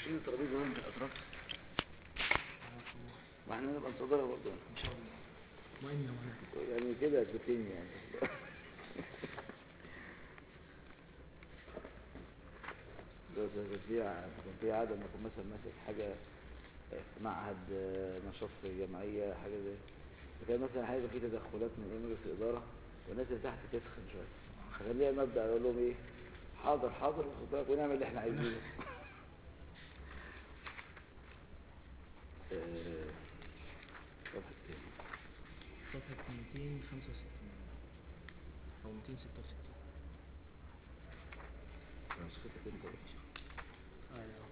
شيل الترابيزه من الاطراف ما احنا نبقى نصدرها برضه ان شاء الله ما اني وانا يعني كده كتير يعني بس كان في ع- كان في عادة لما كنت مثلا ماسك حاجة في معهد آه، نشاط في جمعية حاجة زي فكان مثلا حاجة في تدخلات من إيه مجلس الإدارة والناس اللي تحت تسخن شوية خليها مبدأ أقول لهم إيه حاضر حاضر خد بالك ونعمل اللي إحنا عايزينه آه، صفحة كام؟ صفحة 265 او 266 نسختك أنت بقى. ايوه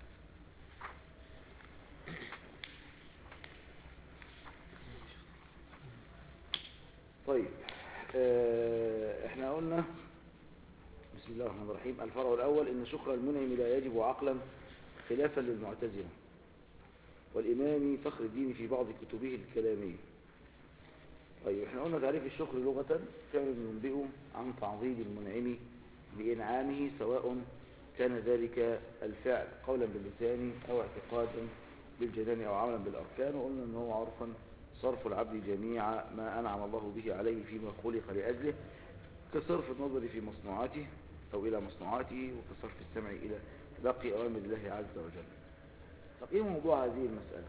طيب آه، احنا قلنا بسم الله الرحمن الرحيم الفرع الأول إن شكر المنعم لا يجب عقلا خلافا للمعتزلة والإمام فخر الدين في بعض كتبه الكلامية طيب احنا قلنا تعريف الشكر لغة فعل ينبئ عن تعظيم المنعم بإنعامه سواء كان ذلك الفعل قولا باللسان أو اعتقادا بالجنان أو عملا بالأركان وقلنا أنه هو عرفا صرف العبد جميع ما أنعم الله به عليه فيما خلق لأجله كصرف النظر في مصنوعاته أو إلى مصنوعاته وكصرف السمع إلى تلقي أوامر الله عز وجل طب إيه موضوع هذه المسألة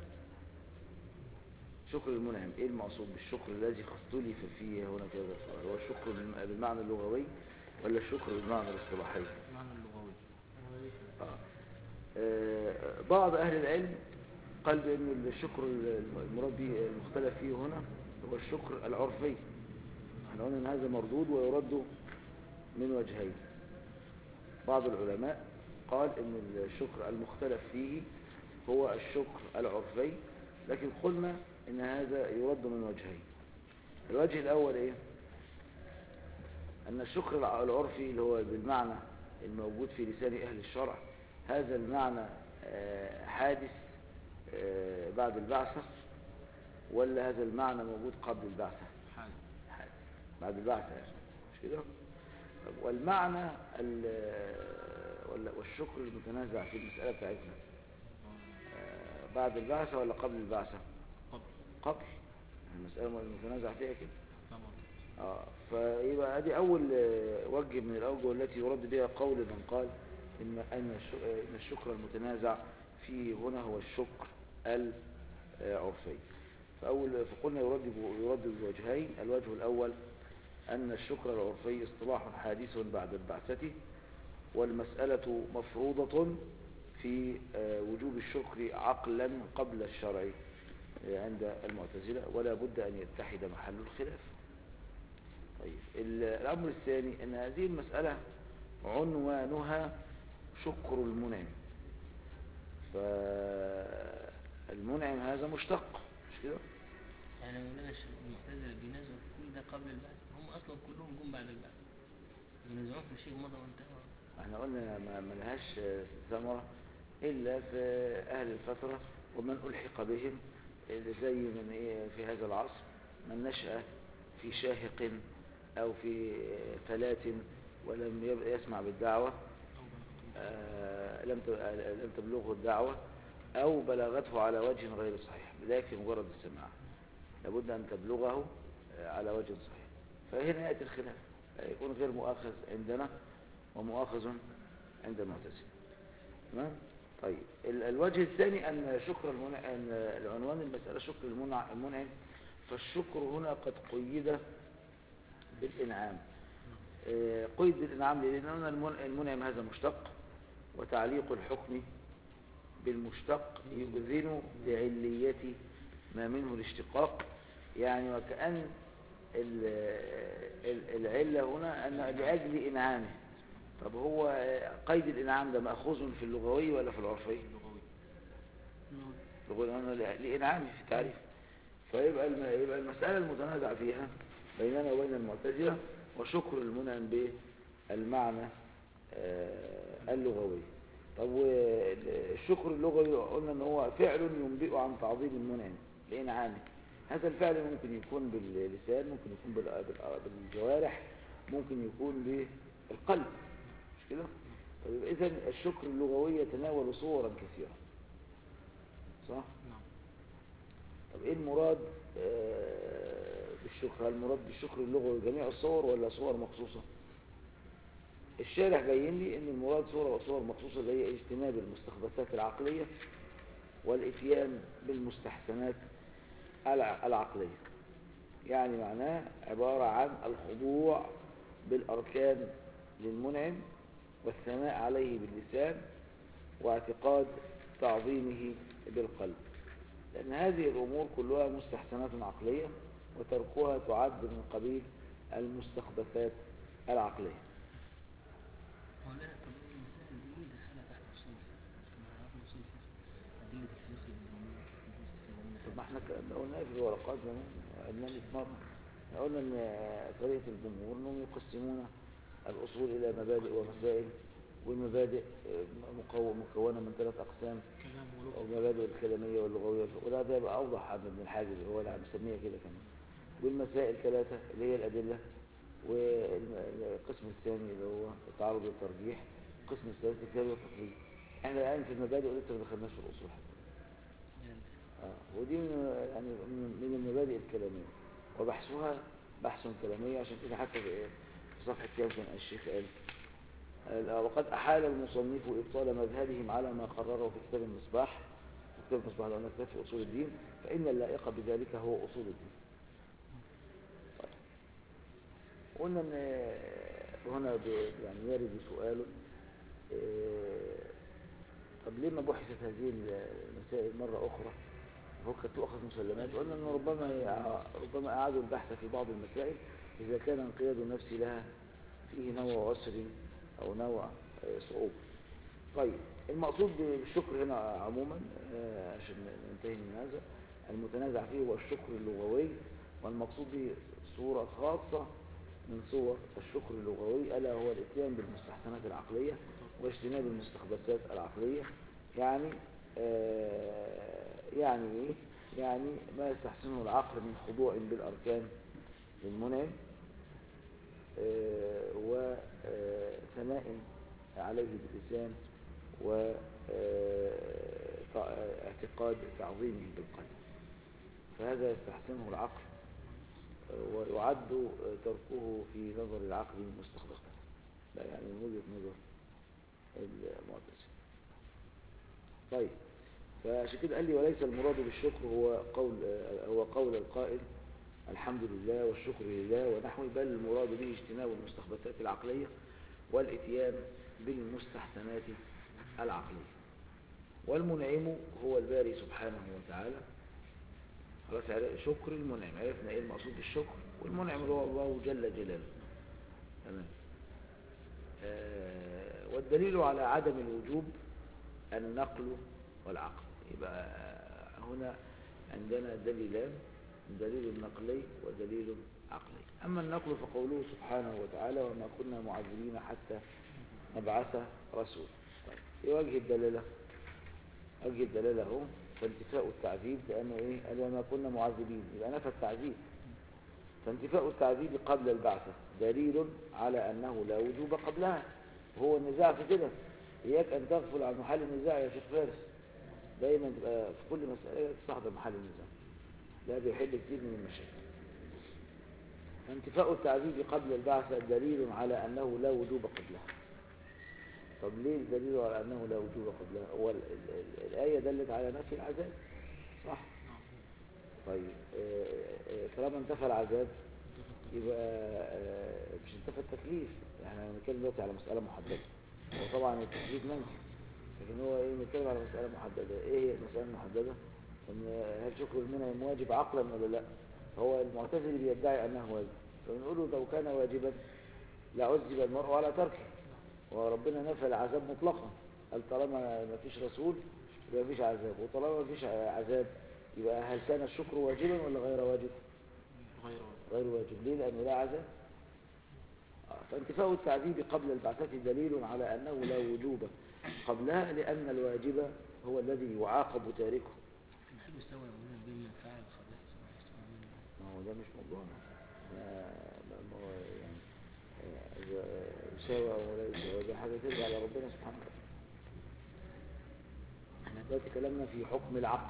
شكر المنعم إيه المقصود بالشكر الذي اختلف فيه هنا في هذا الفرع هو الشكر بالم- بالمعنى اللغوي ولا الشكر بالمعنى الاصطلاحي معنى اللغوي آه. آه، بعض أهل العلم قال بأن الشكر المراد به المختلف فيه هنا هو الشكر العرفي احنا قلنا ان هذا مردود ويرد من وجهين بعض العلماء قال ان الشكر المختلف فيه هو الشكر العرفي لكن قلنا ان هذا يرد من وجهين الوجه الاول ايه ان الشكر الع- العرفي اللي هو بالمعنى الموجود في لسان اهل الشرع هذا المعنى آه، حادث آه، بعد البعثة ولا هذا المعنى موجود قبل البعثة حاجة حادث بعد البعثة يعني مش كده طب والمعنى ال- ولا والشكر المتنازع في المسألة بتاعتنا آه، بعد البعثة ولا قبل البعثة قبل قبل المسألة المتنازع فيها كده طبعا آه فيبقى ادي اول آه، وجه من الاوجه التي يرد بها قول من قال ان ان الش- آه، إن الشكر المتنازع فيه هنا هو الشكر العرفي فاول فقلنا يرد ب- يرد بوجهين الوجه الاول ان الشكر العرفي اصطلاح حادث بعد البعثه والمساله مفروضه في آه، وجوب الشكر عقلا قبل الشرع آه، عند المعتزله ولا بد ان يتحد محل الخلاف طيب ال- الأمر الثاني أن هذه المسألة عنوانها شكر المنعم فالمنعم هذا مشتق مش كده يعني لو لنا المعتزلة بينازعوا في كل ده قبل البعث هم اصلا كلهم جم بعد البعث بينازعون في شيء مضى وانتهى احنا قلنا ما ما لهاش ثمرة إلا في أهل الفترة ومن ألحق بهم اللي زي من إيه في هذا العصر من نشأ في شاهق أو في فلاة ولم يب- يسمع بالدعوة آه، لم ت- آه، لم تبلغه الدعوة أو بلغته على وجه غير صحيح لكن مجرد السماع لابد أن تبلغه آه، على وجه صحيح فهنا يأتي الخلاف يكون غير مؤاخذ عندنا ومؤاخذ عند المعتزلة تمام طيب ال- الوجه الثاني أن شكر المنع أن العنوان المسألة شكر المنع المنعم فالشكر هنا قد قيد بالإنعام آه، قيد بالإنعام ليه؟ لأن المن- المنعم هذا مشتق وتعليق الحكم بالمشتق يؤذن بعلية ما منه الاشتقاق يعني وكأن ال- ال- العلة هنا أن لأجل إنعامه طب هو آه، قيد الإنعام ده مأخوذ في اللغوي ولا في العرفي اللغوي يقول أنا لإنعامه في التعريف فيبقى الم- يبقى المسألة المتنازع فيها بيننا وبين المعتزلة وشكر المنعم بالمعنى آه، اللغوي طب والشكر اللغوي قلنا ان هو فعل ينبئ عن تعظيم المنعم لإنعامه هذا الفعل ممكن يكون باللسان ممكن يكون بال- بال- بالجوارح ممكن يكون بالقلب مش كده طيب إذا الشكر اللغوي يتناول صورا كثيرة صح؟ نعم طب إيه المراد آه، بالشكر؟ هل المراد بالشكر اللغوي جميع الصور ولا صور مخصوصة؟ الشارح بين لي ان المراد صورة وصور مخصوصة اللي هي اجتناب المستخبثات العقلية والاتيان بالمستحسنات الع- العقلية يعني معناه عبارة عن الخضوع بالأركان للمنعم والثناء عليه باللسان واعتقاد تعظيمه بالقلب لأن هذه الأمور كلها مستحسنات عقلية وتركها تعد من قبيل المستخبثات العقلية مولانا طب ايه المسائل دي ايه دخلها تحت اصول الفقه؟ ما عرفنا اصول الفقه ادله الفقه الدينيه الاستفاده منها طب ما احنا ك- قلنا في الورقات زمان قلنا 100 مرة احنا قلنا ان طريقة الجمهور انهم يقسمون الاصول الى مبادئ ومسائل والمبادئ آه، مكو- مكونة من ثلاث اقسام كلام ولغه المبادئ الكلامية واللغوية وده ده يبقى اوضح عن ابن الحاجب هو اللي مسميها كده كمان والمسائل ثلاثة اللي هي الادلة والقسم الثاني اللي هو التعارض والترجيح القسم الثالث الكتاب والتقليد احنا الان في المبادئ ولسه ما دخلناش في الاصول حتى آه، ودي من يعني من من المبادئ الكلامية وبحثها بحث كلامي عشان كده حتى في في صفحة كام كان الشيخ قال قال، آه، وقد أحال المصنف إبطال مذهبهم على ما قرره في كتاب المصباح كتاب المصباح لأنه كتاب في أصول الدين فإن اللائق بذلك هو أصول الدين طيب. قلنا أن آه، هنا ب- يعني يرد سؤال آه، طب ليه ما بحثت هذه المسائل مرة أخرى هو كانت تؤخذ مسلمات قلنا أنه ربما يع- ربما أعادوا البحث في بعض المسائل إذا كان انقياد النفس لها فيه نوع عسر أو نوع آه، صعوبة طيب المقصود بالشكر هنا عموما آه، عشان ننتهي من هذا المتنازع فيه هو الشكر اللغوي والمقصود به صورة خاصة من صور الشكر اللغوي ألا هو الاتيان بالمستحسنات العقلية واجتناب المستخبثات العقلية يعني آه، يعني إيه؟ يعني ما يستحسنه العقل من خضوع بالأركان للمنعم آه، وثناء عليه باللسان واعتقاد تعظيمه بالقلب فهذا يستحسنه العقل آه، ويعد آه، تركه في نظر العقل مستخبثا لا يعني من وجهة نظر المعتزلة طيب فعشان كده قال لي وليس المراد بالشكر هو قول آه، هو قول القائل الحمد لله والشكر لله ونحوه بل المراد به اجتناب المستخبثات العقلية والاتيان بالمستحسنات العقلية والمنعم هو الباري سبحانه وتعالى خلاص عرف- شكر المنعم عرفنا ايه المقصود بالشكر والمنعم هو الله جل جلاله تمام آه والدليل على عدم الوجوب النقل والعقل يبقى هنا عندنا دليلان دليل نقلي ودليل عقلي أما النقل فقوله سبحانه وتعالى وما كنا معذبين حتى نبعث رسول طيب ايه وجه الدلالة وجه الدلالة هو فانتفاء التعذيب لأنه ايه قال وما كنا معذبين يبقى نفى التعذيب فانتفاء التعذيب قبل البعثة دليل على أنه لا وجوب قبلها وهو النزاع في كده إياك أن تغفل عن محل النزاع يا شيخ فارس دايما تبقى في كل مسألة تستحضر محل النزاع لا بيحل كتير من المشاكل فانتفاء التعذيب قبل البعثة دليل على أنه لا وجوب قبلها طب ليه الدليل على أنه لا وجوب قبلها هو ال- ال- ال- الآية دلت على نفي العذاب صح طيب آه، آه، طالما انتفى العذاب يبقى آه، مش انتفى التكليف احنا بنتكلم دلوقتي على مسألة محددة هو طبعا التكليف منفي لكن هو ايه بنتكلم على مسألة محددة ايه هي المسألة المحددة ان هل شكر المنعم واجب عقلا ولا لا هو المعتزلي بيدعي انه واجب فبنقول له لو كان واجبا لعذب المرء على تركه وربنا نفى العذاب مطلقا قال طالما ما فيش رسول يبقى ما فيش عذاب وطالما ما فيش عذاب يبقى هل كان الشكر واجبا ولا غير واجب غير غير واجب ليه لأنه لا عذاب آه، فانتفاء التعذيب قبل البعثة دليل على أنه لا وجوب قبلها لأن الواجب هو الذي يعاقب تاركه نحب يستوى هنا بين من فعل الخبائث وما يستوى بين ما هو ده مش موضوعنا ده- ده- ما هو يعني آه، إذا يساوي أو لا يساوي دي حاجة ترجع لربنا سبحانه وتعالى احنا دلوقتي كلامنا في حكم العقل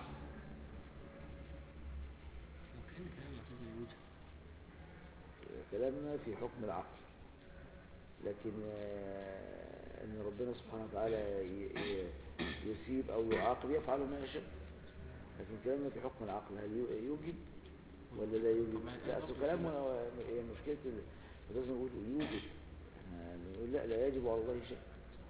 وكأن كلام معتزل الوجه كلامنا في حكم العقل لكن آه، ان ربنا سبحانه وتعالى ي- ي- يسيب او يعاقب يفعل ما يشاء لكن كلامنا في حكم العقل هل يو- يوجب ولا لا يوجب طب ما لا هي اصل برضه كلامنا في- هو- هي مشكله ال- لازم نقول يوجب احنا نقول لا لا يجب على الله شيء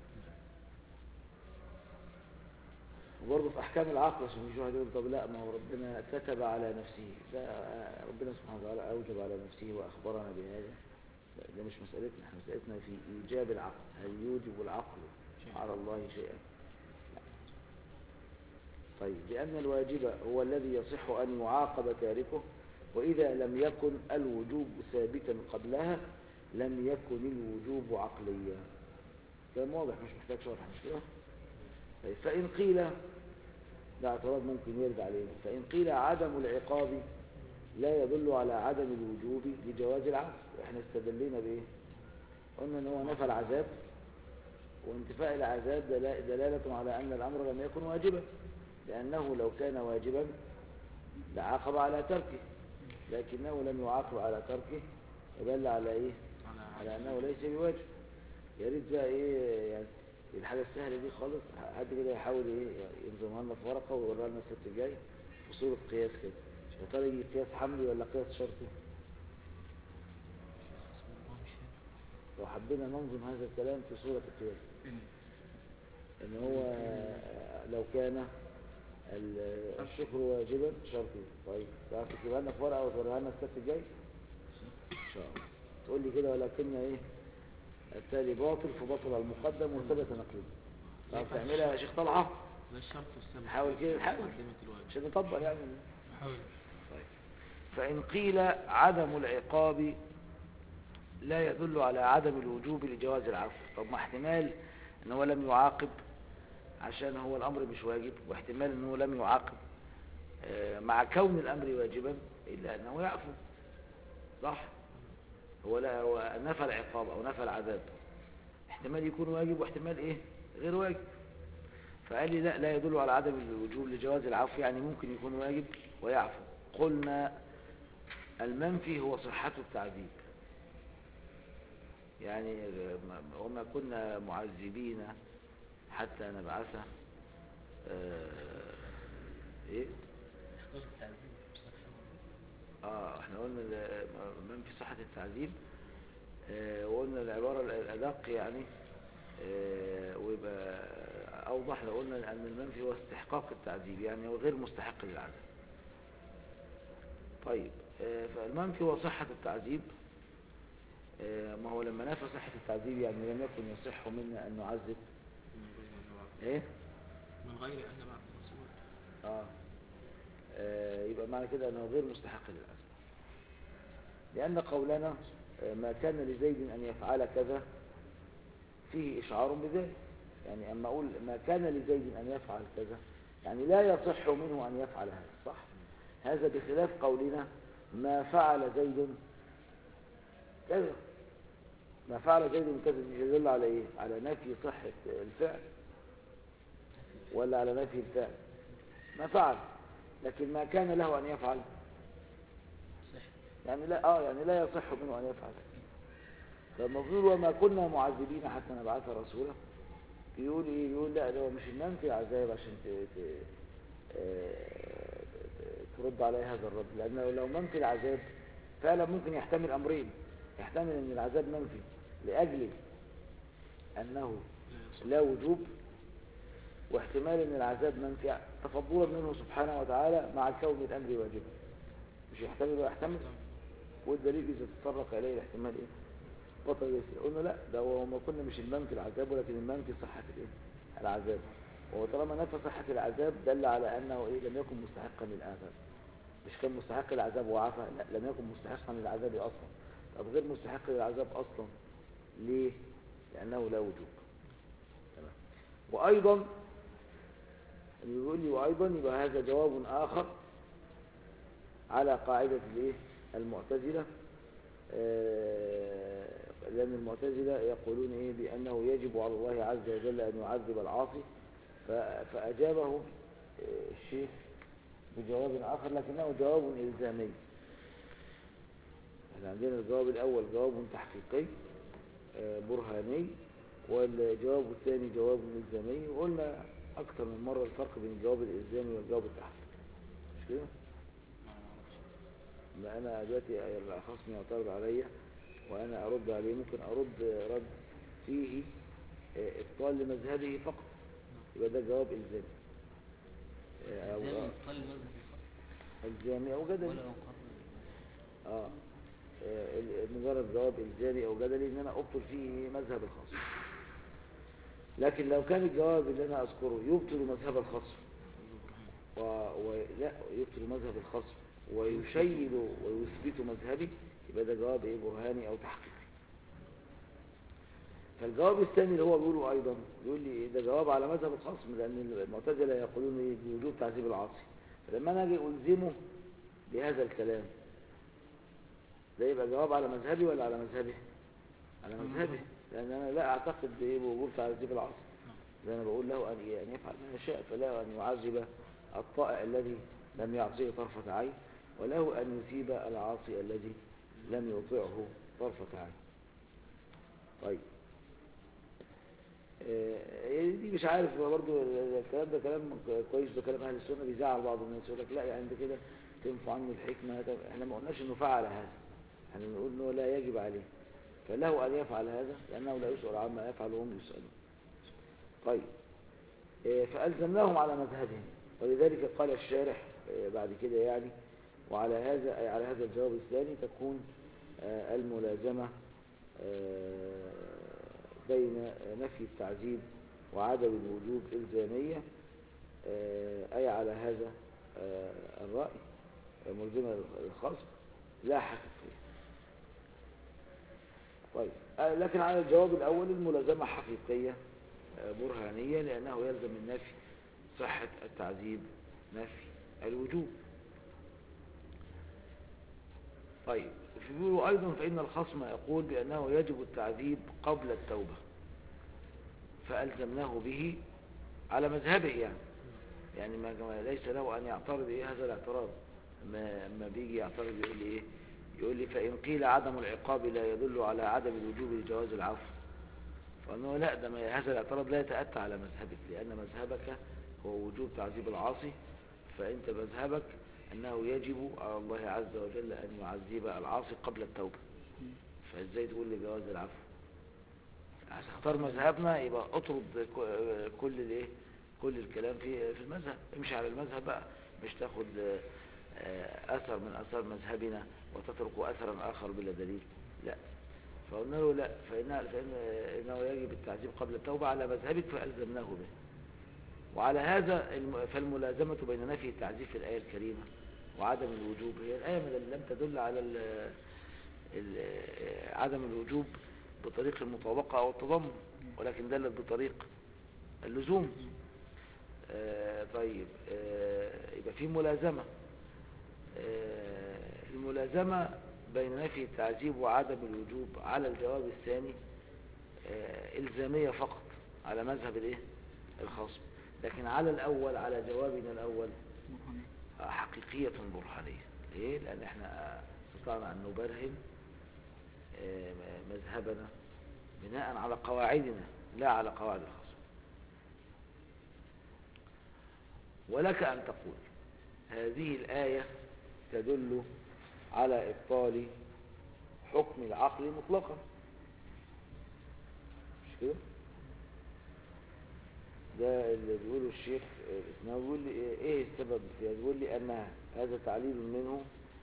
وبرضه في احكام العقل عشان مش واحد يقول طب لا ما هو ربنا كتب على نفسه ده آه، ربنا سبحانه وتعالى اوجب على نفسه واخبرنا بهذا لا، ده مش مسألتنا احنا مسألتنا في إيجاب العقل هل يوجب العقل على الله شيئا لا. طيب لأن الواجب هو الذي يصح أن يعاقب تاركه وإذا لم يكن الوجوب ثابتا قبلها لم يكن الوجوب عقليا كلام واضح مش محتاج شرح مش كده طيب فإن قيل ده اعتراض ممكن يرجع عليه فإن قيل عدم العقاب لا يدل على عدم الوجوب لجواز العفو احنا استدلينا بايه قلنا ان هو نفى العذاب وانتفاء العذاب دلا- دلالة على ان الامر لم يكن واجبا لانه لو كان واجبا لعاقب على تركه لكنه لم يعاقب على تركه يدل على ايه على انه ليس بواجب يا ريت بقى ايه يعني الحاجه السهله دي خالص حد كده يحاول ايه ينظمها لنا في ورقه ويوريها لنا السبت الجاي في صوره قياس كده يا ترى يجي قياس حملي ولا قياس شرطي هو مش فاهم لو حبينا ننظم هذا الكلام في صورة القياس ان هو لو كان ال- الشكر واجبا شرطي طيب تعرف تكتبها لنا في ورقة وتوريها لنا السبت الجاي ان شاء الله تقول لي كده ولكن ايه التالي باطل فبطل المقدم وثبت نقيض تعرف تعملها يا شيخ طلعة ده الشرط والسبب حاول كده حاول مقدمة الواجب عشان نطبق يعني حاول فإن قيل عدم العقاب لا يدل على عدم الوجوب لجواز العفو طب ما احتمال ان هو لم يعاقب عشان هو الامر مش واجب واحتمال ان هو لم يعاقب آه، مع كون الامر واجبا الا انه يعفو صح هو لا هو نفى العقاب او نفى العذاب احتمال يكون واجب واحتمال ايه غير واجب فقال لي لا لا يدل على عدم الوجوب لجواز العفو يعني ممكن يكون واجب ويعفو قلنا المنفي هو صحة التعذيب يعني ما- وما كنا معذبين حتى نبعث آه، ايه احتاج التعذيب بصراحة اه احنا قلنا ال- منفي صحة التعذيب آه، وقلنا العبارة الأدق يعني آه، ويبقى أوضح لو قلنا أن المنفي هو استحقاق التعذيب يعني هو غير مستحق للعذاب طيب آه، فالمنفي هو صحة التعذيب آه، ما هو لما نفى صحة التعذيب يعني لم يكن يصح منا أن نعذب من غير أن بعد إيه؟ من غير أن بعد الرسول آه. آه يبقى معنى كده أنه غير مستحق للعذاب لأن قولنا آه، ما كان لزيد أن يفعل كذا فيه إشعار بذلك يعني أما أقول ما كان لزيد أن يفعل كذا يعني لا يصح منه أن يفعل هذا صح هذا بخلاف قولنا ما فعل زيد كذا ما فعل زيد كذا يدل على إيه على نفي صحة الفعل ولا على نفي الفعل ما فعل لكن ما كان له أن يفعل صح يعني لا اه يعني لا يصح منه ان يفعل فالمفروض وما كنا معذبين حتى نبعث رسولا يقول ايه يقول لا ده هو مش المنفي عذاب عشان ت... ت... آه، ت- ترد عليه هذا الرد لانه لو منفي العذاب فعلا ممكن يحتمل امرين يحتمل ان العذاب منفي لاجل انه لا يصح لا وجوب واحتمال ان العذاب منفي تفضلا منه سبحانه وتعالى مع كون الامر واجبا مش يحتمل ويحتمل والدليل إذا تطرق إليه الاحتمال إيه؟ بطل يسير قلنا لا ده هو ما كنا مش المنفي العذاب ولكن المنفي صحة الإيه؟ العذاب وهو طالما نفى صحة العذاب دل على أنه إيه لم يكن مستحقا للعذاب مش كان مستحق للعذاب وعفى لا لم يكن مستحقا للعذاب أصلا طب غير مستحق للعذاب أصلا ليه؟ لأنه لا وجوب تمام وأيضا اللي يقول لي وأيضا يبقى هذا جواب آخر على قاعدة الايه المعتزلة آه، لأن المعتزلة يقولون إيه بأنه يجب على الله عز وجل أن يعذب العاصي ف- فأجابه آه، الشيخ بجواب آخر لكنه جواب إلزامي احنا عندنا الجواب الأول جواب تحقيقي آه، برهاني والجواب الثاني جواب إلزامي وقلنا أكثر من مرة الفرق بين الجواب الإلزامي والجواب التحقيقي مش كده؟ ما اعرفش ما أنا دلوقتي خصمي يعترض عليا وأنا أرد عليه ممكن أرد رد فيه آه، إبطال لمذهبه فقط يبقى ده جواب إلزامي آه، أو ازاي يبطل المذهب الخاص إلزامي أو جدلي ولا يقرر آه آه، ال- مجرد جواب إلزامي أو جدلي إن أنا أبطل فيه مذهب الخصم لكن لو كان الجواب اللي أنا أذكره يبطل مذهب الخصم و... و... لا يبطل مذهب الخصم ويشيد ويثبت مذهبي يبقى ده جواب ايه برهاني او تحقيقي فالجواب الثاني اللي هو بيقوله ايضا يقول لي إيه ده جواب على مذهب الخصم لان المعتزله يقولون ايه بوجوب تعذيب العاصي فلما انا اجي الزمه بهذا الكلام ده يبقى جواب على مذهبي ولا على مذهبه على مذهبه لان انا لا اعتقد بايه بوجوب تعذيب العاصي ده انا بقول له ان ان يفعل ما يشاء فله ان يعذب الطائع الذي لم يعصيه طرفة عين وله ان يثيب العاصي الذي لم يطيعه طرفة عين طيب آه، دي مش عارف هو برضه الكلام ده كلام كويس ده كلام اهل السنه بيزعل بعض الناس يقول لك لا يعني انت كده تنفع عنه الحكمه طب احنا ما قلناش انه فعل هذا احنا بنقول انه لا يجب عليه فله ان يفعل هذا لانه لا يسال عما يفعل وهم يسالون طيب آه، فألزمناهم على مذهبهم ولذلك قال الشارح آه، بعد كده يعني وعلى هذا أي على هذا الجواب الثاني تكون آه، الملازمة آه، بين نفي التعذيب وعدم الوجوب إلزامية آه، أي على هذا آه، الرأي ملزمة الخصم لا حقيقية طيب آه، لكن على الجواب الأول الملازمة حقيقية آه، برهانية لأنه يلزم من نفي صحة التعذيب نفي الوجوب طيب في بيقولوا أيضا فإن الخصم يقول بأنه يجب التعذيب قبل التوبة فألزمناه به على مذهبه يعني يعني ما ما- ليس له أن يعترض إيه هذا الاعتراض ما, ما بيجي يعترض يقول لي إيه يقول لي فإن قيل عدم العقاب لا يدل على عدم الوجوب لجواز العفو فأنه لا ده ما- هذا الاعتراض لا يتأتى على مذهبك لأن مذهبك هو وجوب تعذيب العاصي فأنت مذهبك أنه يجب على الله عز وجل أن يعذب العاصي قبل التوبة فإزاي تقول لي جواز العفو عشان اختار مذهبنا يبقى اطرد ك- كل الايه كل الكلام في في المذهب امشي على المذهب بقى مش تاخد آه، آه، اثر من اثار مذهبنا وتترك اثرا اخر بلا دليل لا فقلنا له لا فإن فإن إنه يجب التعذيب قبل التوبة على مذهبك فألزمناه به وعلى هذا الم- فالملازمة بين نفي التعذيب في الآية الكريمة وعدم الوجوب هي الآية من- لم تدل على ال- ال- عدم الوجوب بطريق المطابقة أو التضمن ولكن دلت بطريق اللزوم آه، طيب آه، يبقى في ملازمة آه، الملازمة بين نفي التعذيب وعدم الوجوب على الجواب الثاني آه، إلزامية فقط على مذهب الايه الخصم لكن على الأول على جوابنا الأول آه، حقيقية برهانية ليه؟ لأن احنا استطعنا أن نبرهن آه، مذهبنا بناء على قواعدنا لا على قواعد الخصم ولك أن تقول هذه الآية تدل على إبطال حكم العقل مطلقا مش كده ده اللي بيقوله الشيخ الإسلام بيقول لي إيه- ايه السبب في هذا بيقول لي ان هذا تعليل منه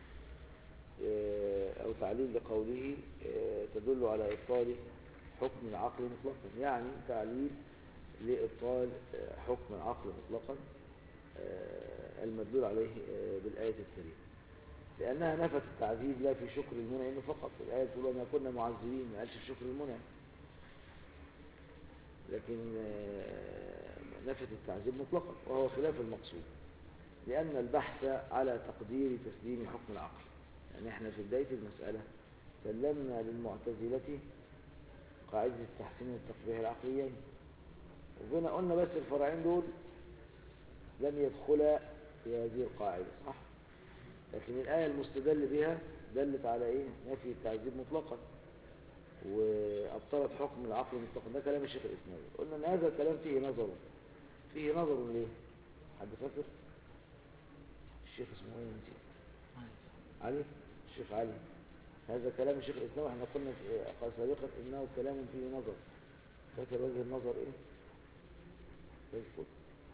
آه، او تعليل لقوله آه، تدل على ابطال حكم العقل مطلقا يعني تعليل لابطال آه، حكم العقل مطلقا آه، المدلول عليه آه، بالآية الكريمة لأنها نفت التعذيب لا في شكر المنعم فقط الآية تقول وما كنا معذبين ما قالش في شكر المنعم لكن آه، نفت التعذيب مطلقا وهو خلاف المقصود لأن البحث على تقدير تسليم حكم العقل يعني احنا في بداية المسألة سلمنا للمعتزلة قاعدة التحسين والتقبيح العقليين وجينا قلنا بس الفرعين دول لم يدخلا في هذه القاعدة صح لكن الآية المستدل بها دلت على إيه نفي التعذيب مطلقا وأبطلت حكم العقل مطلقا ده كلام الشيخ الإسماعيلي قلنا أن هذا الكلام فيه نظر فيه نظر ليه حد فاكر الشيخ اسمه ايه نسيت علي الشيخ علي هذا كلام الشيخ الإسلام احنا قلنا في سابقا إنه كلام فيه نظر فاكر وجه النظر إيه؟ يذكر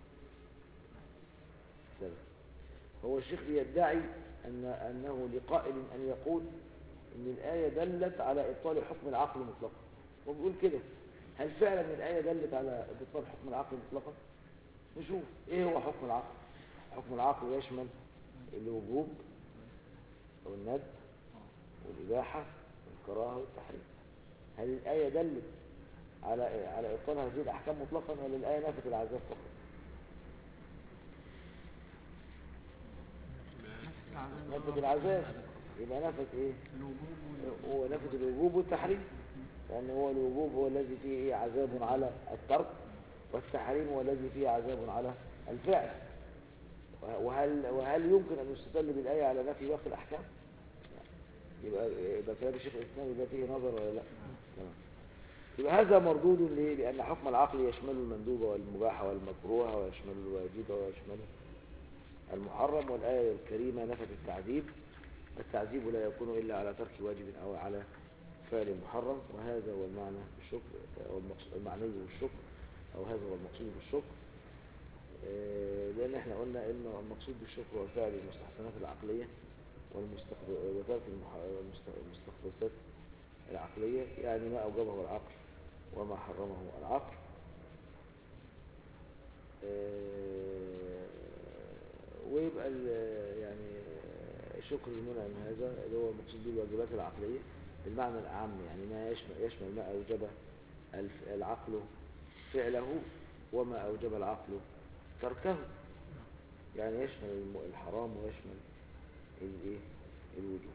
سلام هو الشيخ بيدعي أن أنه لقائل أن يقول إن الآية دلت على إبطال حكم العقل مطلقا هو بيقول كده هل فعلا الآية دلت على إبطال حكم العقل مطلقا؟ نشوف إيه هو حكم العقل؟ حكم العقل يشمل الوجوب والند والإباحة والكراهة والتحريم هل الآية دلت على على إبطال هذه الأحكام مطلقا ولا الآية نفت العذاب فقط؟ نفت العذاب يبقى نفت إيه؟ هو نفت الوجوب والتحريم لأن هو الوجوب هو الذي فيه إيه عذاب على الترك والتحريم هو الذي فيه عذاب على الفعل وهل وهل يمكن أن يستدل بالآية على نفي باقي الأحكام؟ يبقى يبقى كلام الشيخ الإسلام يبقى فيه نظر ولا لا؟ تمام يبقى هذا مردود ليه؟ لأن حكم العقل يشمل المندوب والمباح والمكروه ويشمل الواجب ويشمل المحرم والآية الكريمة نفت التعذيب التعذيب لا يكون إلا على ترك واجب أو على فعل محرم وهذا هو المعنى بالشكر أو المعني بالشكر أو هذا هو المقصود بالشكر لأن احنا قلنا إن المقصود بالشكر هو فعل المستحسنات العقلية وترك المستخلصات العقلية يعني ما أوجبه العقل وما حرمه العقل ويبقى يعني شكر المنعم هذا اللي هو المقصود به الواجبات العقلية بالمعنى الأعم يعني ما يشمل, يشمل ما أوجب العقل فعله وما أوجب العقل تركه يعني يشمل الحرام ويشمل الايه الوجوب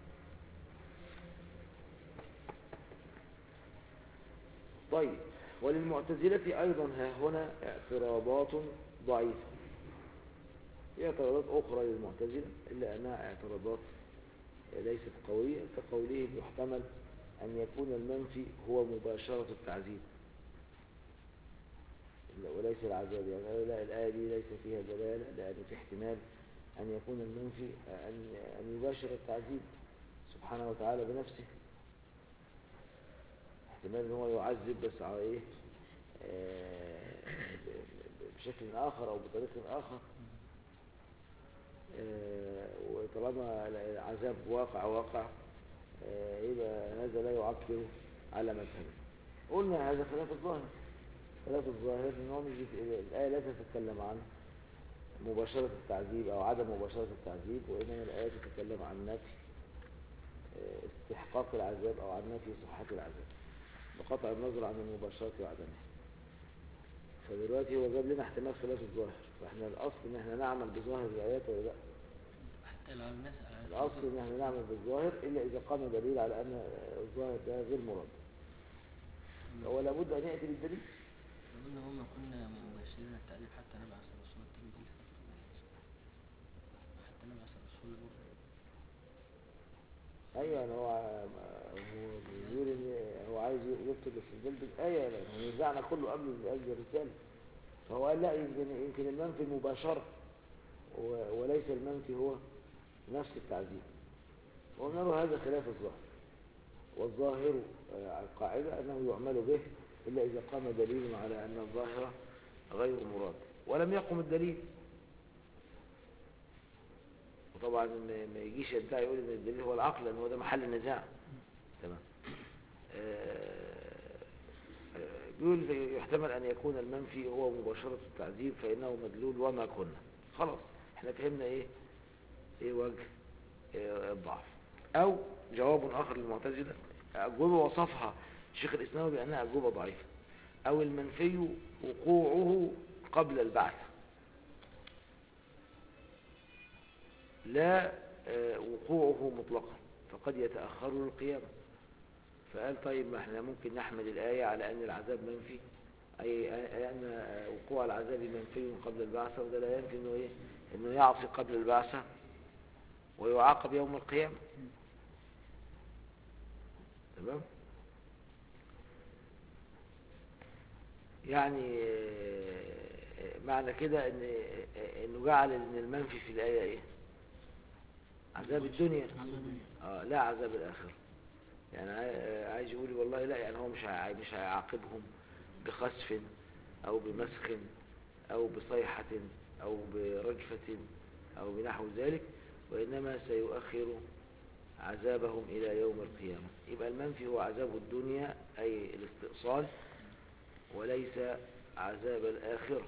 طيب وللمعتزلة أيضا ها هنا اعتراضات ضعيفة في اعتراضات أخرى للمعتزلة إلا أنها اعتراضات ليست قوية كقولهم يحتمل أن يكون المنفي هو مباشرة التعذيب وليس العذاب يعني لا الآية دي ليس فيها دلالة لأن في احتمال أن يكون المنفي أن, أن يباشر التعذيب سبحانه وتعالى بنفسه احتمال ان هو يعذب بس على ايه آه بشكل اخر او بطريق اخر آه وطالما العذاب واقع واقع آه يبقى هذا لا يعكر على مذهبه قلنا هذا خلاف الظاهر خلاف الظاهر ان هو مش الايه لا تتكلم عن مباشرة التعذيب او عدم مباشرة التعذيب وانما الايه تتكلم عن نفي استحقاق العذاب او عن نفي صحة العذاب بقطع النظر عن المباشرة وعدمها فدلوقتي هو جاب لنا احتمال خلاف الظاهر فاحنا الاصل ان احنا نعمل بظاهر الايات ولا لا حتى لو الناس الاصل ان احنا نعمل بالظاهر الا اذا قام دليل على ان الظاهر ده غير مراد هو لابد ان ياتي بالدليل قلنا هم كنا مباشرين التأليف حتى نبعث الرسول التنبيه حتى نبعث الرسول برضه ايوه يعني هو هو بيقول ان هو عايز يكتب الاستدلال بالايه لان نزعنا كله قبل قبل الرساله فهو قال لا يمكن يمكن المنفي مباشره وليس المنفي هو نفس التعذيب وقلنا له هذا خلاف الظاهر والظاهر القاعده انه يعمل به الا اذا قام دليل على ان الظاهر غير مراد ولم يقم الدليل وطبعا ما يجيش يدعي يقول ان الدليل هو العقل لان هو ده محل النزاع تمام بيقول يحتمل ان يكون المنفي هو مباشرة التعذيب فانه مدلول وما كنا خلاص احنا فهمنا ايه ايه وجه إيه الضعف او جواب اخر للمعتزلة اجوبة وصفها شيخ الاسلام بانها اجوبة ضعيفة او المنفي وقوعه قبل البعث لا وقوعه مطلقا فقد يتأخر للقيامة فقال طيب ما احنا ممكن نحمل الآية على أن العذاب منفي أي أي أن وقوع العذاب منفي قبل البعثة وده لا ينفي إنه إيه إنه يعصي قبل البعثة ويعاقب يوم القيامة تمام يعني آه، معنى كده ان آه، انه جعل ان المنفي في الآية ايه عذاب الدنيا اه لا عذاب الآخرة يعني عاي- آه، عايز يقول والله لا يعني هو مش هي- مش هيعاقبهم بخسف او بمسخ او بصيحة او برجفة او بنحو ذلك وانما سيؤخر عذابهم الى يوم القيامة يبقى المنفي هو عذاب الدنيا اي الاستئصال وليس عذاب الآخرة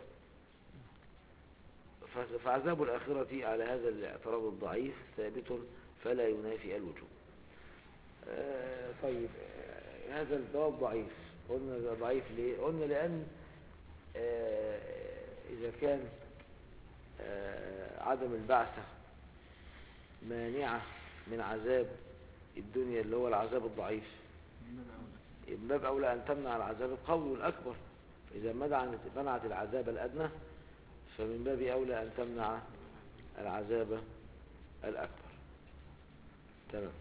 ف- فعذاب الآخرة على هذا الاعتراض الضعيف ثابت فلا ينافي الوجوب آه، طيب آه، هذا الجواب ضعيف قلنا ده ضعيف ليه قلنا لأن آه، إذا كان آه، عدم البعثة مانعة من عذاب الدنيا اللي هو العذاب الضعيف من باب أولى أن تمنع العذاب القوي والأكبر فإذا منعت منعت العذاب الأدنى فمن باب أولى أن تمنع العذاب الأكبر تمام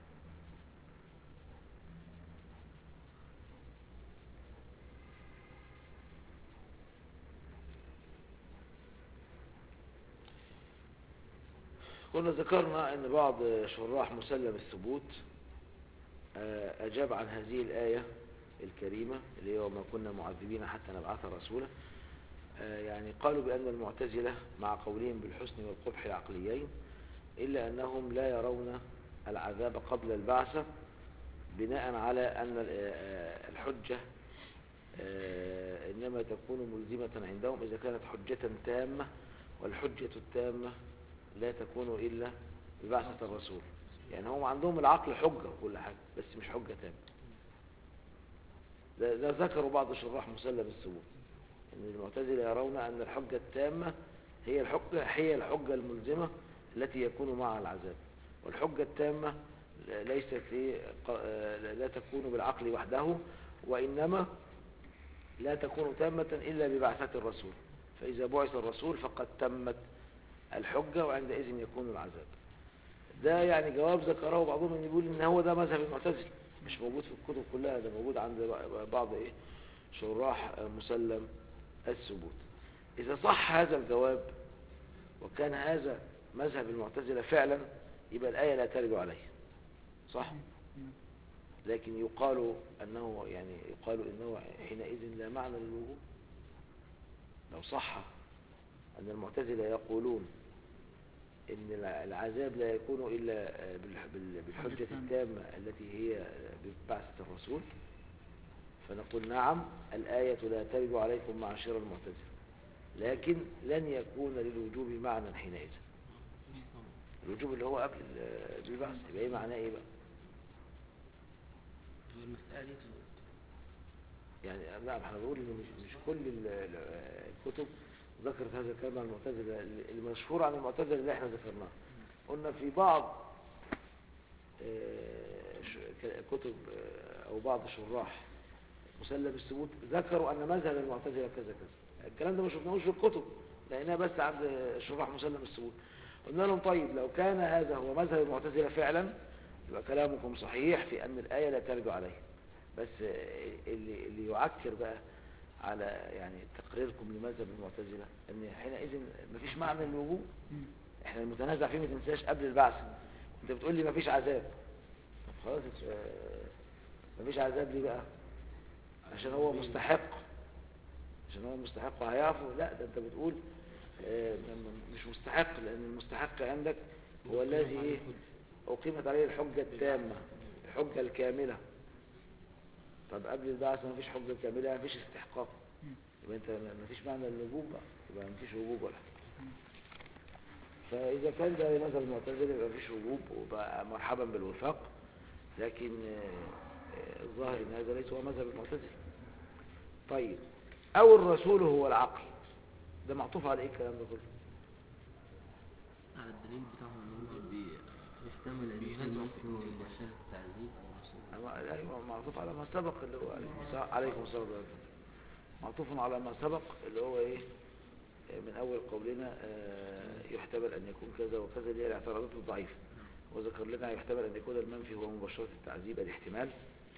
كنا ذكرنا أن بعض شراح مسلم الثبوت آه، أجاب عن هذه الآية الكريمة اللي هي وما كنا معذبين حتى نبعث رسولا آه، يعني قالوا بأن المعتزلة مع قولهم بالحسن والقبح العقليين إلا أنهم لا يرون العذاب قبل البعثة بناء على أن ال- آه، الحجة آه، إنما تكون ملزمة عندهم إذا كانت حجة تامة والحجة التامة لا تكون إلا ببعثة الرسول يعني هم عندهم العقل حجة وكل حاجة بس مش حجة تامة ده, ده ذكروا بعض شراح مسلم الثبوت ان المعتزلة يرون ان الحجة التامة هي الحجة هي الحجة الملزمة التي يكون معها العذاب والحجة التامة ليست في لا تكون بالعقل وحده وإنما لا تكون تامة إلا ببعثة الرسول فإذا بعث الرسول فقد تمت الحجة وعندئذ يكون العذاب ده يعني جواب ذكره بعضهم ان يقول ان هو ده مذهب المعتزله مش موجود في الكتب كلها ده موجود عند بعض ايه شراح مسلم الثبوت اذا صح هذا الجواب وكان هذا مذهب المعتزله فعلا يبقى الايه لا ترد عليه صح لكن يقال انه يعني يقال انه حينئذ لا معنى للوجوب لو صح ان المعتزله يقولون ان العذاب لا يكون الا بالحجة التامة التي هي ببعثة الرسول فنقول نعم الآية لا ترد عليكم معاشر المعتزلة لكن لن يكون للوجوب معنى حينئذ الوجوب اللي هو قبل البعث يبقى ايه معناه ايه بقى المسألة دي يعني لا احنا بنقول ان مش, مش كل الكتب ذكرت هذا الكلام عن المعتزلة المشهور عن المعتزلة اللي احنا ذكرناه قلنا في بعض كتب او بعض شراح مسلم الثبوت ذكروا ان مذهب المعتزلة كذا كذا الكلام ده ما شفناهوش في الكتب لقيناه بس عند شراح مسلم الثبوت قلنا لهم طيب لو كان هذا هو مذهب المعتزلة فعلا يبقى كلامكم صحيح في ان الآية لا ترجع عليه بس اللي, اللي يعكر بقى على يعني تقريركم لمذهب المعتزلة ان حينئذ مفيش معنى للوجوب احنا المتنازع فيه ما تنساش قبل البعث انت بتقول لي مفيش عذاب طب خلاص مفيش عذاب ليه بقى عشان هو مستحق عشان هو مستحق وهيعفو لا ده انت بتقول مش مستحق لان المستحق عندك هو الذي ايه اقيمت عليه الحجة التامة الحجة الكاملة طب قبل البعث ما فيش حجة كاملة ما فيش استحقاق يبقى انت ما فيش معنى للوجوب بقى يبقى ما فيش وجوب ولا فإذا كان ده مذهب المعتزلة يبقى ما فيش وجوب وبقى مرحبا بالوفاق لكن الظاهر ان هذا ليس هو مذهب المعتزلة طيب او الرسول هو العقل ده معطوف على ايه الكلام ده كله على الدليل بتاعهم ان هم بيحتمل ان كان ممكن يشاهد تعذيب او رسول ما- أيوة معطوف على ما سبق اللي هو عليكم السلام- عليكم السلام ورحمة الله. معطوف على ما سبق اللي هو ايه آه، من اول قولنا آه، يحتمل ان يكون كذا وكذا اللي هي الاعتراضات الضعيفة وذكر لنا يحتمل ان يكون المنفي هو مباشرة التعذيب الاحتمال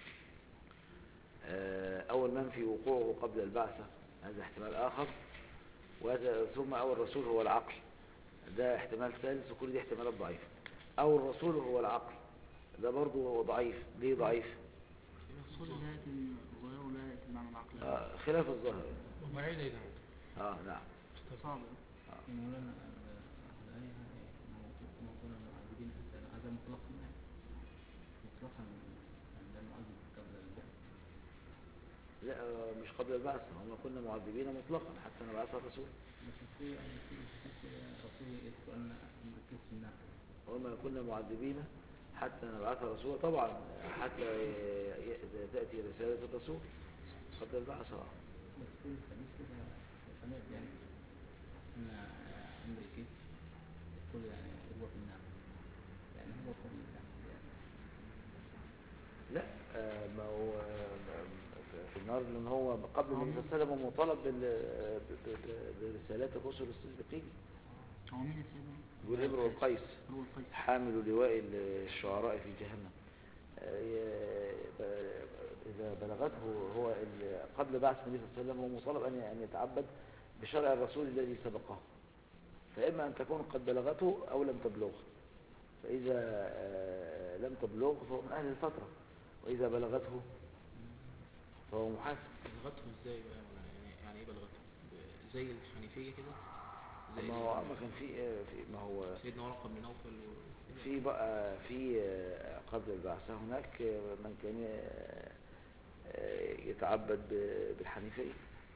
آه، او المنفي وقوعه قبل البعثة هذا احتمال اخر وهذا ثم او الرسول هو العقل ده احتمال ثالث وكل دي احتمالات ضعيفة او الرسول هو العقل ده برضو ضعيف ليه ضعيف الرسول لا يأتي الظاهر ولا يأتي المعنى العقلي آه، خلاف الظاهر وعيد أيضا اه نعم صعب مولانا الآية كما قلنا المعذبين حتى هذا مطلقا يعني مطلقا لا نعذب قبل البعث لا آه، مش قبل البعث هم كنا معذبين مطلقا حتى نبعث الرسول بس في يعني في في رسول يذكر أن نركز في النار وما كنا معذبين حتى نبعث رسولا طبعا حتى ي- ي- تأتي رسالة الرسول قبل البعث آه. بس في الحديث كده حماد يعني أن أمريكي يقول يعني هو في النار يعني هو قبل البعث يعني لا آه، ما هو آه، في- في النار لأن هو قبل النبي صلى الله عليه وسلم هو مطالب بال- ب- ب- برسالات الرسل السابقين هو مين السيد يقول ابن القيس هو القيس حامل لواء الشعراء في جهنم آه، ي- ب- إذا بلغته هو ال- قبل بعث النبي صلى الله عليه وسلم هو مطالب أن أن يتعبد بشرع الرسول الذي سبقه فإما أن تكون قد بلغته أو لم تبلغه فإذا آه، لم تبلغ فهو من أهل الفترة وإذا بلغته فهو محاسب بلغته ازاي بقى ولا يعني يعني ايه بلغته ب- زي الحنيفية كده زي ما هو ما كان في آه، في ما هو سيدنا ورقة بن نوفل و- في بقى في آه، قبل البعثة هناك آه، من كان آه، آه، يتعبد ب- بالحنيفية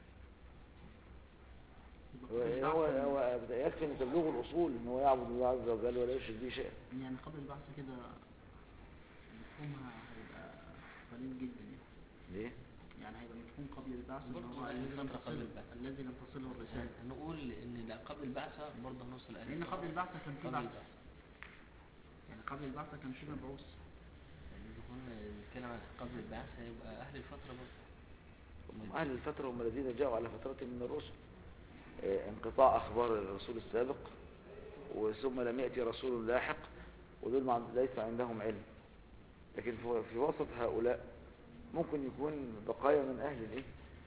هو هو هو يكفي ان تبلغ الاصول ان هو يعبد الله عز وجل ولا يشرك به شيئا يعني قبل البعث كده مفهومها هيبقى قليل جدا يعني ليه؟ يعني هيبقى مفهوم قبل البعث اللي برضه هو يعني الذي لم فترة قبل تصله البعث. الذي لم تصله الرسالة نقول ان لا قبل البعثة برضه هنوصل الآية لأن قبل البعثة كان في قبل بعث البعث يعني قبل البعثة كان في مبعوث يعني إذا كنا نتكلم عن قبل البعثة هيبقى أهل الفترة برضه هم اهل الفتره هم الذين جاءوا على فتره من الرسل آه، انقطاع اخبار الرسول السابق وثم لم ياتي رسول لاحق ودول ما عند- ليس عندهم علم لكن في في وسط هؤلاء ممكن يكون بقايا من اهل الايه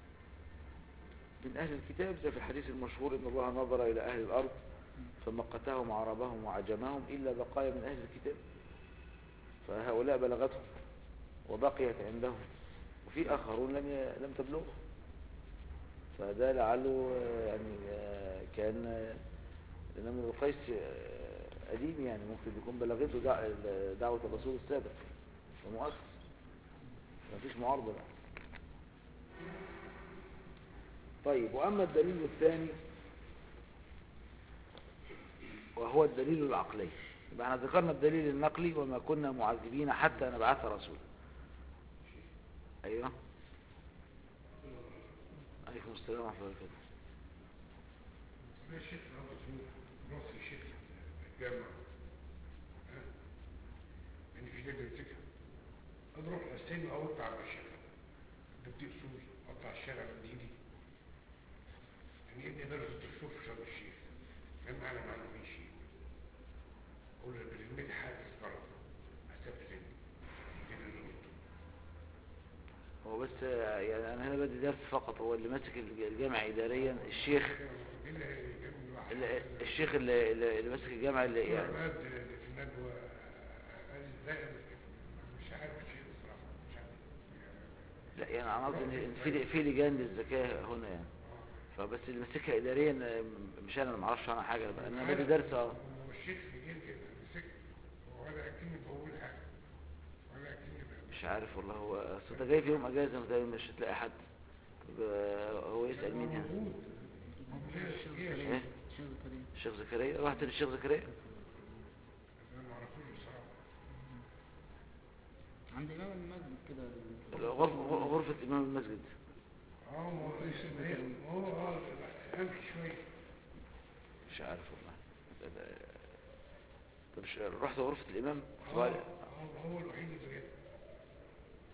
من اهل الكتاب زي في الحديث المشهور ان الله نظر الى اهل الارض فمقتهم عربهم وعجمهم الا بقايا من اهل الكتاب فهؤلاء بلغتهم وبقيت عندهم وفي آخرون لم ي... لم تبلغه فده لعله آه، يعني آه، كان آه، لأن ابن القيس آه، قديم يعني ممكن يكون بلغته دع... دعوة الرسول السابق ومؤخر مفيش معارضة بقى طيب وأما الدليل الثاني وهو الدليل العقلي يبقى احنا ذكرنا الدليل النقلي وما كنا معذبين حتى نبعث رسولا ايوه عليكم السلام ورحمه الله وبركاته ما الشيخ هذا اسمه نص الشيخ الجامع ها؟ يعني في ليلة الذكر اروح استنى او اقطع على الشيخ ده بدي اصول اقطع الشارع من ايدي يعني ابني درس الدكتور في شرم الشيخ كان معنا معلومين شيء اقول له بالمية حادث غلط استفزني كده اللي قلته هو بس آه، يعني انا هنا بدي درس فقط هو اللي ماسك الج- الجامع اداريا الشيخ دي اللي كان الواحد اللي الشيخ اللي, اللي اللي ماسك الجامع اللي يعني يعني في الندوة قال ازاي مش عارف شيء بصراحة مش عارف لا يعني انا قصدي ان في في لجان للزكاه هنا يعني فبس اللي ماسكها اداريا آه، مش انا اللي ما اعرفش عنها حاجه بقى انا بدي درس اه والشيخ بيجي كده مسك ولا اكني بقول حاجة ولا اكني ب- مش عارف والله هو اصل انت جاي في يوم اجازه متهيألي مش هتلاقي حد طب، آه، هو يسال مين يعني موجود الشيخ ايه زكريا الشيخ زكريا الشيخ زكريا رحت للشيخ زكريا انا ما اعرفوش بصراحة عند إمام المسجد كده غرفه غرفه امام المسجد اه ما هو اسمه هو اه امشي شوية مش عارف والله ده- ده- طب مش رحت غرفة الإمام اه طبعا هو هو الوحيد اللي جه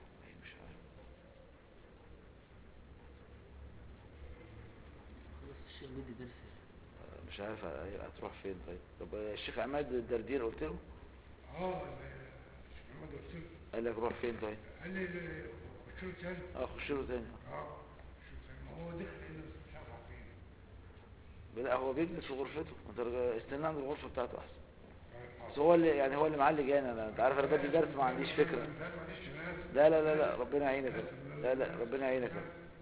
الشيخ بيدي درس مش عارف هتروح فين طيب طب الشيخ عماد الدردير قلت له اه الشيخ محمد قلت له قال لك روح فين طيب قال لي قلت له تاني اه خش له تاني اه شو تاني ما هو دخل هنا بس مش عارف على فين لا هو بيجلس في غرفته انت رجع- استنى عند الغرفه بتاعته احسن آه. بس هو اللي يعني هو اللي معلي جانا انا انت عارف انا بدي درس ما عنديش فكره لا معلش انا اسف لا لا لا لا ربنا يعينك لا لا ربنا يعينك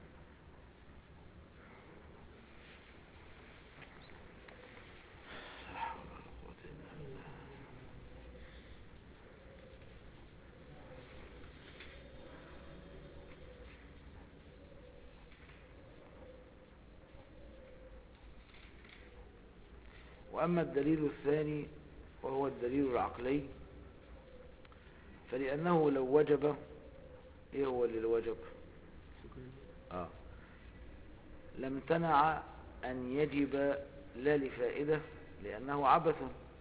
وأما الدليل الثاني وهو الدليل العقلي فلأنه لو وجب إيه هو اللي لو وجب آه. لم تنع أن يجب لا لفائدة لأنه عبث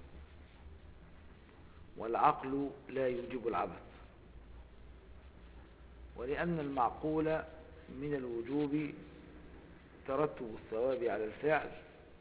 والعقل لا يوجب العبث ولأن المعقول من الوجوب ترتب الثواب على الفعل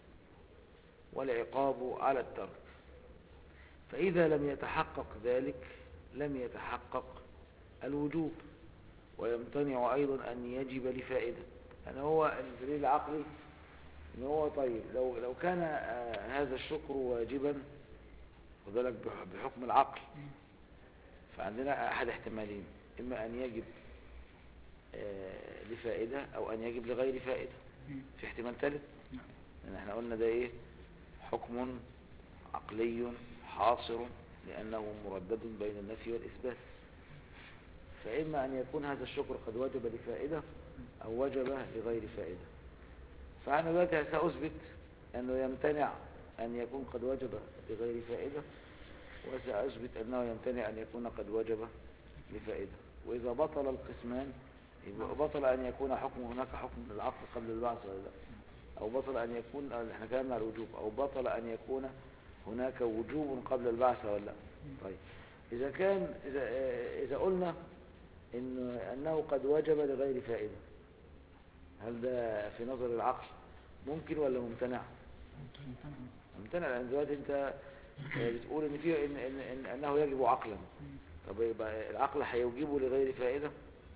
والعقاب على الترك فإذا لم يتحقق ذلك لم يتحقق الوجوب ويمتنع أيضا أن يجب لفائدة يعني هو الدليل العقلي إن هو طيب لو لو كان آه، هذا الشكر واجبا خد بالك بح- بحكم العقل فعندنا أحد احتمالين إما أن يجب آه، لفائدة أو أن يجب لغير فائدة في احتمال ثالث نعم. لأن احنا قلنا ده إيه حكم عقلي حاصر لأنه مردد بين النفي والإثبات فإما أن يكون هذا الشكر قد وجب لفائدة أو وجب لغير فائدة فأنا دلوقتي سأثبت أنه يمتنع أن يكون قد وجب لغير فائدة وسأثبت أنه يمتنع أن يكون قد وجب لفائدة وإذا بطل القسمان يبقى بطل أن يكون حكم هناك حكم للعقل قبل البعث ولا لا أو بطل أن يكون احنا كلامنا على الوجوب أو بطل أن يكون هناك وجوب قبل البعث ولا لا طيب إذا كان إذا, آه، إذا قلنا إن أنه قد وجب لغير فائدة هل ده في نظر العقل ممكن ولا ممتنع ممتنع لأن دلوقتي أنت آه، بتقول إن في إن, إن, إن أنه يجب عقلا طب يبقى العقل هيوجبه لغير فائدة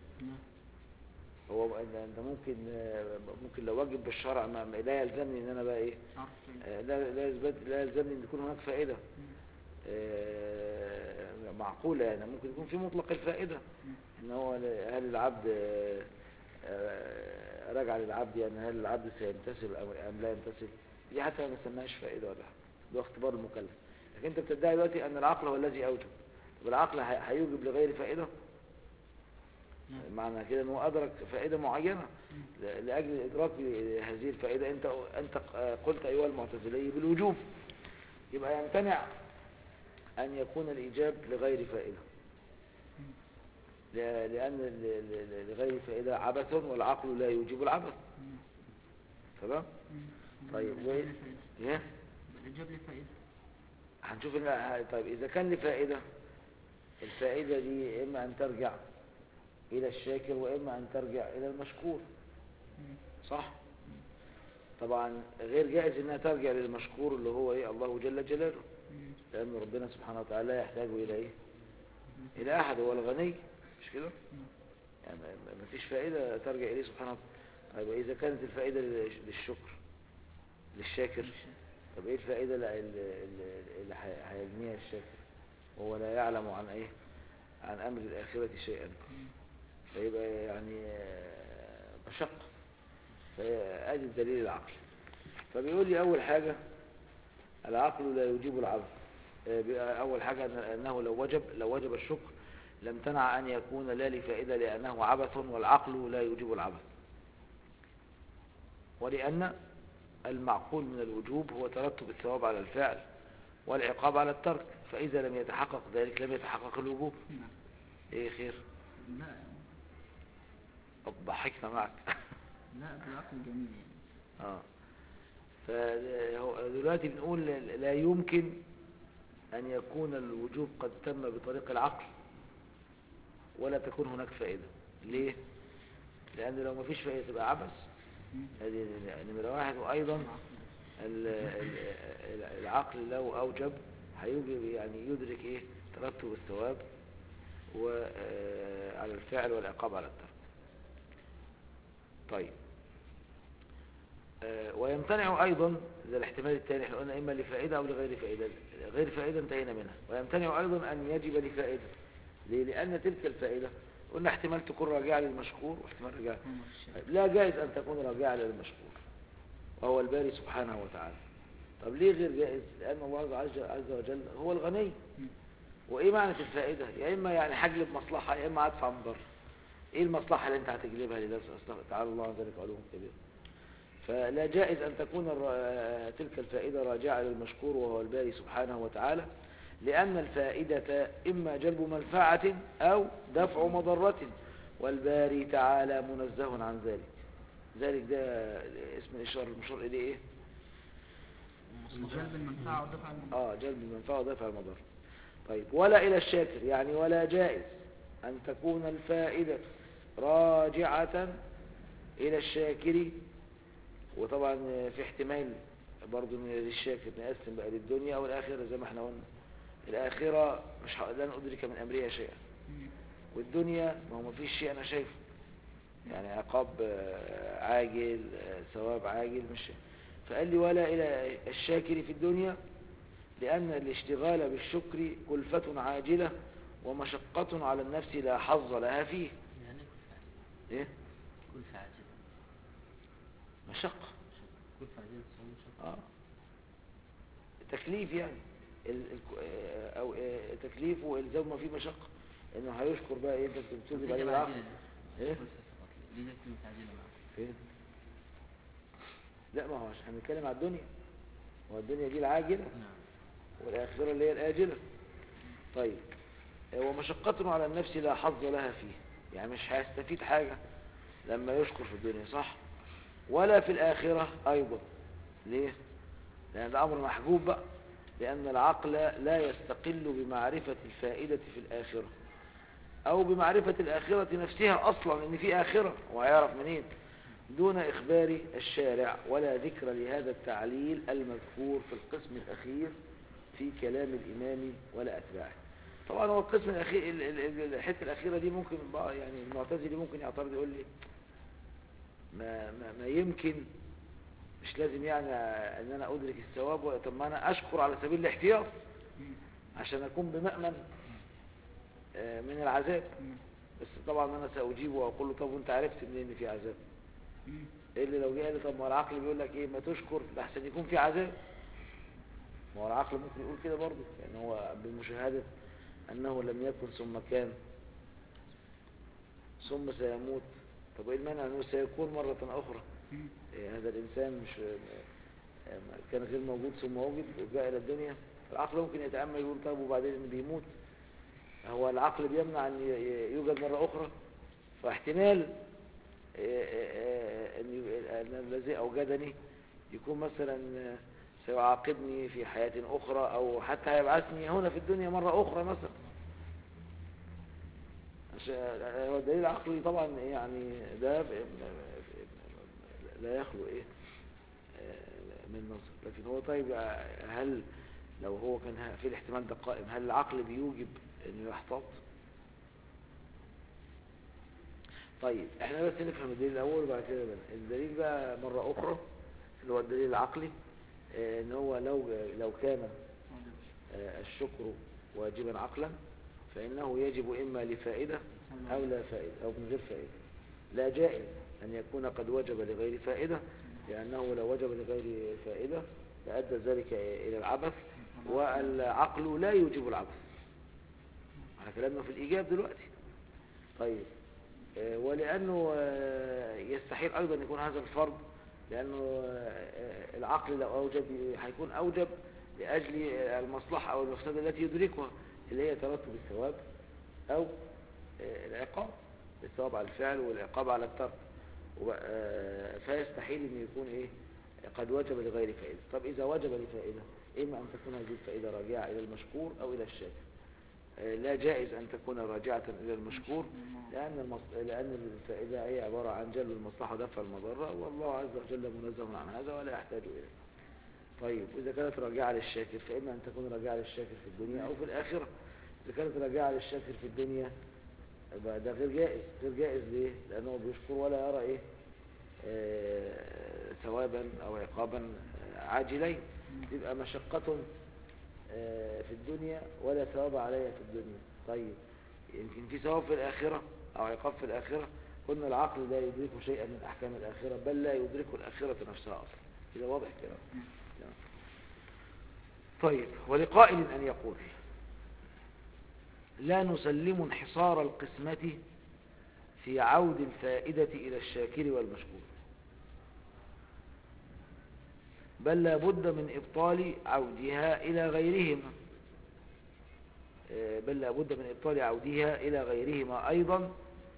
هو إن- انت ممكن آه، ممكن لو واجب بالشرع ما ما- لا يلزمني ان انا بقى ايه آه، لا لا يلزم- لا يلزمني ان يكون هناك فائده آه، معقوله يعني ممكن يكون في مطلق الفائده ان هو ل- هل العبد آه، آه، راجع للعبد يعني هل العبد سيمتثل ام أم لا يمتثل دي حتى ما نسميهاش فائده ولا حاجه ده اختبار المكلف لكن انت بتدعي دلوقتي ان العقل هو الذي اوجب طب العقل هي- هيوجب لغير فائده معنى كده انه ادرك فائده معينه ل- لاجل ادراك هذه الفائده انت انت قلت ايها المعتزلي بالوجوب يبقى يمتنع ان يكون الايجاب لغير فائده ل- لان ل- ل- لغير فائده عبث والعقل لا يوجب العبث تمام طيب وايه ايه الإجابة لفائدة هنشوف إن طيب إذا كان لفائدة الفائدة دي إما أن ترجع إلى الشاكر وإما أن ترجع إلى المشكور صح طبعا غير جائز إنها ترجع للمشكور اللي هو إيه الله جل جلاله لأن ربنا سبحانه وتعالى لا يحتاج إلى إيه إلى أحد هو الغني مش كده يعني ما- ما فيش فائدة ترجع إليه سبحانه وتعالى طيب إذا كانت الفائدة لل- للشكر للشاكر طب ايه الفائدة اللي, اللي, اللي هي- هيجنيها الشاكر وهو لا يعلم عن ايه عن امر الاخرة شيئا فيبقى يعني آه، مشقة فادي الدليل العقلي فبيقول لي اول حاجة العقل لا يجيب العبث آه، بيبقى اول حاجة أن- انه لو وجب لو وجب الشكر لم تنع ان يكون لا لفائدة لانه عبث والعقل لا يجيب العبث ولان المعقول من الوجوب هو ترتب الثواب على الفعل والعقاب على الترك فإذا لم يتحقق ذلك لم يتحقق الوجوب نعم ايه خير لا طب ضحكنا معك لا بالعقل جميل يعني اه فدلوقتي بنقول لا يمكن أن يكون الوجوب قد تم بطريق العقل ولا تكون هناك فائدة ليه؟ لأن لو ما فيش فائدة تبقى عبث هذه نمرة واحد وأيضا ال- ال- ال- العقل لو أوجب هيوجب يعني يدرك إيه ترتب الثواب وعلى الفعل والعقاب على الترك طيب آه، ويمتنع أيضا ده الاحتمال الثاني احنا قلنا إما لفائدة أو لغير فائدة غير فائدة انتهينا منها ويمتنع أيضا أن يجب لفائدة ليه؟ لأن تلك الفائدة قلنا احتمال تكون راجعة للمشكور واحتمال راجعة لا جائز أن تكون راجعة للمشكور وهو الباري سبحانه وتعالى طب ليه غير جائز لأن الله عز عز وجل هو الغني وإيه معنى الفائدة يا إما يعني حجلب مصلحة يا إما أدفع مضر إيه المصلحة اللي أنت هتجلبها لله سبحانه تعالى الله عن ذلك علوم كبير فلا جائز أن تكون الر- تلك الفائدة راجعة للمشكور وهو الباري سبحانه وتعالى لأن الفائدة إما جلب منفعة أو دفع مضرة والباري تعالى منزه عن ذلك ذلك ده اسم الإشارة المشار إليه إيه؟ جلب المنفعة ودفع المنفعة آه جلب المنفعة ودفع المضر طيب ولا إلى الشاكر يعني ولا جائز أن تكون الفائدة راجعة إلى الشاكر وطبعا في احتمال برضو من للشاكر نقسم بقى للدنيا أو الآخرة زي ما احنا قلنا الآخرة مش ه- لن أدرك من أمرها شيئا والدنيا ما هو مفيش شيء أنا شايفه يعني عقاب آه، عاجل آه، ثواب عاجل مش فقال لي ولا إلى الشاكر في الدنيا لأن الاشتغال بالشكر كلفة عاجلة ومشقة على النفس لا حظ لها فيه يعني كل إيه؟ كل عاجل مشقة كل عاجل تسوي شق آه. تكليف يعني ال- ال- آه، أو آه، تكليف والزام ما فيه مشقة إنه هيشكر بقى إيه أنت بتكذب عليه بالعقل إيه؟ دي زي كلمة عاجلة معاه فين؟ لا ما هو عشان هنتكلم على الدنيا هو الدنيا دي العاجلة نعم والآخرة اللي هي الآجلة طيب ومشقة على النفس لا حظ لها فيه يعني مش هيستفيد حاجة لما يشكر في الدنيا صح ولا في الآخرة أيضا ليه لأن ده أمر محجوب بقى لأن العقل لا يستقل بمعرفة الفائدة في الآخرة أو بمعرفة الآخرة نفسها أصلا إن في آخرة وهيعرف منين دون إخبار الشارع ولا ذكر لهذا التعليل المذكور في القسم الأخير في كلام الإمام ولا أتباعه طبعا هو القسم الأخير ال- ال- ال- الحتة الأخيرة دي ممكن بقى يعني المعتزلي ممكن يعترض يقول لي ما, ما, ما يمكن مش لازم يعني ان انا ادرك الثواب و- طب ما انا اشكر على سبيل الاحتياط عشان اكون بمأمن آه، من العذاب بس طبعا انا ساجيبه واقول له طب وانت عرفت منين ان في عذاب ايه اللي لو جه قال لي طب ما هو العقل بيقول لك ايه ما تشكر لحسن يكون في عذاب ما هو العقل ممكن يقول كده برضه يعني هو بمشاهدة انه لم يكن ثم كان ثم سيموت طب ايه المانع انه سيكون مرة اخرى إيه هذا الانسان مش آه، كان غير موجود ثم وجد وجاء الى الدنيا العقل ممكن يتأمل يقول طب وبعدين إن بيموت هو العقل بيمنع ان ي- يوجد مرة اخرى فاحتمال آه، آه، ان ي- أن الذي اوجدني يكون مثلا آه، سيعاقبني في حياة اخرى او حتى هيبعثني هنا في الدنيا مرة اخرى مثلا عشان- هو الدليل العقلي طبعا يعني ده ب- لا يخلو ايه آه، من نظر لكن هو طيب آه، هل لو هو كان ه- في الاحتمال ده قائم هل العقل بيوجب انه يحتاط طيب احنا بس نفهم الدليل الاول وبعد كده بقى. الدليل بقى مرة اخرى اللي هو الدليل العقلي آه، ان هو لو لو كان آه، الشكر واجبا عقلا فإنه يجب إما لفائدة أو لا فائدة أو من غير فائدة لا جائز أن يكون قد وجب لغير فائدة لأنه لو وجب لغير فائدة لأدى ذلك إلى العبث والعقل لا يوجب العبث على كلامنا في الإيجاب دلوقتي طيب آه، ولأنه آه، يستحيل أيضا يكون هذا الفرض لأنه آه، العقل لو أوجب هيكون أوجب لأجل المصلحة أو المفسدة التي يدركها اللي هي ترتب الثواب أو آه، العقاب الثواب على الفعل والعقاب على الترك وب- آه، فيستحيل أن يكون إيه قد وجب لغير فائدة طب إذا وجب لفائدة إما أن تكون هذه الفائدة راجعة إلى المشكور أو إلى الشاكر آه، لا جائز أن تكون راجعة إلى المشكور لأن المص... لأن الفائدة هي عبارة عن جلب المصلحة ودفع المضرة والله عز وجل منزه عن هذا ولا يحتاج إليه طيب إذا كانت راجعة للشاكر فإما أن تكون راجعة للشاكر في الدنيا أو في الآخرة إذا كانت راجعة للشاكر في الدنيا يبقى ده غير جائز غير جائز ليه؟ لأنه بيشكر ولا يرى إيه آه، ثوابا أو عقابا آه، عاجلين تبقى مشقة آه، في الدنيا ولا ثواب عليها في الدنيا طيب يمكن في ثواب في الآخرة أو عقاب في الآخرة قلنا العقل لا يدرك شيئا من أحكام الآخرة بل لا يدرك الآخرة نفسها أصلا كده واضح كده تمام. طيب ولقائل أن يقول لا نسلم انحصار القسمة في عود الفائدة إلى الشاكر والمشكور بل لا بد من إبطال عودها إلى غيرهما آه، بل لا بد من إبطال عودها إلى غيرهما أيضا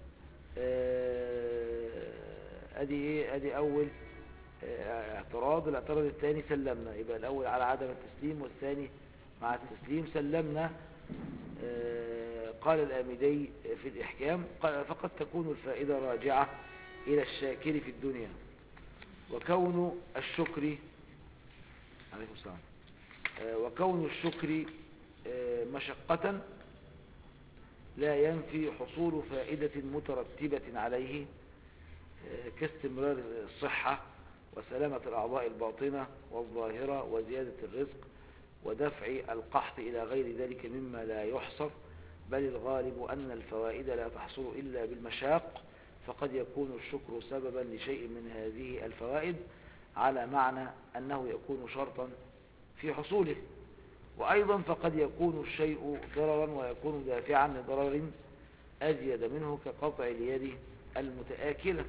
آه، أدي إيه أدي أول آه، اعتراض الاعتراض الثاني سلمنا يبقى الأول على عدم التسليم والثاني مع التسليم سلمنا آه، قال الآمدي في الإحكام قال فقد تكون الفائدة راجعة إلى الشاكر في الدنيا وكون الشكر عليكم السلام آه، وكون الشكر آه، مشقة لا ينفي حصول فائدة مترتبة عليه آه، كاستمرار الصحة وسلامة الأعضاء الباطنة والظاهرة وزيادة الرزق ودفع القحط إلى غير ذلك مما لا يحصر بل الغالب أن الفوائد لا تحصل إلا بالمشاق فقد يكون الشكر سببا لشيء من هذه الفوائد على معنى أنه يكون شرطا في حصوله وأيضا فقد يكون الشيء ضررا ويكون دافعا لضرر أزيد منه كقطع اليد المتآكلة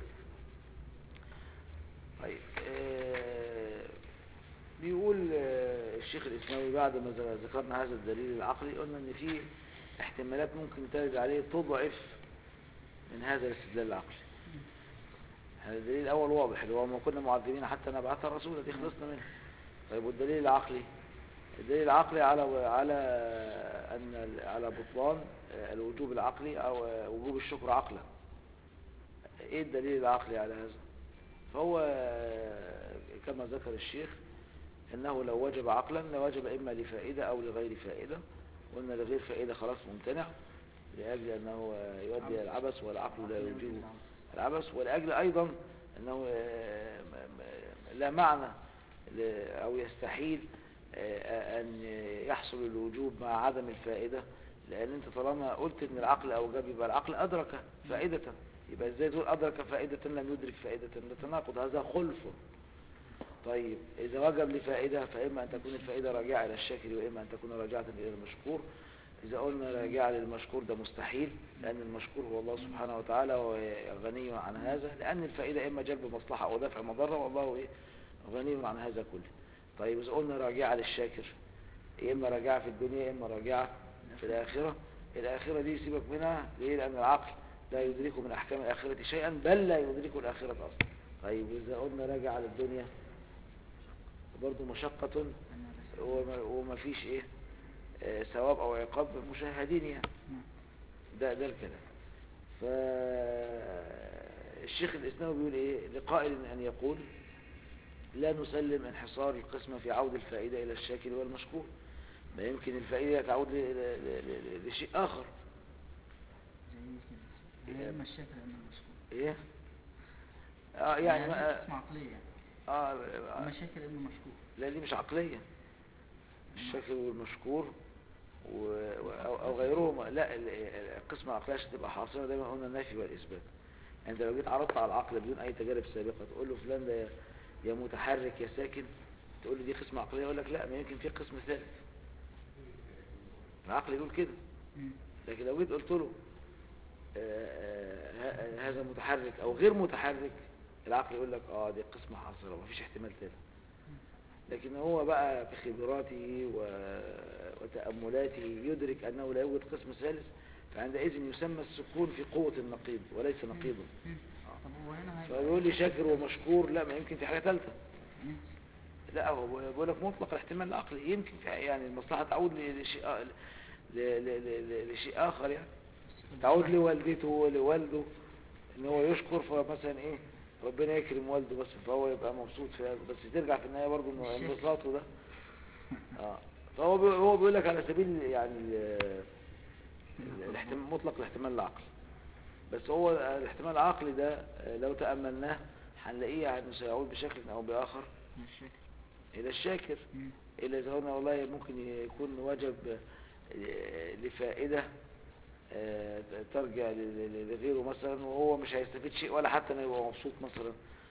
طيب آه، بيقول آه، الشيخ الإسماوي بعد ما ذ- ذكرنا هذا الدليل العقلي قلنا ان في احتمالات ممكن ترد عليه تضعف من هذا الاستدلال العقلي هذا الدليل الأول واضح اللي هو ما كنا معذبين حتى نبعث رسولا دي خلصنا منه طيب والدليل العقلي الدليل العقلي على على أن ال- على بطلان آه، الوجوب العقلي أو آه، وجوب الشكر عقلا إيه الدليل العقلي على هذا فهو آه، كما ذكر الشيخ أنه لو وجب عقلا لوجب إما لفائدة أو لغير فائدة قلنا لغير فائدة خلاص ممتنع لأجل أنه آه، يؤدي إلى العبث والعقل لا يوجب العبث ولأجل أيضا أنه آه، م- م- لا معنى ل- أو يستحيل آه، أن يحصل الوجوب مع عدم الفائدة لأن أنت طالما قلت أن العقل أوجب يبقى العقل أدرك فائدة يبقى إزاي تقول أدرك فائدة لم يدرك فائدة ده تناقض هذا خلف طيب إذا وجب لفائدة فإما أن تكون الفائدة راجعة إلى الشاكر وإما أن تكون راجعة إلى المشكور إذا قلنا راجعة للمشكور ده مستحيل لأن المشكور هو الله سبحانه وتعالى وهو غني عن هذا لأن الفائدة إما جلب مصلحة أو دفع مضرة والله إيه غني عن هذا كله طيب إذا قلنا راجعة للشاكر يا إما راجعة في الدنيا يا إما راجعة في الآخرة الآخرة دي سيبك منها ليه لأن العقل لا يدرك من أحكام الآخرة شيئا بل لا يدرك الآخرة أصلا طيب إذا قلنا راجعة للدنيا برضه مشقة وما, وما فيش إيه آه، ثواب أو عقاب مشاهدين يعني ده ده الكلام فالشيخ الإسلامي بيقول إيه لقائل أن يقول لا نسلم انحصار القسمة في عود الفائدة إلى الشاكر والمشكور ما يمكن الفائدة تعود ل- ل- ل- لشيء آخر زي كده اما الشاكر اما المشكور إيه آه يعني هي ما اسم عقلية يعني آه اما آه الشاكر اما مشكور لا دي مش عقلية الشاكر والمشكور و... و- أو, أو غيرهما لا ال- ال- القسمة العقلية عشان تبقى حاصلة دايما قلنا النفي والإثبات يعني انت لو جيت عرضت على العقل بدون أي تجارب سابقة تقول له فلان ده يا- يا متحرك يا ساكن تقول له دي قسمة عقلية يقول لك لا ما يمكن في قسم ثالث العقل يقول كده مم. لكن لو جيت قلت له آه، آه، ه- هذا متحرك او غير متحرك العقل يقول لك اه دي قسمة حاصلة ومفيش احتمال ثالث لكن هو بقى بخبراته و- وتأملاته يدرك أنه لا يوجد قسم ثالث فعندئذ يسمى السكون في قوة النقيض وليس نقيضا مم. طب هو هنا هيبقى فيقول لي شاكر ومشكور لا ما يمكن في حاجة ثالثة مم. لا هو بيقول لك مطلق الاحتمال العقلي يمكن في يعني المصلحة تعود ل- لشيء آه، ل- ل- ل- ل- لشيء اخر يعني تعود لوالدته ولوالده ان هو يشكر فمثلا ايه ربنا يكرم والده بس فهو يبقى مبسوط في هذا بس ترجع في النهايه برضه انه انبساطه ده اه فهو بي- هو بيقول لك على سبيل يعني ال- ال- الاحتمال مطلق الاحتمال العقلي بس هو الاحتمال العقلي ده آه، لو تأملناه هنلاقيه يعني سيعود بشكل او باخر من الشكل الى الشاكر مم. إلى إذا قلنا والله ممكن يكون وجب آه، لفائدة آه، ترجع ل- ل- لغيره مثلا وهو مش هيستفيد شيء ولا حتى انه يبقى مبسوط مثلا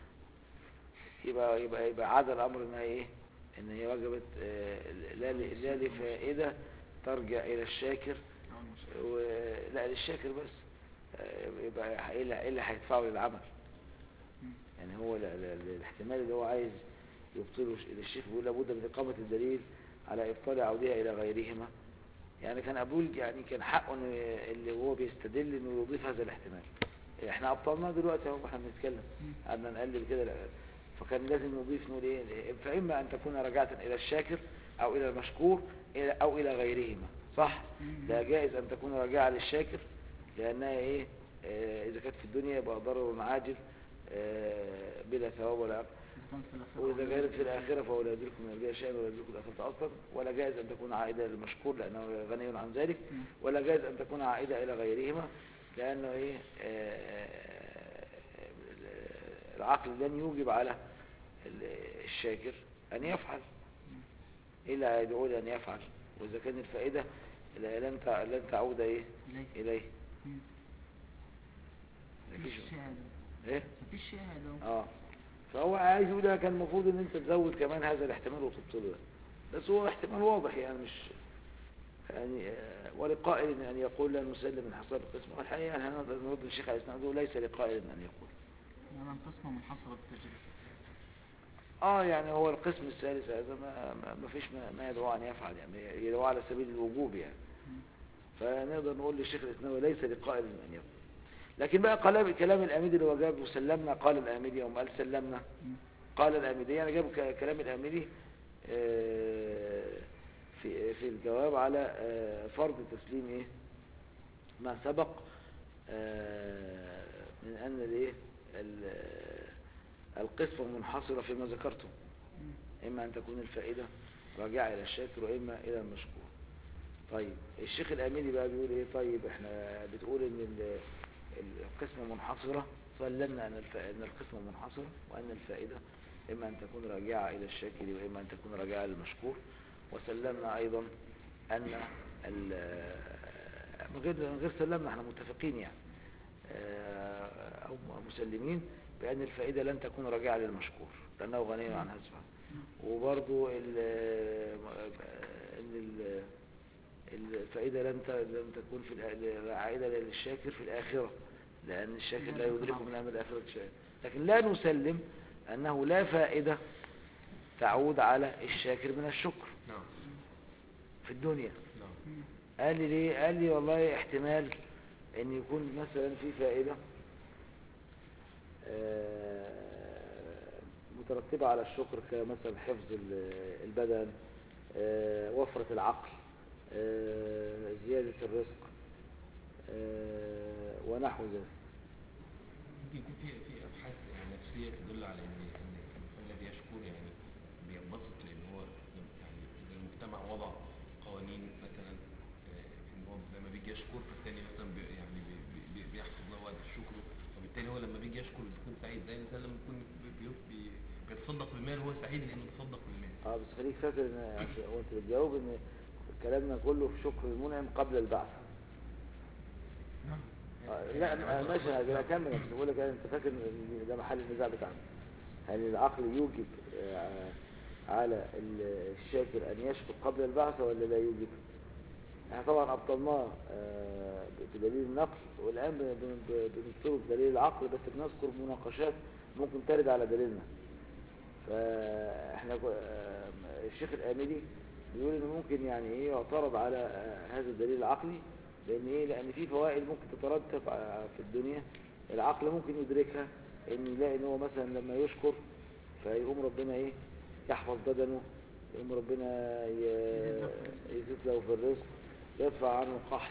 يبقى يبقى يبقى عاد الامر انها ايه ان هي وجبت آه، لا ل- لا لفائدة ترجع الى الشاكر أو المشكلة و- لا للشاكر بس آه، يبقى ايه اللي إيه اللي هيدفعه للعمل مم. يعني هو ال- ال- الاحتمال اللي هو عايز يبطله ش- الشيخ بيقول لابد من إقامة الدليل على إبطال عودها إلى غيرهما يعني كان أقول يعني كان حقه إنه ي- اللي هو بيستدل إنه يضيف هذا الاحتمال إحنا أبطلناه دلوقتي أهو إحنا بنتكلم قعدنا نقلب كده لا- فكان لازم نضيف نقول إيه فإما أن تكون راجعة إلى الشاكر أو إلى المشكور إلى- أو إلى غيرهما صح؟ لا جائز أن تكون راجعة للشاكر لأنها إيه آه، إذا كانت في الدنيا يبقى ضرر عاجل آه، بلا ثواب ولا عقاب إذا كانت في الآخرة وإذا كانت في الآخرة فهو لا يدركم من البيع شيئا ولا يدركم الآخرة أصلا ولا جائز أن تكون عائدة للمشكور لأنه غني عن ذلك مم. ولا جائز أن تكون عائدة إلى غيرهما لأنه إيه آه، العقل لن يوجب على ال- الشاكر أن يفعل إلا يدعو أن يفعل وإذا كان الفائدة لا- لن تع- لن تعود إيه إليه إليه مم. مفيش مفيش- شهادة إيه مفيش شهادة اه فهو عايز يقول ده كان المفروض ان انت تزود كمان هذا الاحتمال وتبطله ده بس هو احتمال واضح يعني مش يعني آه، ولقائل ان يقول لا نسلم من حصاد القسم والحقيقه يعني هنقدر نرد الشيخ على اسناده ليس لقائل ان يقول يعني القسمة منحصرة بالتجربة اه يعني هو القسم الثالث هذا ما ما ما فيش ما, ما يدعو ان يفعل يعني يدعو على سبيل الوجوب يعني فنقدر نقول للشيخ الاسناوي ليس لقائل ان يقول لكن بقى كلام كلام الاميدي اللي هو جاب وسلمنا قال الاميدي يوم قال سلمنا مم. قال الاميدي يعني جاب ك- كلام الاميدي آه، في في الجواب على آه، فرض تسليم ايه ما سبق آه، من ان الايه ال- القسمة منحصرة فيما ذكرته إما أن تكون الفائدة راجعة إلى الشاكر وإما إلى المشكور طيب الشيخ الأميني بقى بيقول إيه طيب إحنا بتقول إن ال- ال- القسمة منحصرة سلمنا أن الف- أن القسمة منحصرة وأن الفائدة إما أن تكون راجعة إلى الشاكر وإما أن تكون راجعة للمشكور وسلمنا أيضا أن ال- من غير من غير سلمنا احنا متفقين يعني آه، أو مسلمين بأن الفائدة لن تكون راجعة للمشكور لأنه غني عن هزفها وبرضو ال- ان ال- الفائدة لن ت- لن تكون في الآ- عائدة للشاكر في الآخرة لأن الشاكر لا يدرك من أمر الآخرة شيئا لكن لا نسلم أنه لا فائدة تعود على الشاكر من الشكر نعم في الدنيا نعم قال لي ليه قال لي والله احتمال ان يكون مثلا في فائدة آه، مترتبة على الشكر كمثلا حفظ ال- البدن آه، وفرة العقل آه، زيادة الرزق آه، ونحو ذلك ممكن يكون في في ابحاث يعني نفسيه تدل على ان ان الانسان الذي يشكر يعني بينبسط لان هو يعني اذا المجتمع وضع قوانين مثلا آه، ان هو لما بيجي يشكر فالتاني مثلا بي يعني بي- بي- بيحصل له وقت الشكر وبالتالي هو لما بيجي يشكر بيكون سعيد زي الانسان لما يكون بي- بي- بي- بيتصدق بالمال هو سعيد لانه تصدق بالمال اه بس خليك فاكر ان عشان- وانت بتجاوب ان كلامنا كله في شكر المنعم قبل البعث آه، لا آه، ماشي لا كمل بس بقول لك انت فاكر ان ده محل النزاع بتاعنا هل العقل يوجب آه، على ال- الشاكر ان يشكر قبل البعث ولا لا يوجب احنا طبعا ابطلناه آه، بدليل النقل والان بن- بن- بن- بنذكره بدليل العقل بس بنذكر مناقشات ممكن ترد على دليلنا فاحنا كو- آه، الشيخ الآملي بيقول ان ممكن يعني ايه يعترض على آه، هذا الدليل العقلي لان ايه لان في فوائد ممكن تترتب ع- في الدنيا العقل ممكن يدركها ان يلاقي ان هو مثلا لما يشكر فيقوم ربنا ايه يحفظ بدنه يقوم ربنا ي- يزيد له في الرزق يدفع عنه قحط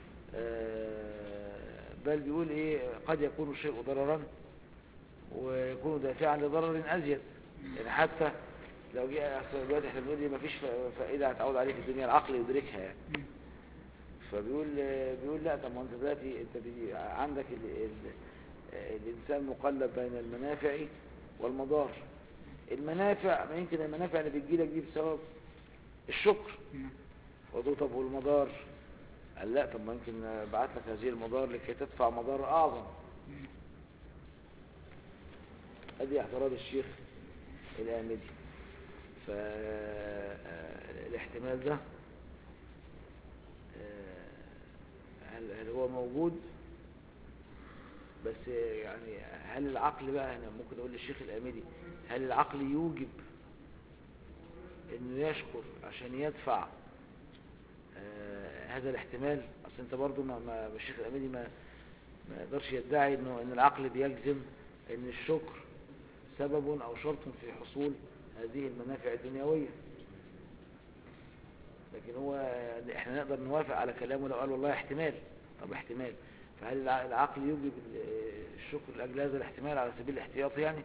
آه، بل بيقول ايه قد يكون الشيء ضررا ويكون دافعا لضرر ازيد يعني حتى لو جه أصل دلوقتي احنا بنقول ما فيش فائده هتعود عليه في الدنيا العقل يدركها يعني فبيقول بيقول لا طب ما انت دلوقتي انت بي- عندك ال ال الانسان مقلب بين المنافع والمضار المنافع ما يمكن المنافع اللي بتجيلك دي بسبب الشكر نعم. وضو طب والمضار قال لا طب ما يمكن بعت لك هذه المضار لكي تدفع مضار اعظم ادي اعتراض الشيخ الامدي فالاحتمال ده آه، هل هل هو موجود بس يعني هل العقل بقى هنا ممكن اقول للشيخ الامدي هل العقل يوجب انه يشكر عشان يدفع آه، هذا الاحتمال اصل انت برضو ما, ما الشيخ الامدي ما ما يقدرش يدعي انه ان العقل بيجزم ان الشكر سبب او شرط في حصول هذه المنافع الدنيويه لكن هو احنا نقدر نوافق على كلامه لو قال والله احتمال طب احتمال فهل الع- العقل يوجب ال- الشكر لاجل هذا الاحتمال على سبيل الاحتياط يعني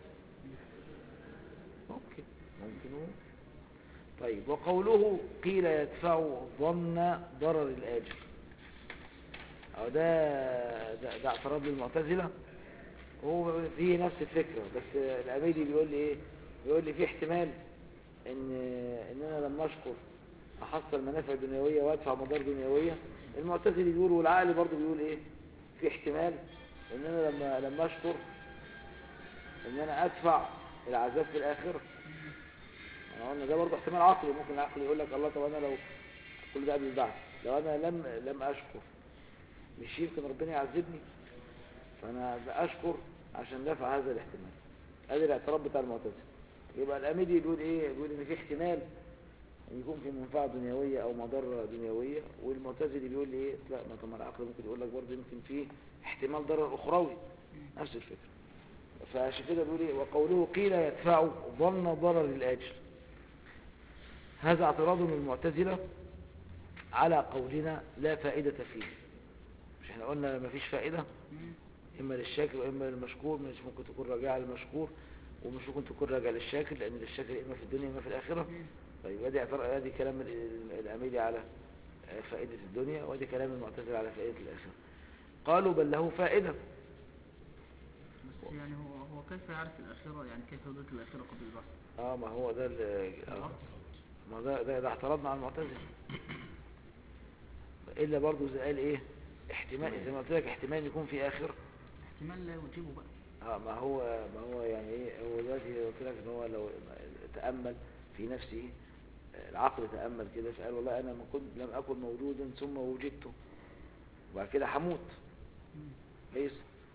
ممكن ممكن هو. طيب وقوله قيل يدفع ظن ضرر الآجر أو ده ده, ده اعتراض للمعتزلة هو فيه نفس الفكرة بس العبيدي بيقول لي ايه بيقول لي في احتمال ان ان انا لما اشكر احصل منافع دنيوية وادفع مضار دنيوية المعتزلي بيقول والعقل برضه بيقول ايه في احتمال ان انا لما لما اشكر ان انا ادفع العذاب في الاخره انا قلنا ده برضه احتمال عقلي ممكن العقل يقول لك الله طب انا لو كل ده قبل البعث لو انا لم لم اشكر مش يمكن ربنا يعذبني فانا اشكر عشان دفع هذا الاحتمال ادي الاعتراض بتاع المعتزله يبقى الاميدي بيقول ايه بيقول ان في احتمال ان يكون في منفعه دنيويه او مضره دنيويه والمعتزلي بيقول لي ايه لا ما طب ما العقل ممكن يقول لك برضه يمكن في احتمال ضرر اخروي نفس الفكره فعشان كده بيقول ايه وقوله قيل يدفع ظن ضرر الاجر هذا اعتراض من المعتزله على قولنا لا فائده فيه مش احنا قلنا ما فيش فائده اما للشاكر واما للمشكور مش ممكن تكون راجعه للمشكور ومش ممكن تكون راجعه للشاكر لان للشاكر اما في الدنيا اما في الاخره طيب ادي اعتراض ادي كلام ال- ال- الاميلي على آه، فائده الدنيا وادي كلام المعتزله على فائده الاخره قالوا بل له فائده بس يعني هو هو كيف يعرف الآخرة يعني كيف يدرك الآخرة قبل البعث؟ اه ما هو ده ال- آه. ما ده ده, ده اعتراض مع المعتزله الا برضه زي قال ايه احتمال زي ما قلت لك احتمال يكون في اخره احتمال لا يوجبه بقى اه ما هو ما هو يعني ايه هو دلوقتي قلت لك ان هو لو تامل في نفسه آه، العقل تامل كده فقال والله انا ما كنت لم اكن موجودا ثم وجدت وبعد كده هموت كويس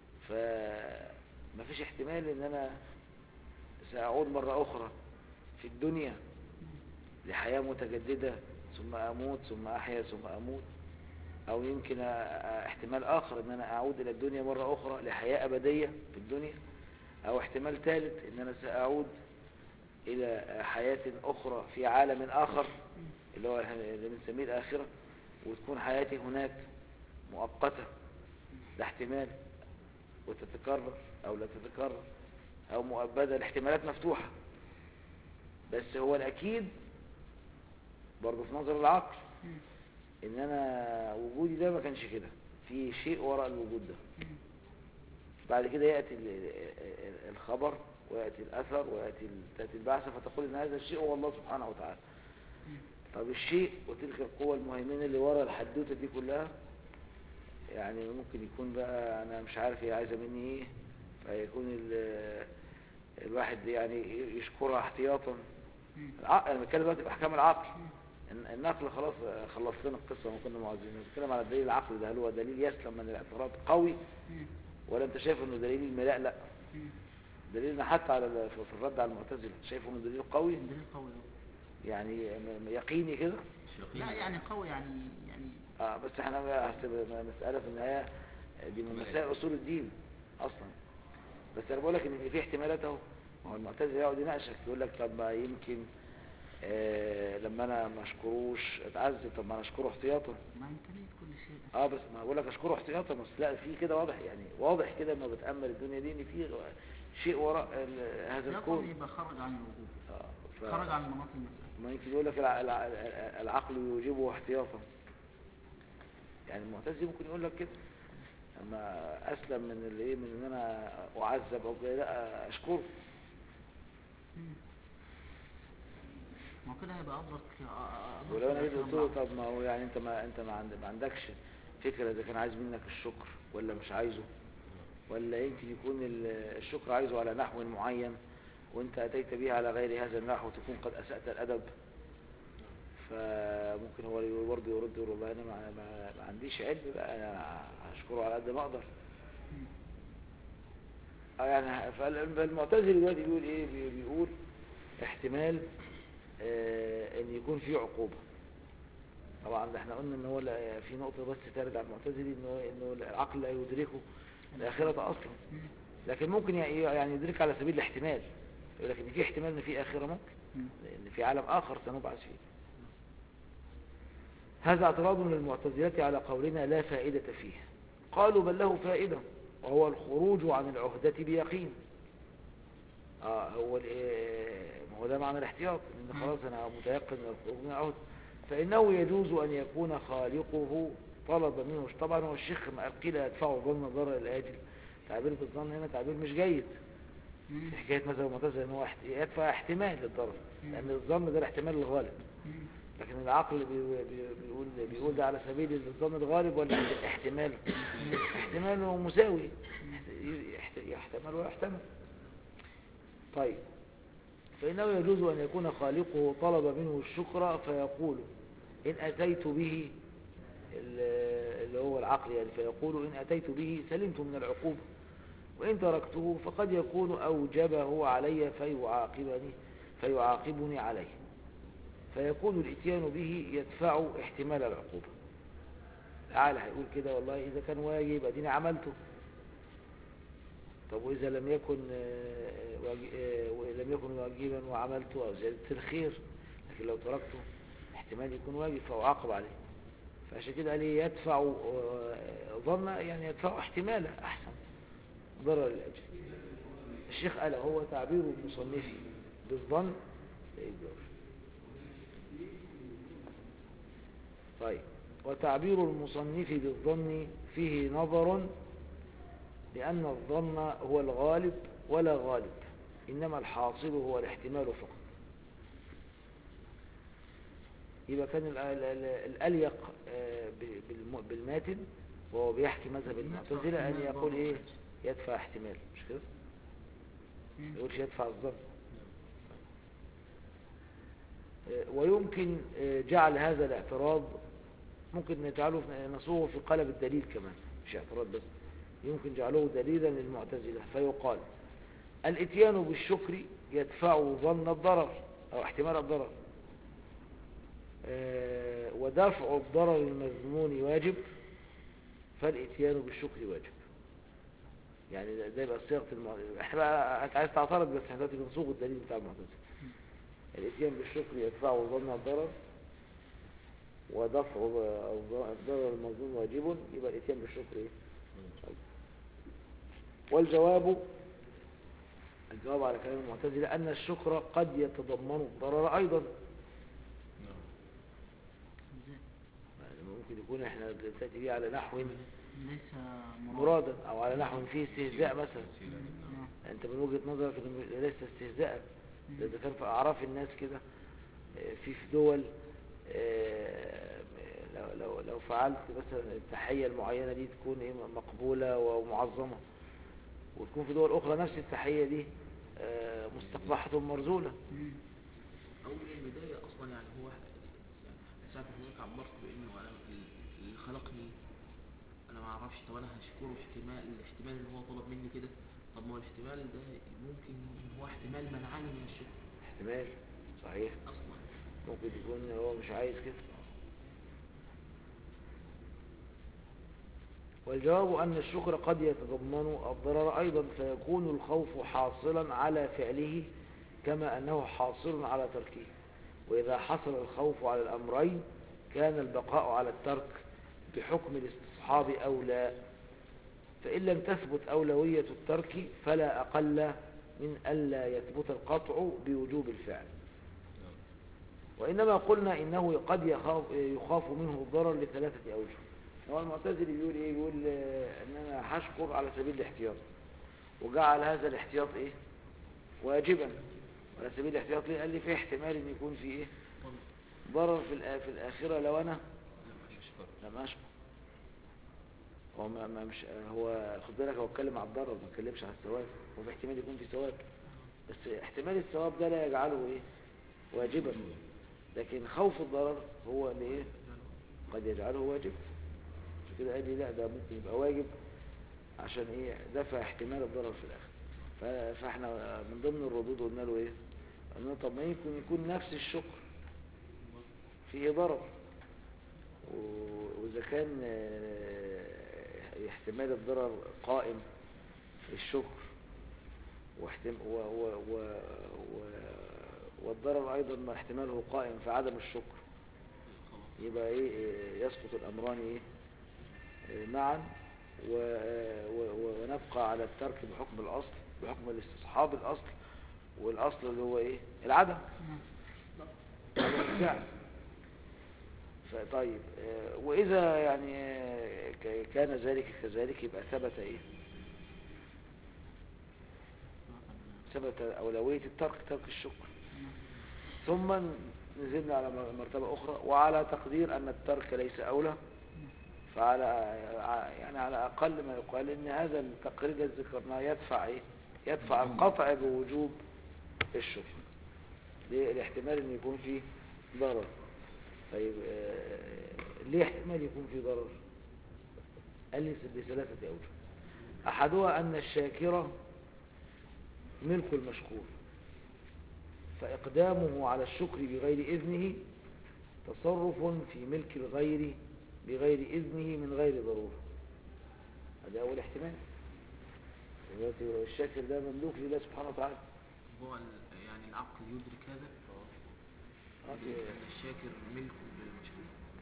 فما فيش احتمال ان انا ساعود مره اخرى في الدنيا لحياه متجدده ثم اموت ثم احيا ثم اموت او يمكن أ- أ- احتمال اخر ان انا اعود الى الدنيا مرة اخرى لحياة ابدية في الدنيا او احتمال ثالث ان انا ساعود الى حياة اخرى في عالم اخر اللي هو اللي بنسميه الاخرة وتكون حياتي هناك مؤقتة ده احتمال وتتكرر او لا تتكرر او مؤبدة الاحتمالات مفتوحة بس هو الاكيد برضه في نظر العقل ان انا وجودي ده ما كانش كده في شيء وراء الوجود ده بعد كده يأتي ال- ال- الخبر ويأتي الأثر ويأتي ال- تأتي البعثة فتقول إن هذا الشيء هو الله سبحانه وتعالى طب الشيء وتلك القوة المهيمنة اللي ورا الحدوتة دي كلها يعني ممكن يكون بقى أنا مش عارف هي عايزة مني إيه فيكون ال- الواحد يعني يشكرها احتياطا العقل أنا بتكلم دلوقتي بأحكام العقل الن- النقل خلاص خلص لنا القصة ما كنا معاذين نتكلم على الدليل العقلي ده هل هو دليل يسلم من الاعتراض قوي ولا انت شايف انه دليل الملاء لا دليلنا حتى على ال- في الرد على المعتزله شايفه انه دليل قوي دليل قوي أوي. يعني م- م- يقيني كده مش يقين لا يعني قوي يعني يعني اه بس احنا بقى هتبقى م- مساله في النهايه دي من مسائل اصول الدين اصلا بس انا بقول لك ان في احتمالات اهو ما هو المعتزله يقعد يناقشك يقول لك طب ما يمكن آه لما انا ما اشكروش اتعذب طب ما انا اشكره احتياطا مع إمكانية كل شيء اه بس ما بقول لك اشكره احتياطا بس لا في كده واضح يعني واضح كده لما بتامل الدنيا دي ان في شيء وراء ال- هذا احتياطا الكون يبقى خرج عن الوجود آه ف... خرج عن مناط المسألة ما يمكن يقول لك الع... الع... العقل يوجبه احتياطا يعني المعتزلي ممكن يقول لك كده اما اسلم من الايه من ان انا اعذب او كده لا اشكره ما هو كده هيبقى أدرك أدرك ولو انا جيت الأسباب قلت له العقل. طب ما هو يعني انت ما انت ما, عند... ما عندكش فكره اذا كان عايز منك الشكر ولا مش عايزه ولا يمكن يكون ال- الشكر عايزه على نحو معين وانت اتيت به على غير هذا النحو تكون قد اسأت الادب فممكن هو يقول- برضه يرد يقول والله انا ما, ما, ما عنديش علم بقى انا هشكره على قد ما اقدر اه يعني فال- فالمعتزلي دلوقتي بيقول ايه بي- بيقول احتمال آه ان يكون في عقوبة طبعا ده احنا قلنا ان هو لا- في نقطة بس ترد على المعتزلي ان هو انه العقل لا يدركه الآخرة أصلا لكن ممكن يعني يعني يدرك على سبيل الاحتمال يقول لك ان في احتمال ان في آخرة ممكن مم. لأن في عالم آخر سنبعث فيه هذا اعتراض من المعتزلة على قولنا لا فائدة فيه قالوا بل له فائدة وهو الخروج عن العهدة بيقين اه هو ال- إيه، ما هو ده معنى الاحتياط ان خلاص انا متيقن من الخروج من العهد فانه يجوز ان يكون خالقه طلب منه طبعا هو الشيخ ما قيل يدفعه ظن ضرر الاجل تعبير بالظن هنا تعبير مش جيد مم. في حكايه مثلا المعتزله ان هو احت- يدفع احتمال للضرر لان الظن ده الاحتمال الغالب مم. لكن العقل بي- بي- بيقول بيقول ده على سبيل الظن الغالب ولا احتمال احتماله مساوي يحت- يحتمل ويحتمل طيب فإنه يجوز أن يكون خالقه طلب منه الشكر فيقول إن أتيت به ال- اللي هو العقل يعني فيقول إن أتيت به سلمت من العقوبة وإن تركته فقد يكون أوجبه علي فيعاقبني فيعاقبني عليه فيكون الاتيان به يدفع احتمال العقوبة العقل هيقول كده والله إذا كان واجب أديني عملته طب وإذا لم يكن آه، واج- آه، لم يكن واجبا وعملته أو زيادة الخير لكن لو تركته احتمال يكون واجب فأعاقب عليه فعشان كده قال لي يدفع آه، ظن يعني يدفع احتمالا أحسن ضرر الأجل الشيخ قال هو تعبير المصنف بالظن لا يجوز طيب وتعبير المصنف بالظن فيه نظر لأن الظن هو الغالب ولا غالب إنما الحاصل هو الاحتمال فقط يبقى كان ال- ال- ال- الأليق آه، ب- بالم- بالماتن وهو بيحكي مذهب المعتزلة أن يقول إيه يدفع احتمال مش كده مم. ما يقولش يدفع الظن آه، ويمكن آه، جعل هذا الاعتراض ممكن نجعله في- نصوغه في قلب الدليل كمان مش اعتراض بس يمكن جعله دليلا للمعتزلة فيقال الاتيان بالشكر يدفع ظن الضرر او احتمال الضرر آه، ودفع الضرر المذموم واجب فالاتيان بالشكر واجب يعني ده- ده يبقى صيغه الم... احنا بقى انت عايز تعترض بس احنا دلوقتي بنصوغ الدليل بتاع المعتزله الاتيان بالشكر يدفع ظن الضرر ودفع الضرر المظنون واجب يبقى الاتيان بالشكر ايه والجواب الجواب على كلام المعتزلة أن الشكر قد يتضمن الضرر أيضا نعم ازاي يعني ممكن يكون احنا بنتأتي به على نحو ليس مراد مرادا أو على نحو فيه استهزاء مثلا نعم أنت من وجهة نظرك إنه ليس استهزاء ده إذا كان في أعراف الناس كده آه، في في دول آه، لو لو لو فعلت مثلا التحية المعينة دي تكون إيه مقبولة ومعظمة وتكون في دول أخرى نفس التحية دي آه، مستقبحة مرزولة مم. أو من البداية أصلا يعني هو يعني ساعة ما حضرتك عبرت بإنه أنا ال- اللي خلقني أنا ما أعرفش طب أنا هشكره احتمال الاحتمال اللي هو طلب مني كده طب ما هو الاحتمال ده ممكن هو احتمال منعني من الشكر احتمال صحيح أصلا ممكن يكون هو مش عايز كده والجواب أن الشكر قد يتضمن الضرر أيضا فيكون الخوف حاصلا على فعله كما أنه حاصل على تركه وإذا حصل الخوف على الأمرين كان البقاء على الترك بحكم الاستصحاب أولى فإن لم تثبت أولوية الترك فلا أقل من ألا يثبت القطع بوجوب الفعل وإنما قلنا إنه قد يخاف, يخاف منه الضرر لثلاثة أوجه هو المعتزلي بيقول إيه يقول آه، إن أنا هشكر على سبيل الاحتياط وجعل هذا الاحتياط إيه واجبا على سبيل الاحتياط ليه قال لي في احتمال إن يكون في إيه ضرر في الآ- في الآخرة لو أنا لم أشكر هو ما ما مش هو خد بالك هو اتكلم على الضرر ما اتكلمش على الثواب هو في احتمال يكون في ثواب بس احتمال الثواب ده لا يجعله ايه واجبا لكن خوف الضرر هو اللي ايه قد يجعله واجب عشان كده قال لي لا ده ممكن يبقى واجب عشان ايه دفع احتمال الضرر في الاخر ف- فاحنا من ضمن الردود قلنا له ايه قلنا له طب ما يمكن يكون نفس الشكر فيه ضرر و- وإذا كان آه، احتمال الضرر قائم في الشكر واحتم و و و و والضرر أيضا ما احتماله قائم في عدم الشكر يبقى إيه إيه، يسقط الأمران إيه آه، معا و- و- و- ونبقى على الترك بحكم الأصل بحكم الاستصحاب الأصل والأصل اللي هو إيه العدم عدم الفعل فطيب آه، وإذا يعني آه، ك- كان ذلك كذلك يبقى ثبت إيه ثبت أولوية الترك ترك الشكر ثم نزلنا على مر- مرتبة أخرى وعلى تقدير أن الترك ليس أولى فعلى ع- يعني على أقل ما يقال إن هذا التقرير الذي ذكرناه يدفع إيه يدفع القطع بوجوب الشكر ليه؟ الاحتمال أن يكون فيه ضرر طيب آه، ليه احتمال يكون في ضرر قال لي بثلاثة أوجه أحدها أن الشاكر ملك المشكور فإقدامه على الشكر بغير إذنه تصرف في ملك الغير بغير إذنه من غير ضرورة هذا أول احتمال دلوقتي الشاكر ده مملوك لله سبحانه وتعالى هو ال- يعني العقل يدرك هذا آه، في- يدرك أن الشاكر ملك للمشكور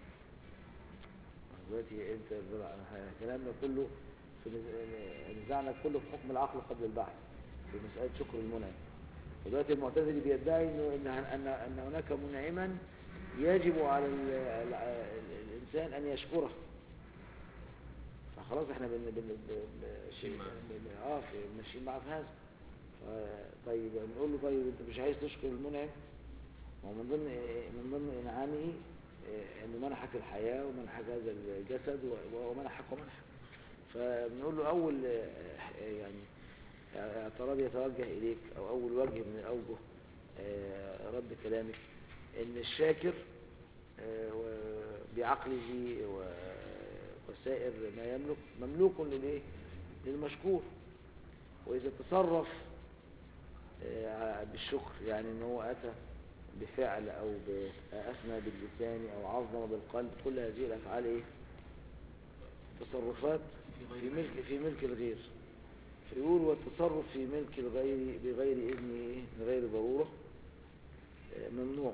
دلوقتي انت احنا كلامنا كله في نز- نزاعنا كله في حكم العقل قبل البحث في مسألة شكر المنعم ودلوقتي المعتزلي بيدعي انه ان ان ان هناك منعما يجب على ال ال ال الانسان ان يشكره فخلاص احنا بن بن بن ماشيين معاه. بن- اه في ماشيين معاه في هذا ف- طيب نقول له طيب انت مش عايز تشكر المنعم هو من ضمن من ضمن انعامه آه، انه منحك الحياه ومنحك هذا الجسد و- ومنحك ومنحك فبنقول له اول آه، يعني اعتراض يتوجه اليك او اول وجه من اوجه آه، رد كلامك ان الشاكر آه، و- بعقله و- وسائر ما يملك مملوك للايه للمشكور واذا تصرف آه، بالشكر يعني ان هو اتى بفعل او ب- اثنى باللسان او عظم بالقلب كل هذه الافعال ايه تصرفات في في غير ملك في ملك الغير فيقول والتصرف في ملك الغير بغير اذنه إيه؟ بغير ضروره آه، ممنوع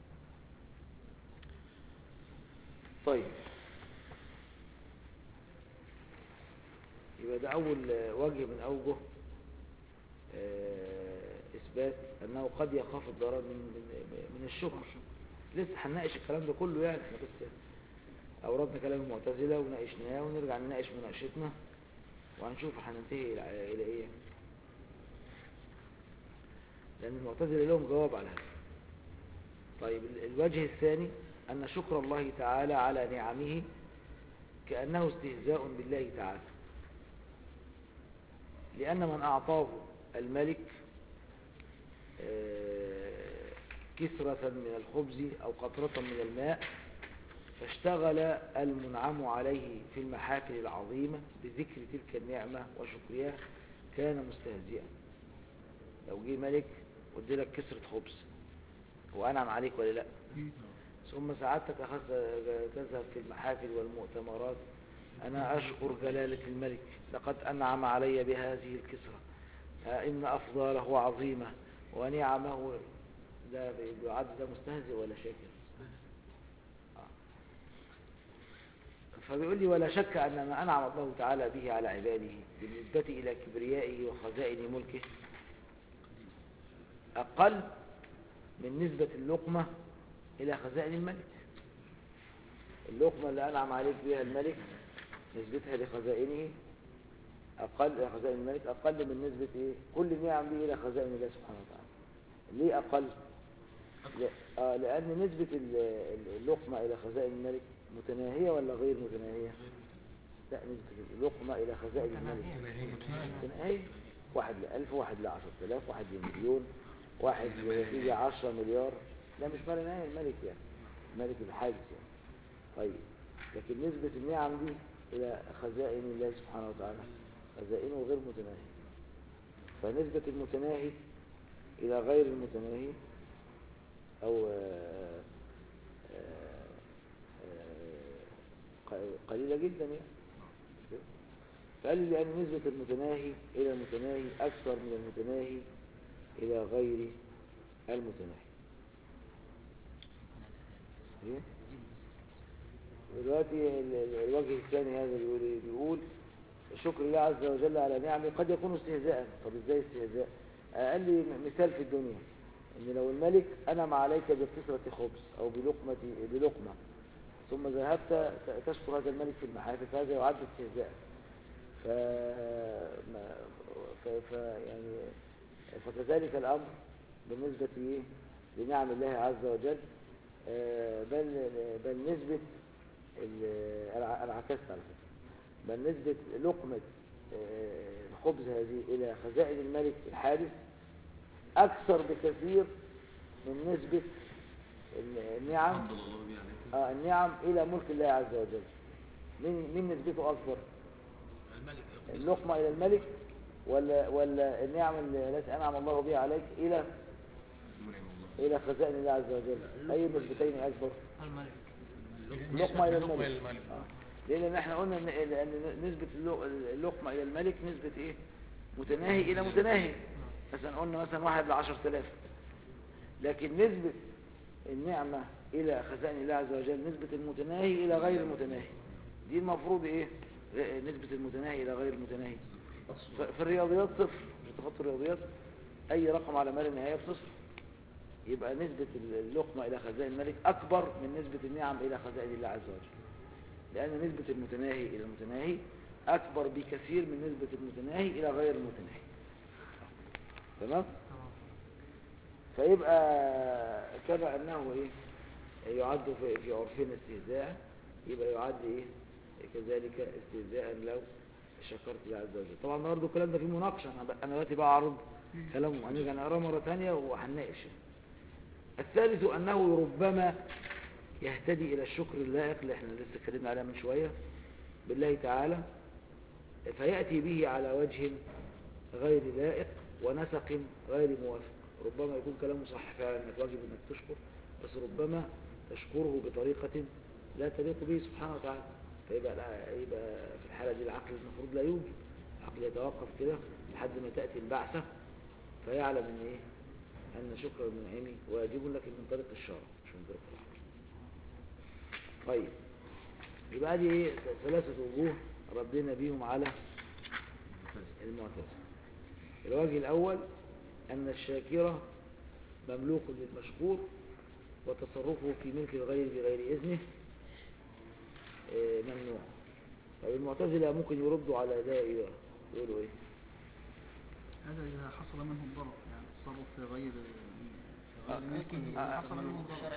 طيب يبقى ده اول آه، وجه من اوجه آه، اثبات انه قد يخاف الضرر من من, من الشكر لسه هنناقش الكلام ده كله يعني احنا بس اوردنا كلام المعتزله وناقشناه ونرجع نناقش مناقشتنا وهنشوف هننتهي الى إلى ايه لان المعتزله لهم جواب على هذا طيب ال- الوجه الثاني ان شكر الله تعالى على نعمه كانه استهزاء بالله تعالى لان من اعطاه الملك آه، كسرة من الخبز أو قطرة من الماء فاشتغل المنعم عليه في المحافل العظيمة بذكر تلك النعمة وشكرها كان مستهزئا لو جه ملك واديلك كسرة خبز هو أنعم عليك ولا لا ثم سعادتك أخذت تذهب في المحافل والمؤتمرات أنا أشكر جلالة الملك لقد أنعم علي بهذه الكسرة إن أفضاله عظيمة ونعمه ده بيعد ده مستهزئ ولا شاكر آه. فبيقول لي ولا شك أن ما أنعم الله تعالى به على عباده بالنسبة إلى كبريائه وخزائن ملكه أقل من نسبة اللقمة إلى خزائن الملك اللقمة اللي أنعم عليك بها الملك نسبتها لخزائنه أقل إلى خزائن الملك أقل من نسبة إيه؟ كل نعم دي إلى خزائن الله سبحانه وتعالى ليه أقل؟ لا- آه لأن نسبة ال- ال- اللقمة إلى خزائن الملك متناهية ولا غير متناهية؟ لا نسبة اللقمة إلى خزائن الملك متناهية واحد لألف واحد لعشرة آلاف واحد لمليون واحد يجي عشرة مليار ده مش مال نهاية الملك يعني الملك الحادث يعني طيب لكن نسبة النعم دي إلى خزائن الله سبحانه وتعالى خزائنه غير متناهي فنسبة المتناهي إلى غير المتناهي أو آه، آه، آه، ق- قليلة جدا يعني مش كده؟ فقال لي لأن نسبة المتناهي إلى المتناهي أكثر من المتناهي إلى غير المتناهي إيه؟ دلوقتي ال- ال- الوجه الثاني هذا بيقول إيه؟ بيقول شكر الله عز وجل على نعمه قد يكون استهزاء طب ازاي استهزاء قال لي م- مثال في الدنيا ان لو الملك انعم عليك بقطرة خبز او بلقمة بلقمة ثم ذهبت ت- تشكر هذا الملك في المحافل فهذا يعد استهزاء ف... ما- ف... ف... يعني فكذلك الامر بالنسبة إيه؟ لنعم الله عز وجل آه، بل بل نسبة ال- أنا أنا عكست على فكرة بل نسبة لقمة آه، الخبز هذه إلى خزائن الملك الحادث أكثر بكثير من نسبة ال- النعم فضل الله بيه عليك آه، النعم إلى ملك الله عز وجل مين مين نسبته أكبر الملك اللقمة إلى الملك ولا ولا النعم التي أنعم الله بها عليك إلى منعم الله إلى خزائن الله عز وجل أي النسبتين أكبر الملك اللقمة إلى اللقمة الملك إلى الملك. آه. لأن احنا قلنا إن لأن نسبة اللق- اللقمة إلى الملك نسبة إيه متناهي إلى متناهي مثلا قلنا مثلا واحد لعشر تلاف لكن نسبة النعمة إلى خزائن الله عز وجل نسبة المتناهي إلى غير المتناهي دي المفروض إيه غ- نسبة المتناهي إلى غير المتناهي ف- في الرياضيات صفر مش تخط الرياضيات أي رقم على مال النهاية بصفر يبقى نسبة اللقمة إلى خزائن الملك أكبر من نسبة النعم إلى خزائن الله عز وجل لأن نسبة المتناهي إلى المتناهي أكبر بكثير من نسبة المتناهي إلى غير المتناهي تمام؟ فيبقى كما أنه إيه يعد في في عرفنا استهزاء يبقى يعد إيه كذلك استهزاء لو شكرت الله عز وجل طبعا النهارده الكلام ده فيه مناقشة أنا ب- أنا دلوقتي بعرض كلامه هنرجع نقراه مرة ثانية وهنناقش الثالث أنه ربما يهتدي إلى الشكر اللائق اللي احنا لسه اتكلمنا عليه من شوية بالله تعالى فيأتي به على وجه غير لائق ونسق غير موافق ربما يكون كلامه صح فعلا انك واجب انك تشكر بس ربما تشكره بطريقة لا تليق به سبحانه وتعالى فيبقى لا يبقى في الحالة دي العقل المفروض لا يوجد العقل يتوقف كده لحد ما تأتي البعثة فيعلم ان ايه ان شكر المنعم واجب لكن من طريق الشرع مش من طريق العقل طيب يبقى دي ايه ثلاثة وجوه ردينا بيهم على المعتزلة الوجه الأول أن الشاكرة مملوك للمشكور وتصرفه في ملك الغير بغير إذنه آه، ممنوع طيب المعتزلة ممكن يردوا على ده إيه بقى؟ يقولوا إيه هذا إذا حصل منه الضرر يعني التصرف في غير في آه، غير ملكه آه، حصل منه ضرر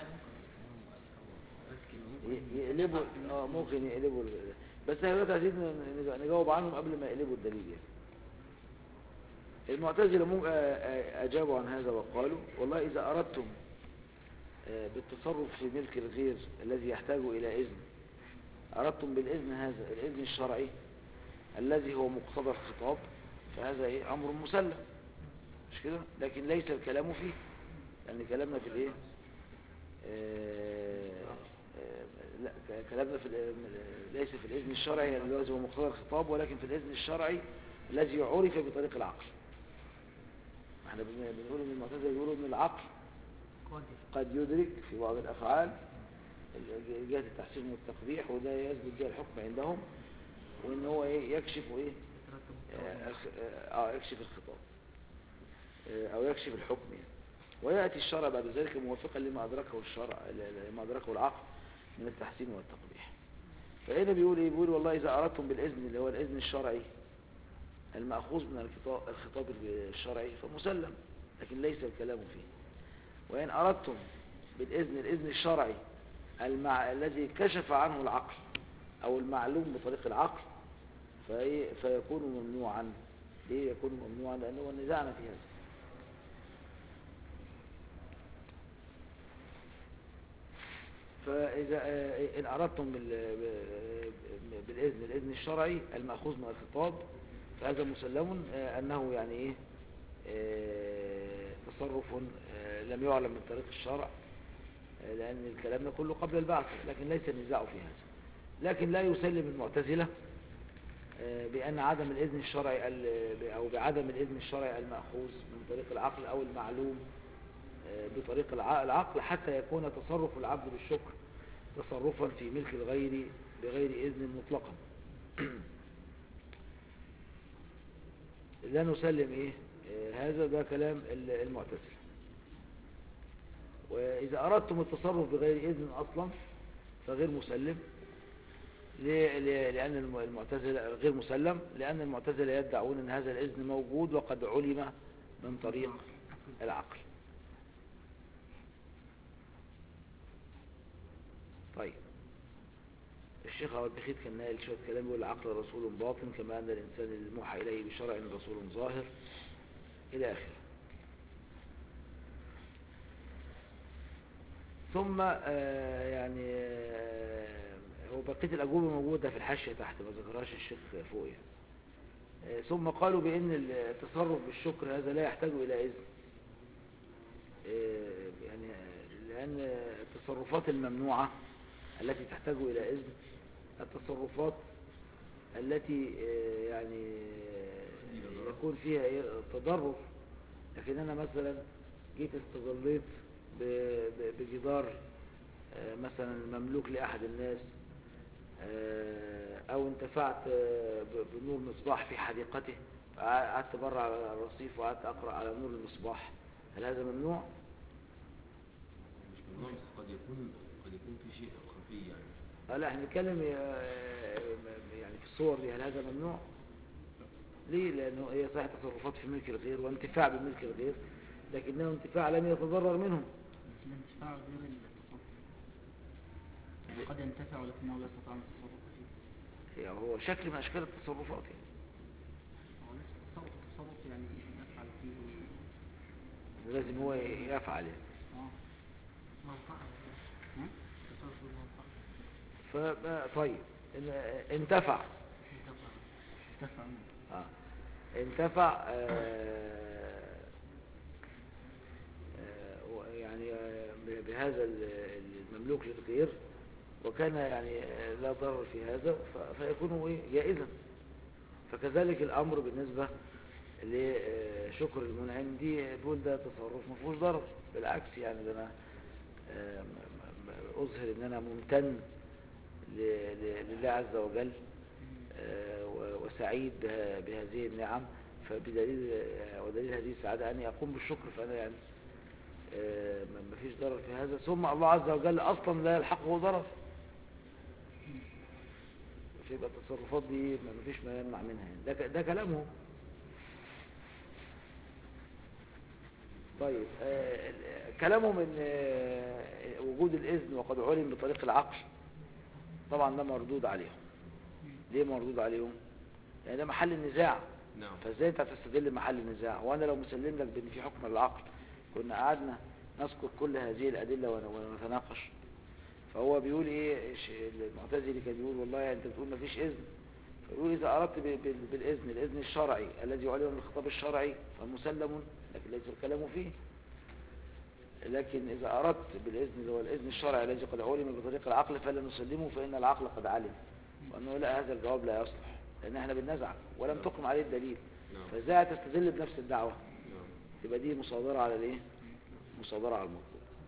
ي- يقلبوا اه ممكن يقلبوا ال- بس احنا دلوقتي عايزين ن- نجاوب عنهم قبل ما يقلبوا الدليل يعني المعتزلة مو- آه، آه، أجابوا عن هذا وقالوا والله إذا أردتم آه، بالتصرف في ملك الغير الذي يحتاج إلى إذن أردتم بالإذن هذا الإذن الشرعي الذي هو مقتضى الخطاب فهذا إيه أمر مسلم مش كده لكن ليس الكلام فيه لأن كلامنا في الإيه آه، آه، لا ك- كلامنا في ال- ليس في الإذن الشرعي الذي هو مقتضى الخطاب ولكن في الإذن الشرعي الذي عرف بطريق العقل احنا بن- بنقول ان المعتزله بيقولوا ان العقل قادر قد يدرك في بعض الأفعال ال- جهة التحسين والتقبيح وده يثبت بها الحكم عندهم وإن هو إيه يكشف إيه يترتب آه، الخ- آه يكشف الخطاب آه، أو يكشف الحكم يعني. ويأتي الشرع بعد ذلك موافقا لما أدركه الشرع لما أدركه العقل من التحسين والتقبيح فهنا بيقول إيه بيقول والله إذا أردتم بالإذن اللي هو الإذن الشرعي المأخوذ من الخطاب, الخطاب الشرعي فمسلم لكن ليس الكلام فيه وإن أردتم بالإذن الإذن الشرعي المع... الذي كشف عنه العقل أو المعلوم بطريق العقل فإيه فيكون ممنوعا ليه يكون ممنوعا لأنه نزعنا في هذا فإذا آه، إن أردتم بال- ب- بالإذن الإذن الشرعي المأخوذ من الخطاب فهذا مسلم آه، أنه يعني إيه آه، تصرف آه، لم يعلم من طريق الشرع آه، لأن الكلام ده كله قبل البعث لكن ليس النزاع في هذا لكن لا يسلم المعتزلة آه، بأن عدم الإذن الشرعي ال- أو بعدم الإذن الشرعي المأخوذ من طريق العقل أو المعلوم آه، بطريق الع- العقل حتى يكون تصرف العبد بالشكر تصرفا في ملك الغير بغير إذن مطلقا لا نسلم إيه آه، هذا ده كلام ال- المعتزلة وإذا أردتم التصرف بغير إذن أصلا فغير مسلم ليه؟ ليه؟ لأن الم- المعتزلة غير مسلم لأن المعتزلة يدعون أن هذا الإذن موجود وقد علم من طريق العقل طيب الشيخ عبد البخيت كان ناقل شوية كلام يقول العقل رسول باطن كما أن الإنسان الموحى إليه بشرع رسول ظاهر إلى آخره ثم آه، يعني آه، هو بقية الأجوبة موجودة في الحاشية تحت ما ذكرهاش الشيخ فوق يعني. آه، ثم قالوا بأن التصرف بالشكر هذا لا يحتاج إلى إذن آه، يعني آه، لأن التصرفات الممنوعة التي تحتاج إلى إذن التصرفات التي آه، يعني آه، يكون فيها إيه؟ تضرر لكن أنا مثلا جيت استظليت ب- ب- بجدار آه، مثلا مملوك لأحد الناس آه، أو انتفعت آه، ب- بنور مصباح في حديقته قعدت بره على الرصيف وقعدت أقرأ على نور المصباح هل هذا ممنوع؟ مش ممنوع بس قد يكون قد يكون في شيء خفي يعني آه، لا احنا بنتكلم آه، يعني في الصور دي هل هذا ممنوع؟ ليه؟ لأنه هي صحيح تصرفات في ملك الغير وانتفاع بملك الغير لكنه انتفاع لم يتضرر منه بس الانتفاع غير التصرف يعني قد ينتفع ولكنه لا يستطيع أن يتصرف فيه يعني هو شكل من أشكال التصرفات يعني. هو ليس تصرف تصرف يعني يفعل فيه لازم هو يفعل يعني. اه منفعة ها؟ تصرف المنفعة فبقى طيب إن- انتفع انتفع انتفع منه آه. انتفع آه، آه، و- يعني آه، ب- بهذا ال- المملوك للغير وكان يعني آه، لا ضرر في هذا ف- فيكون إيه؟ جائزا فكذلك الأمر بالنسبة لشكر المنعم دي بقول ده تصرف ما فيهوش ضرر بالعكس يعني ده أنا آه، م- م- أظهر إن أنا ممتن ل- ل- لله عز وجل آه، و- وسعيد بها- بهذه النعم فبدليل آه، ودليل هذه السعادة أني أقوم بالشكر فأنا يعني آه، ما ما فيش ضرر في هذا ثم الله عز وجل أصلا لا يلحقه ضرر فيبقى التصرفات دي ما ما فيش ما يمنع منها يعني. ده, ك- ده كلامهم طيب آه، ال- كلامهم ان آه، وجود الإذن وقد علم بطريق العقل طبعا ده مردود عليهم ليه مردود عليهم يعني ده محل النزاع نعم فازاي انت هتستدل محل النزاع وانا لو مسلم لك بان في حكم العقل كنا قعدنا نذكر كل هذه الادله ون- ونتناقش فهو بيقول ايه ش- المعتزلي كان بيقول والله انت بتقول ما فيش اذن فيقول اذا اردت ب- بال- بالاذن الاذن الشرعي الذي علم من الخطاب الشرعي فمسلم لكن ليس الكلام فيه لكن إذا أردت بالإذن اللي هو الإذن الشرعي الذي قد علم بطريق العقل فلا نسلمه فإن العقل قد علم وأنه لا هذا الجواب لا يصلح لأن احنا بننزع ولم تقم عليه الدليل نعم فإزاي هتستدل بنفس الدعوة نعم تبقى دي مصادرة على الإيه؟ مصادرة على المطلوب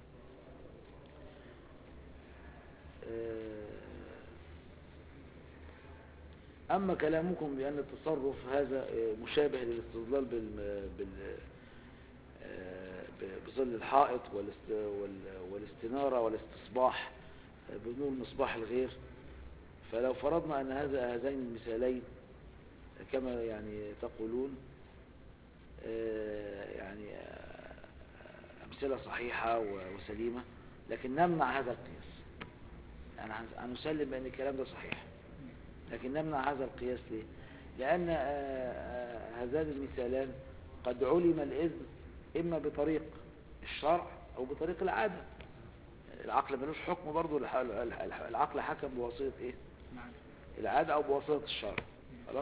أما كلامكم بأن التصرف هذا آه، مشابه للاستظلال بال بال آه، ب- بظل الحائط والاست وال- والاستنارة والاستصباح آه، بنور مصباح الغير فلو فرضنا أن هذا هذين المثالين كما يعني تقولون آه، يعني آه، أمثلة صحيحة و- وسليمة لكن نمنع هذا القياس يعني هن- هنسلم بأن الكلام ده صحيح لكن نمنع هذا القياس ليه لأن آه، آه، هذان المثالان قد علم الإذن إما بطريق الشرع أو بطريق العادة العقل ملوش حكم برضو الح- الح- الح- العقل حكم بواسطة إيه نعم العادة أو بواسطة الشرع خلاص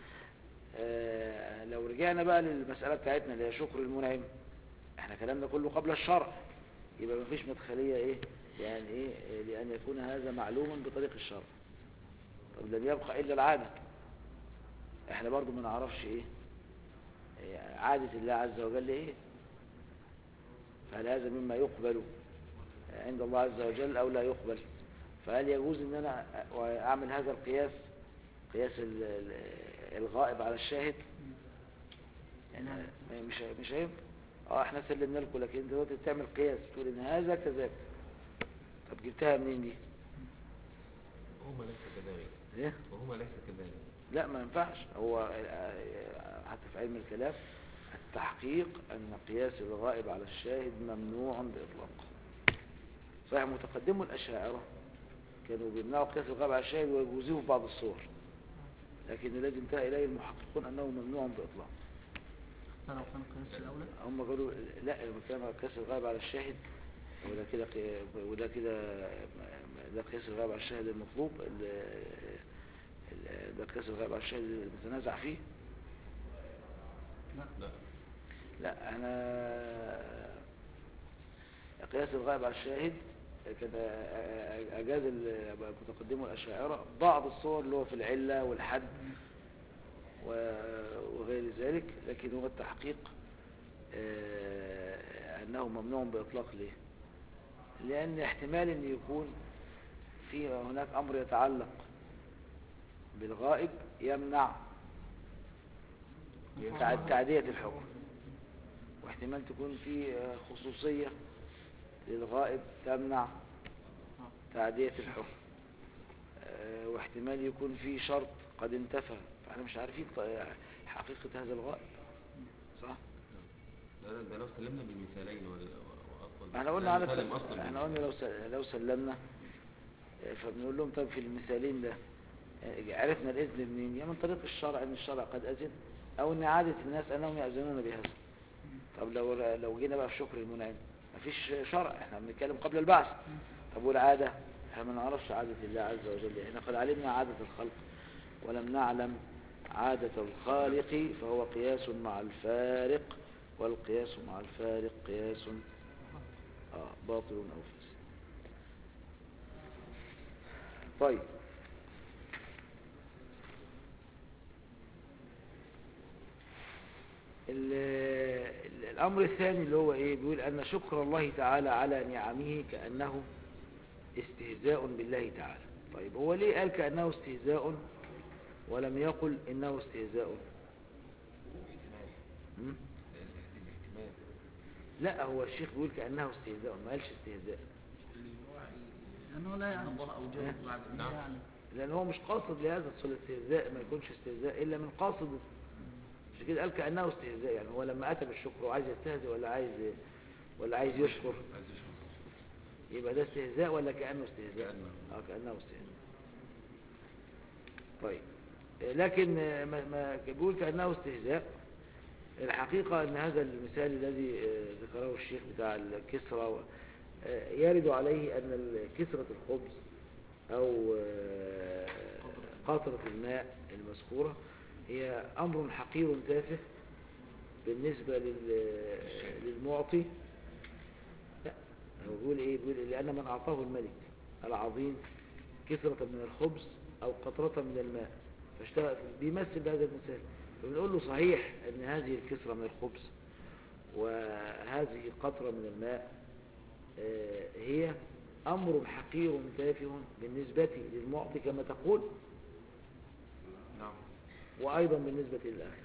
آه لو رجعنا بقى للمسألة بتاعتنا اللي هي شكر المنعم احنا كلامنا كله قبل الشرع يبقى مفيش مدخلية ايه يعني ايه آه، لأن يكون هذا معلوما بطريق الشرع طب لم يبقى إلا العادة احنا برضو ما نعرفش ايه إيه عادة الله عز وجل ايه فهل هذا مما يقبل عند الله عز وجل أو لا يقبل فهل يجوز ان انا اعمل هذا القياس قياس ال- ال- الغائب على الشاهد يعني ما- مش مش عيب اه احنا سلمنا لكم لكن انت دلوقتي بتعمل قياس تقول ان هذا كذاك طب جبتها منين دي وهما ليس كذلك ايه وهما ليس كذلك لا ما ينفعش هو آه، حتى في علم الكلام التحقيق ان قياس الغائب على الشاهد ممنوع باطلاق صحيح متقدمو الاشاعره كانوا بيمنعوا قياس الغائب على الشاهد ويجوزوه في بعض الصور لكن الذي انتهى اليه المحققون انه ممنوع باطلاق حتى لو كان قياس الأولى هم قالوا لا لما كان قياس الغائب على الشاهد وده كده قي- وده كده ده قياس الغائب على الشاهد المطلوب ال- ال- ده قياس الغائب على الشاهد المتنازع فيه لا لا انا قياس الغائب على الشاهد كان اجاز المتقدمو الاشاعره بعض الصور اللي هو في العله والحد و- وغير ذلك لكن هو التحقيق آه، انه ممنوع باطلاق ليه لان احتمال ان يكون في هناك امر يتعلق بالغائب يمنع تع- تعدية الحكم واحتمال تكون في آه، خصوصية للغائب تمنع تعدية الحكم آه، واحتمال يكون في شرط قد انتفى فاحنا مش عارفين ط- حقيقة هذا الغائب صح؟ ده, ده لو سلمنا بالمثالين وال- واصل احنا قلنا على سلم اصلا احنا قلنا لو س- لو سلمنا آه، فبنقول لهم طب في المثالين ده آه، عرفنا الإذن منين؟ يا من طريق الشرع ان الشرع قد أذن او ان عادة الناس انهم يأذنون بهذا طب لو لو جينا بقى في شكر المنعم مفيش شرع احنا بنتكلم قبل البعث طب والعادة احنا ما نعرفش عادة الله عز وجل احنا قد علمنا عادة الخلق ولم نعلم عادة الخالق فهو قياس مع الفارق والقياس مع الفارق قياس آه باطل أو فاسد طيب ال- ال- الأمر الثاني اللي هو إيه بيقول أن شكر الله تعالى على نعمه كأنه استهزاء بالله تعالى طيب هو ليه قال كأنه استهزاء ولم يقل إنه استهزاء احتمال م? الاحتمال لا هو الشيخ بيقول كأنه استهزاء ما قالش استهزاء لأنه لا يعلم الله أوجده بعد لا نعم. يعلم لأن هو مش قاصد لهذا الصل استهزاء ما يكونش استهزاء إلا من قاصد مش كده قال كأنه استهزاء يعني هو لما أتى بالشكر وعايز يستهزئ ولا عايز ولا عايز يشكر عايز يشوف يبقى ده استهزاء ولا كأنه استهزاء كأنه. اه كأنه استهزاء طيب آه، لكن آه، ما ما بيقول كأنه استهزاء الحقيقة أن هذا المثال الذي آه، ذكره الشيخ بتاع الكسرة و- آه، يرد عليه أن ال- كسرة الخبز أو آه، قطرة الماء المذكورة هي أمر حقير تافه بالنسبة لل- للمعطي لا هو بيقول ايه بيقول لان من اعطاه الملك العظيم كثرة من الخبز او قطرة من الماء فاشتغل بيمثل بهذا المثال فبنقول له صحيح ان هذه الكثرة من الخبز وهذه قطرة من الماء آه، هي امر حقير تافه بالنسبة للمعطي كما تقول وأيضا بالنسبة للآخر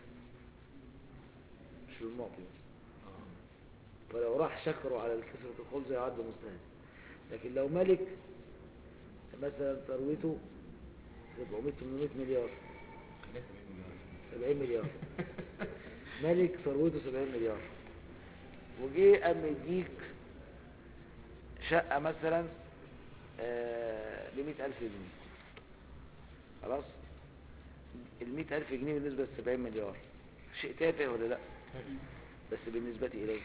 مش للمعطي بس فلو راح شكره على الكسرة الخبز يعد مستهزئ لكن لو ملك مثلا ثروته 700 800 مليار خليها 70 مليار 70 مليار ملك ثروته 70 مليار وجي قام يديك شقة مثلا ب 100000 جنيه خلاص ال 100000 جنيه بالنسبة ل 70 مليار شيء تافه ولا لا بس بالنسبة إليك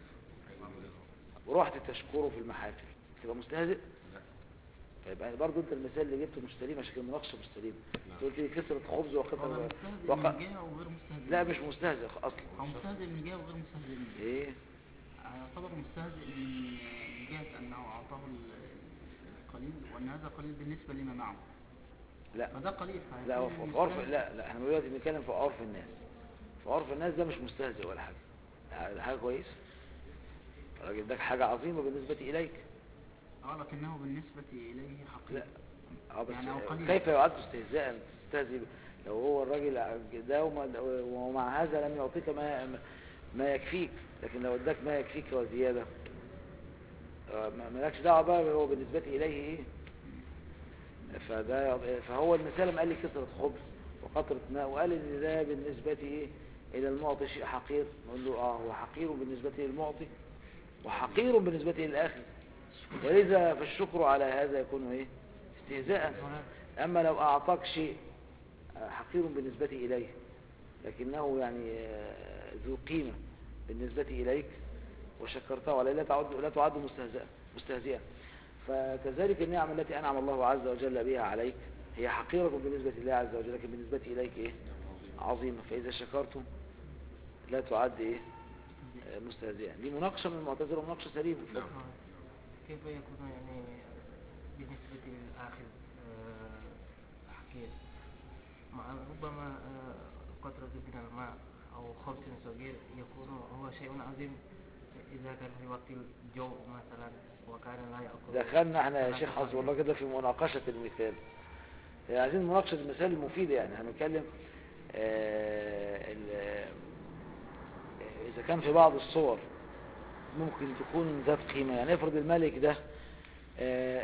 ورحت تشكره في المحافل تبقى مستهزئ لا. طيب يعني برضو انت المثال اللي جبته مش سليم عشان كده المناقشه مش سليمه نعم. انت قلت لي كسرة خبز هو وقطع مستهزئ وق... من جهة وغير مستهزئ لا من مش جهة. مستهزئ اصلا هو مستهزئ من جهة وغير مستهزئ من جهة ايه يعتبر مستهزئ من من جهة أنه أعطاه ال- القليل وأن هذا قليل بالنسبة لما معه لا فده قليل لا هو فهيكون في عرف مستهزئ. لا لا احنا دلوقتي بنتكلم في عرف الناس في عرف الناس ده مش مستهزئ ولا حاجه ده حاجه كويسه الراجل ده حاجه عظيمه بالنسبه اليك اه لكنه بالنسبة إليه حقير لا اه بس يعني هو قليل. كيف يعد استهزاء تستهزئ ب- لو هو الراجل ده وما- ومع هذا لم يعطيك ما ما يكفيك لكن لو اداك ما يكفيك وزياده آه، ما- مالكش دعوه بقى هو بالنسبه اليه ايه فده فهو المثال لما قال لي كسرة خبز وقطرة ماء وقال ان ده بالنسبة ايه الى المعطي شيء حقير نقول له اه هو حقير بالنسبة للمعطي وحقير بالنسبة للآخر ولذا فالشكر على هذا يكون ايه استهزاء اما لو اعطاك شيء آه، حقير بالنسبة اليه لكنه يعني آه، ذو قيمة بالنسبة اليك وشكرته عليه لا تعد لا تعد مستهزئة مستهزئة فكذلك النعم التي أنعم الله عز وجل بها عليك هي حقيرة بالنسبة لله عز وجل لكن بالنسبة إليك إيه عظيمة فإذا شكرتم لا تعد إيه آه، مستهزئا دي مناقشة من المعتزلة ومناقشة سليمة نعم كيف يكون يعني بالنسبة للآخر آه، حقير مع ربما آه، قطرة من الماء أو خبز صغير يكون هو شيء عظيم إذا كان في وقت الجوع مثلا وكان لا يأكل دخلنا احنا يا ثلاثة شيخ حسب أيام. الله كده في مناقشة المثال يعني عايزين مناقشة المثال المفيدة يعني هنتكلم آه، ال- آه، إذا كان في بعض الصور ممكن تكون ذات قيمة يعني افرض الملك ده آه،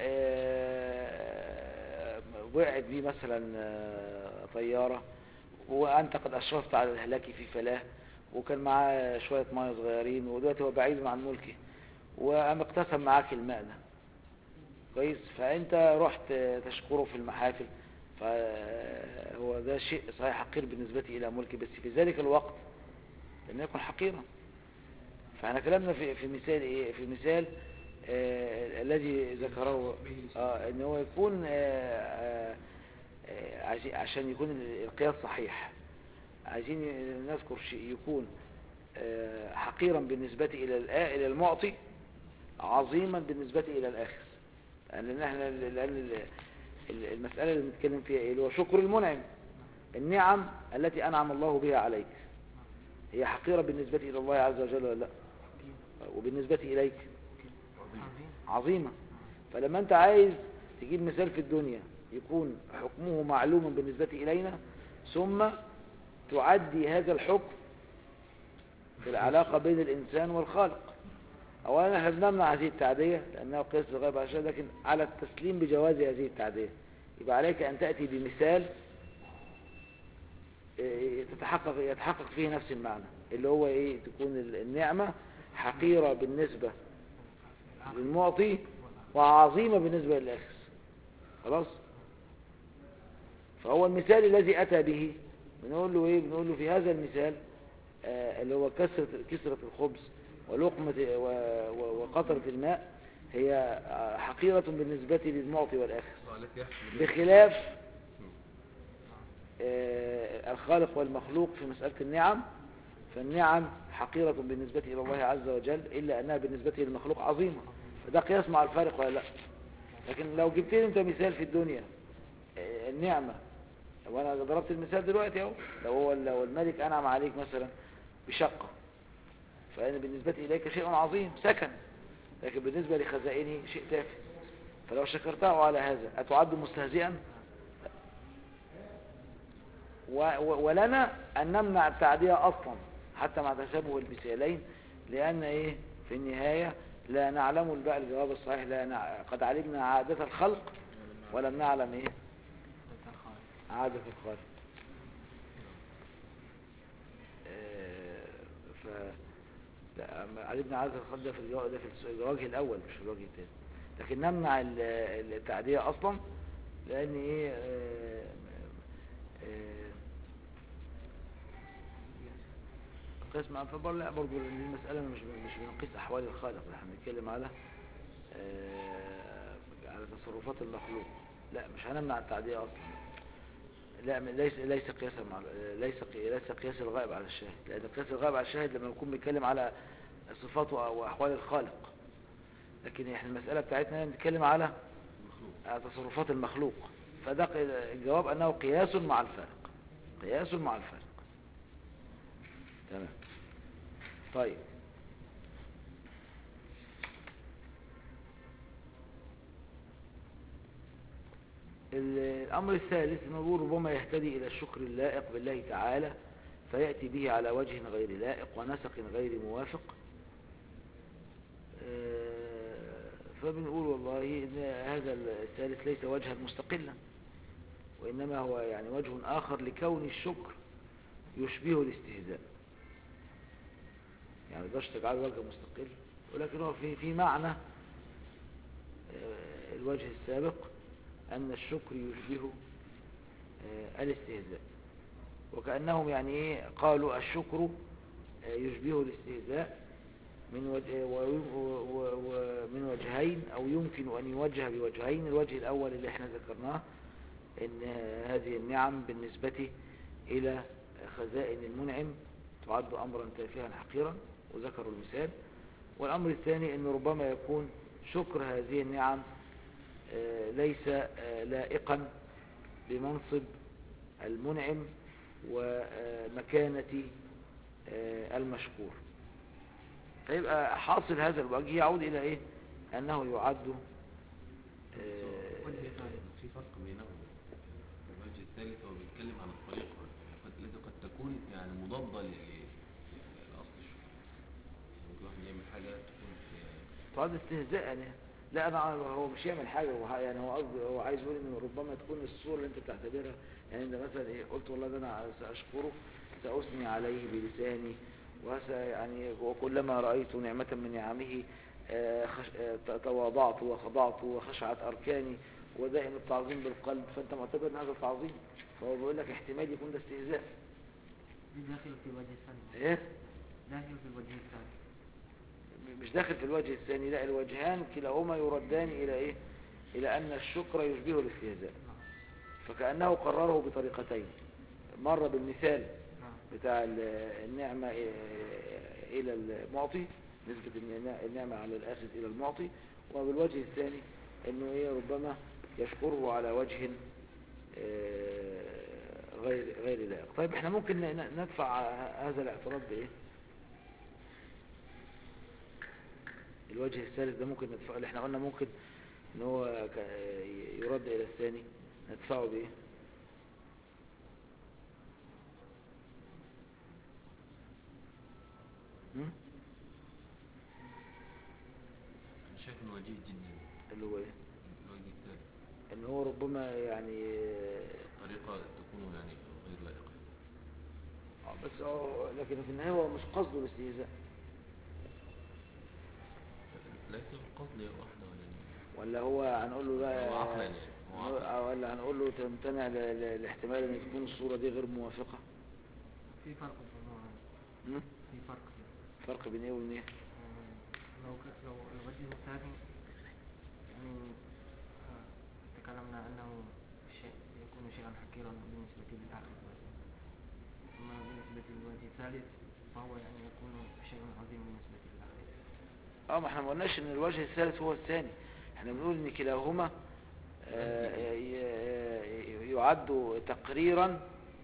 آه، وقعت بيه مثلا آه، طيارة وأنت قد أشرفت على الهلاك في فلاه وكان معاه شوية مية صغيرين ودلوقتي هو بعيد عن ملكه وقام اقتسم معاك الماء ده كويس فأنت رحت تشكره في المحافل فهو ده شيء صحيح حقير بالنسبة إلى ملكي بس في ذلك الوقت لم يكن حقيرا فاحنا كلامنا في في مثال ايه في مثال آه الذي ذكره آه ان هو يكون آه آه آه عايزين- عشان يكون ال- القياس صحيح عايزين نذكر شيء يكون آه حقيرا بالنسبة الى الآ- الى المعطي عظيما بالنسبة الى الاخذ لان احنا لان ال- ال- المسألة اللي بنتكلم فيها ايه اللي هو شكر المنعم النعم التي انعم الله بها عليك هي حقيرة بالنسبة إلى الله عز وجل ولا لا وبالنسبة إليك عظيمة فلما أنت عايز تجيب مثال في الدنيا يكون حكمه معلوما بالنسبة إلينا ثم تعدي هذا الحكم في العلاقة بين الإنسان والخالق أولا احنا بنمنع هذه التعدية لأنها قياس الغيب على الشيء لكن على التسليم بجواز هذه التعدية يبقى عليك أن تأتي بمثال إيه، تتحقق يتحقق فيه نفس المعنى اللي هو ايه تكون ال- النعمة حقيرة بالنسبة للمعطي وعظيمة بالنسبة للأخذ خلاص فهو المثال الذي أتى به بنقول له ايه بنقول له في هذا المثال آه اللي هو كسرة كسرة الخبز ولقمة و- و- وقطرة الماء هي آه، حقيرة بالنسبة للمعطي والأخذ التي يحصل بخلاف آه، الخالق والمخلوق في مسألة النعم فالنعم حقيرة بالنسبة إلى الله عز وجل إلا أنها بالنسبة للمخلوق عظيمة فده قياس مع الفارق ولا لا لكن لو جبت لي أنت مثال في الدنيا آه، النعمة وأنا ضربت المثال دلوقتي أهو لو هو لو الملك أنعم عليك مثلا بشقة فأنا بالنسبة إليك شيء عظيم سكن لكن بالنسبة لخزائنه شيء تافه فلو شكرته على هذا أتعد مستهزئا و و ولنا أن نمنع التعدية أصلا حتى مع تشابه المثالين لأن إيه في النهاية لا نعلم بقى الجواب الصحيح لا نع... قد علمنا عادة الخلق ولم نعلم إيه عادة الخالق آه، ف لا أما علمنا عادة الخلق ده في الجو... ده في الس- الوجه الأول مش في الوجه الثاني لكن نمنع ال- التعدية أصلا لأن إيه آه، آه، قياس مع فبر لا برضه لأن المسألة مش مش بنقيس أحوال الخالق احنا بنتكلم على آه، على تصرفات المخلوق لا مش هنمنع التعدية أصلا لا م- ليس ليس قياسا مع ليس قي- ليس قياس الغائب على الشاهد لأن قياس الغائب على الشاهد لما نكون بنتكلم على صفات وأ- وأحوال الخالق لكن احنا المسألة بتاعتنا بنتكلم على على تصرفات المخلوق فده ق- الجواب أنه قياس مع الفارق قياس مع الفارق تمام طيب ال- الأمر الثالث أنه ربما يهتدي إلى الشكر اللائق بالله تعالى فيأتي به على وجه غير لائق ونسق غير موافق آه، فبنقول والله إن هذا الثالث ليس وجها مستقلا وإنما هو يعني وجه آخر لكون الشكر يشبه الاستهزاء يعني ما تقدرش تجعله وجه مستقل ولكن هو في في معنى آه، الوجه السابق أن الشكر يشبه آه، الاستهزاء وكأنهم يعني إيه قالوا الشكر آه، يشبه الاستهزاء من وجه و- و- ومن وجهين أو يمكن أن يوجه بوجهين الوجه الأول اللي احنا ذكرناه ان هذه النعم بالنسبة إلى خزائن المنعم تعد أمرا تافها حقيرا وذكروا المثال والأمر الثاني أن ربما يكون شكر هذه النعم آه، ليس آه، لائقا بمنصب المنعم ومكانة آه، المشكور فيبقى حاصل هذا الوجه يعود إلى إيه أنه يعد آه، وجه ثالث في فرق بينهم الوجه الثالث هو بيتكلم عن الطريقة قد التي قد تكون يعني مضادة ل- ل- لأصل الشكر ممكن واحد يعمل حاجة تكون في- تعد استهزاء يعني لا انا هو مش يعمل حاجه هو ح- يعني هو قصدي هو عايز يقول ان ربما تكون الصوره اللي انت بتعتبرها يعني انت مثلا ايه قلت والله ده انا ساشكره ساثني عليه بلساني وس يعني وكلما رايت نعمه من نعمه آه، خش... آه، ت- تواضعت وخضعت وخشعت اركاني ودائم التعظيم بالقلب فانت معتبر ان هذا تعظيم فهو بيقول لك احتمال يكون ده استهزاء دي داخل في الوجه الثاني ايه داخل في الوجه الثاني مش داخل في الوجه الثاني لا الوجهان كلاهما يردان إلى إيه إلى أن الشكر يشبه الاستهزاء نعم فكأنه قرره بطريقتين مرة بالمثال نعم بتاع ال- النعمة إيه- إلى المعطي نسبة النع- النعمة على الآخذ إلى المعطي وبالوجه الثاني أنه إيه ربما يشكره على وجه آه، غير غير لائق طيب احنا ممكن ن- ندفع هذا الاعتراض بإيه الوجه الثالث ده ممكن ندفعه اللي احنا قلنا ممكن ان هو ك- يرد الى الثاني ندفعه بايه هم؟ أنا شايف إنه وجيه جدا اللي هو ايه الوجه الثالث ان هو ربما يعني طريقة تكون يعني غير لائقة آه، بس هو لكن في النهايه هو مش قصده الاستهزاء ليس القصد واحدة ولا اثنين. ولا هو هنقول له لا هو عقلا يعني، هو عقلا. ولا هنقول له تمتنع ل- ل- الاحتمال ان تكون الصوره دي غير موافقه في فرق في الموضوع هذا. هم؟ في فرق فيه. فرق بين ايه وبين ايه آه، لو ك... لو الوجه الثاني يعني آه، تكلمنا أنه شيء يكون شيئا حقيرا بالنسبة للآخر بس أما بالنسبة للوجه الثالث فهو يعني يكون شيء عظيم بالنسبة للآخر اه ما احنا ما قلناش ان الوجه الثالث هو الثاني احنا بنقول ان كلاهما آه، ي- ي- يعد تقريرا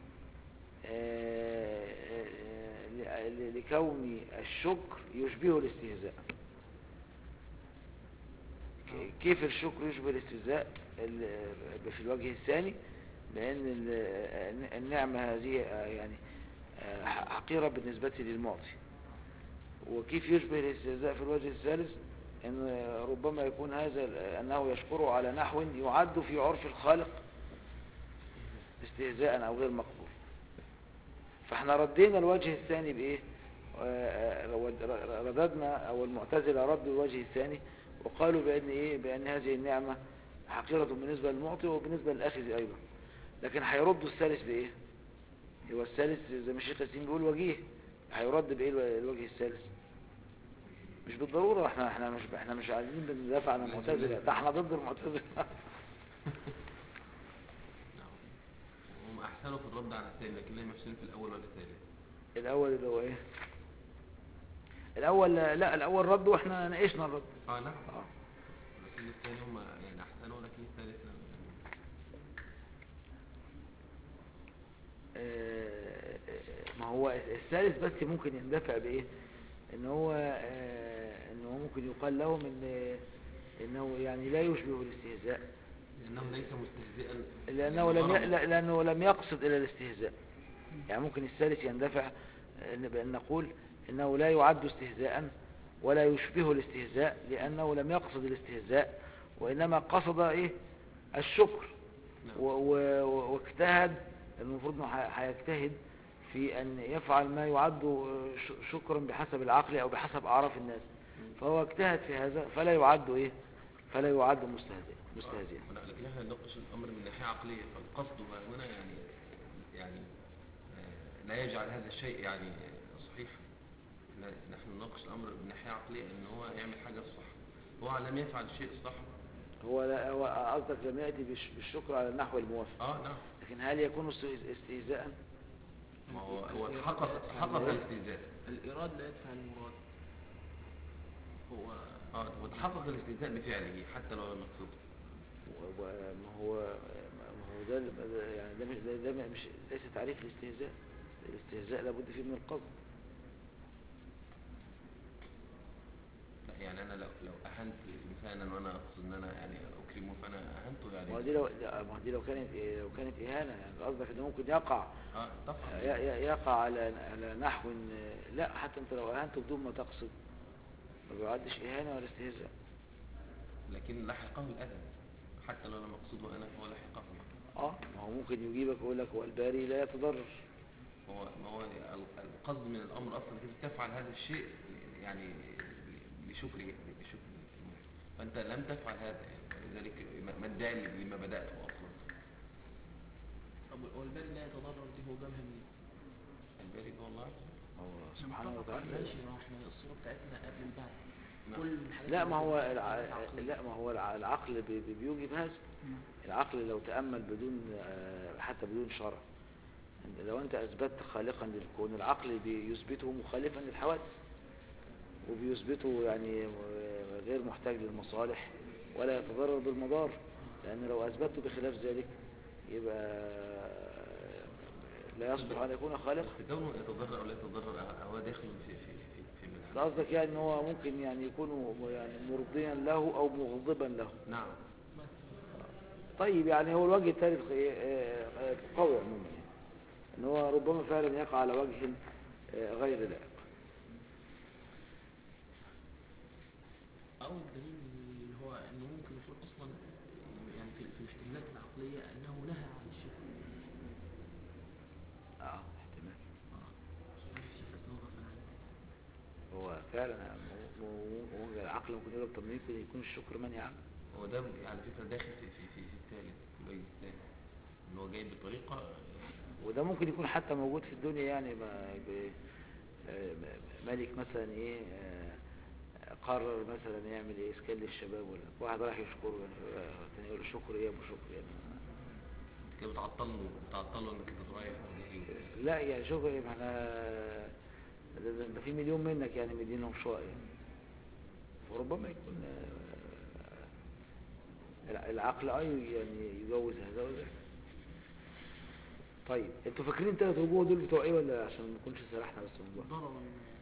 آه، آه، ل- لكون الشكر يشبه الاستهزاء ك- كيف الشكر يشبه الاستهزاء ال- في الوجه الثاني لأن ال- النعمة هذه آه، يعني آه، حقيرة بالنسبة للمعطي وكيف يشبه الاستهزاء في الوجه الثالث أن ربما يكون هذا ال- أنه يشكره على نحو يعد في عرف الخالق استهزاء أو غير مقبول فاحنا ردينا الوجه الثاني بإيه آه، آه، رددنا أو المعتزلة ردوا الوجه الثاني وقالوا بأن إيه بأن هذه النعمة حقيرة بالنسبة للمعطي وبالنسبة للأخذ أيضا لكن هيردوا الثالث بإيه هو الثالث زي ما الشيخ ياسين بيقول وجيه هيرد بإيه الو- الوجه الثالث مش بالضرورة احنا احنا مش احنا مش عايزين بندافع عن المعتزلة ده احنا ضد المعتزلة نعم. هم احسنوا في الرد على الثاني لكن لم يحسنوا في الاول ولا الثالث الأول اللي هو إيه الأول لا الأول رد واحنا ناقشنا الرد اه نعم اه لكن الثاني هم يعني احسنوا لكن الثالث لم آه، ما هو الثالث بس ممكن يندفع بايه ان هو آه، ان هو ممكن يقال لهم ان انه يعني لا يشبه الاستهزاء لانه ليس مستهزئا لانه لم ي... غرض. لا- لانه لم يقصد الى الاستهزاء يعني ممكن الثالث يندفع آه، بان نقول انه لا يعد استهزاء ولا يشبه الاستهزاء لانه لم يقصد الاستهزاء وانما قصد ايه الشكر نعم. و- و- و- واجتهد المفروض انه ح- هيجتهد في ان يفعل ما يعد ش- شكرا بحسب العقل او بحسب اعراف الناس فهو اجتهد في هذا فلا يعد ايه فلا يعد مستهزئ مستهزئا آه، لكن احنا نناقش الامر من ناحيه عقليه فالقصد ها هنا يعني يعني آه، لا يجعل هذا الشيء يعني آه، صحيح لا- نحن نناقش الامر من ناحيه عقليه ان هو يعمل حاجه صح هو لم يفعل الشيء الصح هو لا هو قصدك لم ياتي بالش- بالشكر على النحو الموافق اه نعم لكن هل يكون است- استهزاء ما هو هو حقق حقق الاستهزاء الإيراد لا يدفع المراد هو اه وتحقق الاستهزاء بفعله حتى لو لم يقصده و- و- ما هو ما هو ده ده- يعني ده مش ده, ده مش ليس تعريف الاستهزاء الاستهزاء لابد فيه من القصد لا يعني انا لو لو اهنت انسانا وانا اقصد ان انا يعني اكرمه فانا اهنته ما هو يعني دي لو لا، ما هو دي لو كانت إيه- لو كانت اهانه يعني قصدك انه ممكن يقع اه طبعا ي- ي- يقع على على نحو إن- لا حتى انت لو اهنته بدون ما تقصد ما بيعدش اهانه ولا استهزاء لكن لحقه الاذى حتى لو لم اقصده انا هو لحقه اه ما هو ممكن يجيبك ويقول لك والباري لا يتضرر هو ما هو ال- القصد من الامر اصلا كيف تفعل هذا الشيء يعني لشكر لشكر فانت لم تفعل هذا يعني ولذلك ما- ما الداعي لما بداته اصلا طب والباري لا يتضرر دي هو جابها منين؟ الباري هو الله هو سبحانه متفق. وتعالى ماشي ما احنا الصورة بتاعتنا قبل البعث نعم. كل الحاجات لا اللي ما هو بتبقى الع... حاجات عقلية. لا ما هو الع- العقل بي- بي- بيوجب هذا العقل لو تأمل بدون آه، حتى بدون شرع لو أنت أثبتت خالقا للكون العقل بيثبته مخالفا للحوادث وبيثبته يعني آه، غير محتاج للمصالح ولا يتضرر بالمضار لأن لو أثبته بخلاف ذلك يبقى آه، لا يصلح أن يكون خالقا بس كونه يتضرر او لا يتضرر هو داخل في في في في من ده قصدك يعني ان هو ممكن يعني يكون يعني مرضيا له او مغضبا له نعم طيب يعني هو الوجه الثالث آه، آه، قوي عموما يعني ان هو ربما فعلا يقع على وجه آه، غير لائق أو الدليل اللي هو إنه ممكن يكون أصلا يعني في, في الاحتمالات العقلية أنه نهى عن الشرك اه احتمال ما فيش أساس إنه غفل عنه هو فعلا م- م- م- العقل ممكن يقول لك طب ممكن يكون الشكر منهي عنه هو ده على فكره داخل في في في, في الثالث في الوجه الثالث ان هو جاي بطريقه وده ممكن يكون حتى موجود في الدنيا يعني ما ب- آه، ملك مثلا ايه آه، قرر مثلا يعمل ايه اسكان للشباب ولا واحد راح يشكره يعني آه، الثاني يقول له شكر ايه يا ابو شكر يعني كده بتعطله بتعطله انك انت رايح وجاي لا يعني شوف ايه ما احنا ده, ده, ده في مليون منك يعني مدينهم شقق يعني فربما يكون آه، الع- العقل اه يعني يجوز هذا وذاك طيب انتوا فاكرين الثلاث وجوه دول بتوع ايه ولا عشان ما نكونش سرحنا بس من بعض ضررا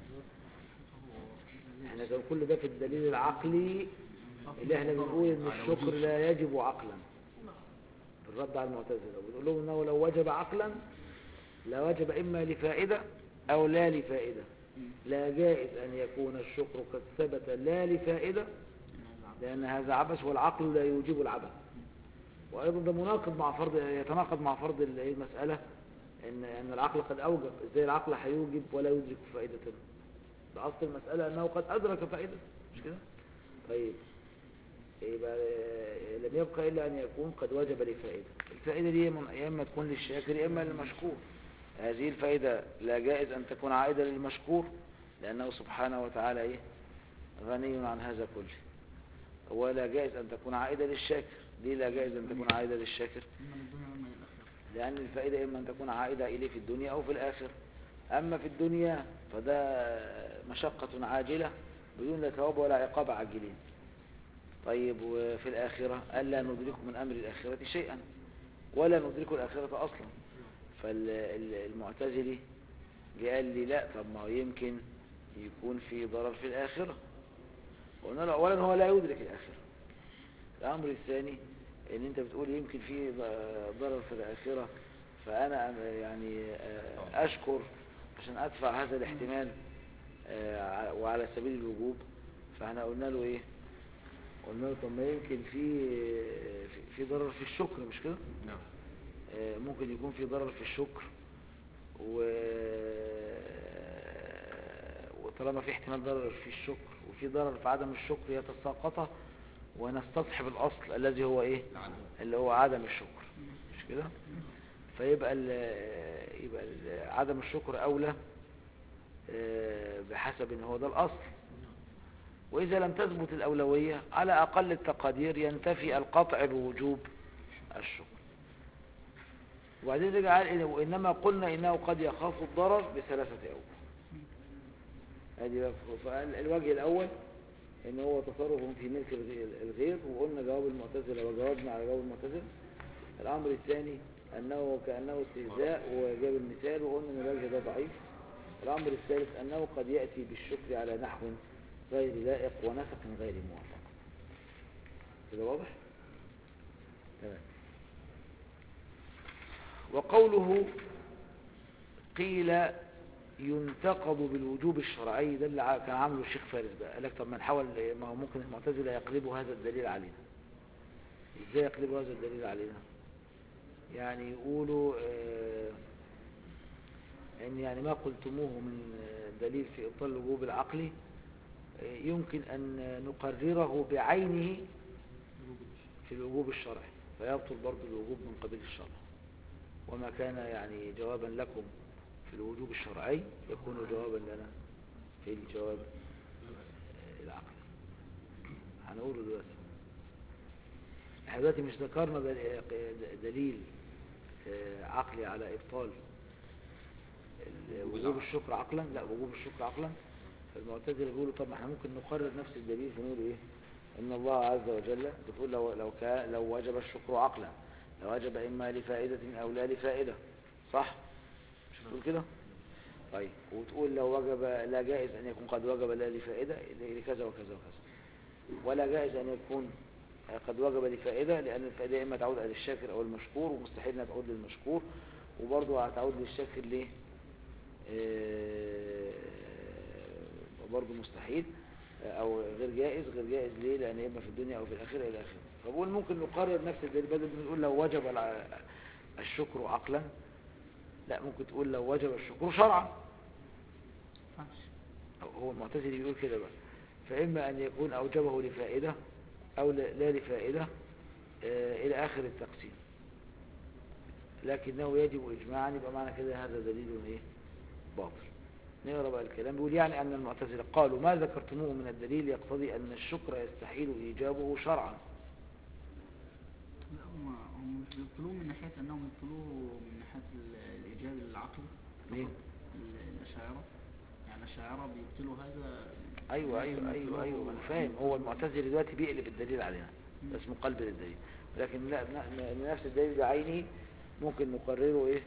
فهو احنا كان كل ده في الدليل العقلي اللي احنا بنقول ان الشكر لا يجب عقلا الرد على المعتزلة وبتقول لهم انه لو وجب عقلا لوجب اما لفائدة او لا لفائدة لا جائز ان يكون الشكر قد ثبت لا لفائدة لان هذا عبث والعقل لا يوجب العبث وايضا ده مناقض مع فرض يتناقض مع فرض ال- إيه المسألة ان ان العقل قد اوجب ازاي العقل هيوجب ولا يدرك فائدة ده اصل المسألة انه قد ادرك فائدة مش كده طيب يبقى آه، لم يبقى إلا أن يكون قد وجب لفائدة الفائدة دي من- يا إما تكون للشاكر يا إما للمشكور هذه الفائدة لا جائز أن تكون عائدة للمشكور لأنه سبحانه وتعالى إيه غني عن هذا كله ولا جائز أن تكون عائدة للشاكر ليه لا جائز أن تكون عائدة للشاكر إما من الدنيا وإما للآخرة لأن الفائدة إما أن تكون عائدة إليه في الدنيا أو في الآخرة أما في الدنيا فده مشقة عاجلة بدون لا ثواب ولا عقاب عاجلين طيب وفي الآخرة ألا ندرك من أمر الآخرة شيئا ولا ندرك الآخرة أصلا فالمعتزلي قال لي لا طب ما هو يمكن يكون في ضرر في الآخرة قلنا له أولا هو لا يدرك الآخرة الأمر الثاني ان انت بتقول يمكن في ضرر في الآخرة فأنا يعني آه، أشكر عشان أدفع هذا الاحتمال آه، وعلى سبيل الوجوب فاحنا قلنا له ايه قلنا له طب ما يمكن في في- في ضرر في الشكر مش كده نعم آه، ممكن يكون في ضرر في الشكر و وطالما في احتمال ضرر في الشكر وفي ضرر في عدم الشكر يتساقط ونستصحب الأصل الذي هو ايه العدم اللي هو عدم الشكر مش كده فيبقى ال يبقى ال عدم الشكر أولى آه، بحسب ان هو ده الأصل وإذا لم تثبت الأولوية على أقل التقادير ينتفي القطع بوجوب الشكر وبعدين رجع قال إن- وإنما قلنا إنه قد يخاف الضرر بثلاثة أوجه هذه بقى ف- فقال الوجه الأول إن هو تصرف في ملك الغ- الغير وقلنا جواب المعتزلة وجوابنا على جواب المعتزلة الأمر الثاني أنه كأنه استهزاء وجاب المثال وقلنا إن الوجه ده ضعيف الأمر الثالث أنه قد يأتي بالشكر على نحو غير لائق ونسق غير موافق كده واضح؟ تمام وقوله قيل ينتقض بالوجوب الشرعي ده اللي ع- كان عامله الشيخ فارس بقى قال لك طب ما نحاول ما هو ممكن المعتزله يقلبوا هذا الدليل علينا ازاي يقلبوا هذا الدليل علينا يعني يقولوا آه ان يعني ما قلتموه من آه، دليل في ابطال الوجوب العقلي آه، يمكن ان نقرره بعينه في الوجوب الشرعي فيبطل برضه الوجوب من قبيل الشرع وما كان يعني جوابا لكم في الوجوب الشرعي يكون جوابا لنا في الجواب آه، العقلي هنقوله دلوقتي احنا دلوقتي مش ذكرنا دل- دليل آه، عقلي على ابطال ال- وجوب الشكر عقلا لا وجوب الشكر عقلا فالمعتزله بيقولوا طب ما احنا ممكن نقرر نفس الدليل فنقول ايه ان الله عز وجل بتقول لو لو كان لو وجب الشكر عقلا لو وجب اما لفائده او لا لفائده صح مش بتقول كده طيب وتقول لو وجب لا جائز ان يكون قد وجب لا لفائده لكذا وكذا وكذا ولا جائز ان يكون قد وجب لفائده لان الفائده اما تعود على الشاكر او المشكور ومستحيل انها تعود للمشكور وبرضه هتعود للشاكر ليه آه، برضه مستحيل آه، او غير جائز غير جائز ليه لان اما في الدنيا او في الاخره الى اخره فبقول ممكن نقرر نفس الدليل بدل ما نقول لو وجب الع- الشكر عقلا لا ممكن تقول لو وجب الشكر شرعا أو- هو المعتزلي بيقول كده بقى فإما أن يكون أوجبه لفائدة أو لا لا لفائدة آه، إلى آخر التقسيم لكنه يجب إجماعا يبقى معنى كده هذا دليل إيه باطل نقرأ بقى الكلام بيقول يعني أن المعتزلة قالوا ما ذكرتموه من الدليل يقتضي أن الشكر يستحيل إيجابه شرعا لا هم هم مش بيبطلوه من ناحية انهم يبطلوه من ناحية ال- الايجاب العقلي مين؟ ال- الاشاعرة يعني الاشاعرة بيبطلوا هذا أيوة أيوة أيوة أيوة أنا فاهم هو المعتزلي دلوقتي بيقلب الدليل علينا مم. اسمه قلب للدليل لكن لا ن- ن- نفس الدليل بعينه ممكن نقرره إيه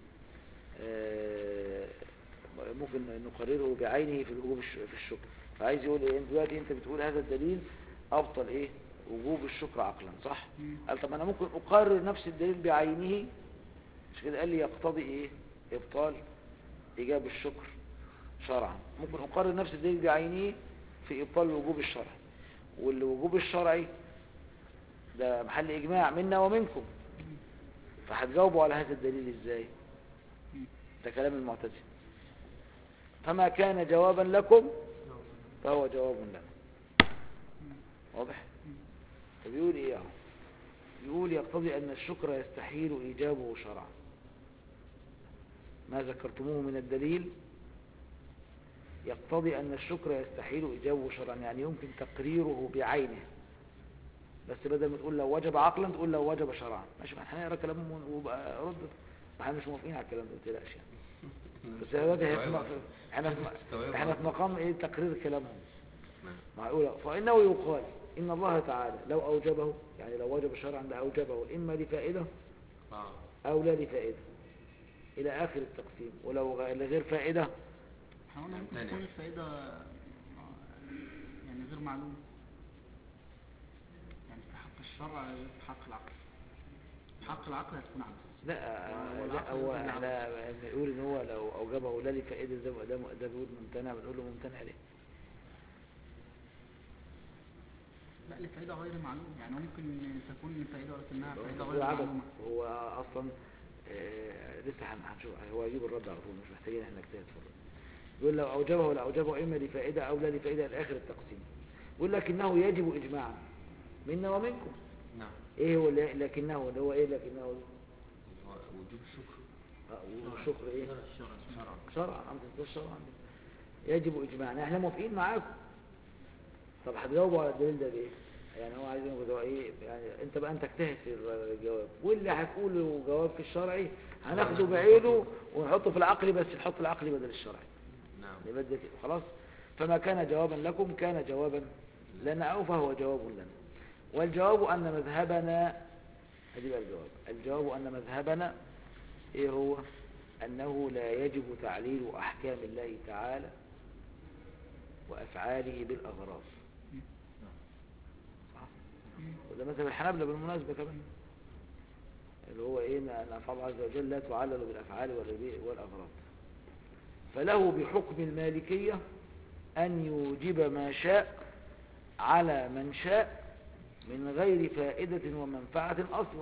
آه، ممكن نقرره بعينه في الوجوب الش- في الشكر فعايز يقول ايه انت دلوقتي انت بتقول هذا الدليل ابطل ايه وجوب الشكر عقلا صح مم. قال طب انا ممكن اقرر نفس الدليل بعينه مش كده قال لي يقتضي ايه ابطال ايجاب الشكر شرعا ممكن اقرر نفس الدليل بعينه في ابطال الوجوب الشرعي والوجوب الشرعي ده محل اجماع منا ومنكم فهتجاوبوا على هذا الدليل ازاي ده كلام المعتزله فما كان جوابا لكم فهو جواب لنا واضح فبيقول ايه اهو يقول يقتضي ان الشكر يستحيل ايجابه شرعا ما ذكرتموه من الدليل يقتضي ان الشكر يستحيل ايجابه شرعا يعني يمكن تقريره بعينه بس بدل ما تقول لو وجب عقلا تقول لو وجب شرعا ماشي ما احنا هنقرا كلامهم وبقى رد ما احنا مش موافقين على الكلام ده ما تقلقش يعني بس هو ده احنا احنا في- احنا في مقام ايه تقرير كلامهم معقولة فإنه يقال إن الله تعالى لو أوجبه يعني لو وجب شرعا لأوجبه إما لفائدة اه أو لا لفائدة إلى آخر التقسيم ولو غ- لغير فائدة احنا قلنا ممكن تاني. تكون الفائدة آه، يعني غير معلومة يعني في حق الشرع غير في حق العقل في حق العقل هتكون عكس لا هو لا العقل هو يدل احنا بنقول إن هو لو أوجبه لا لفائدة ده ده ده بيقول ممتنع بنقول له ممتنع ليه؟ لا الفائدة غير معلومة يعني ممكن تكون الفائدة ولكنها فائدة هو غير عدد معلومة هو أصلا آه، لسه هن- هنشوف هو هيجيب الرد على طول مش محتاجين احنا نجتهد في الرد يقول لو أوجبه ولا أوجبه إما لفائدة أو لا لفائدة لآخر التقسيم يقول لكنه يجب إجماعا منا ومنكم نعم ايه هو اللي لكنه اللي هو ايه لكنه اللي هو وجوب الشكر آه، والشكر ايه الشرع شرعا شرعا عند ده الشرع عندنا يجب اجماعنا احنا موافقين معاكم طب هتجاوبوا على الدليل ده بايه يعني هو عايز يقول هو ايه يعني انت بقى انت اجتهد في الجواب واللي هتقوله جواب في الشرعي هناخده بعينه ونحطه في العقل بس نحط العقل بدل الشرعي نعم نبدل كده خلاص فما كان جوابا لكم كان جوابا لنا أو فهو جواب لنا والجواب أن مذهبنا هذه بقى الجواب الجواب أن مذهبنا إيه هو أنه لا يجب تعليل أحكام الله تعالى وأفعاله بالأغراض صح؟ وده مذهب الحنابلة بالمناسبة كمان اللي هو إيه أن أفعال الله عز وجل لا تعلل بالأفعال والربيع والأغراض فله بحكم المالكية أن يوجب ما شاء على من شاء من غير فائدة ومنفعة أصلا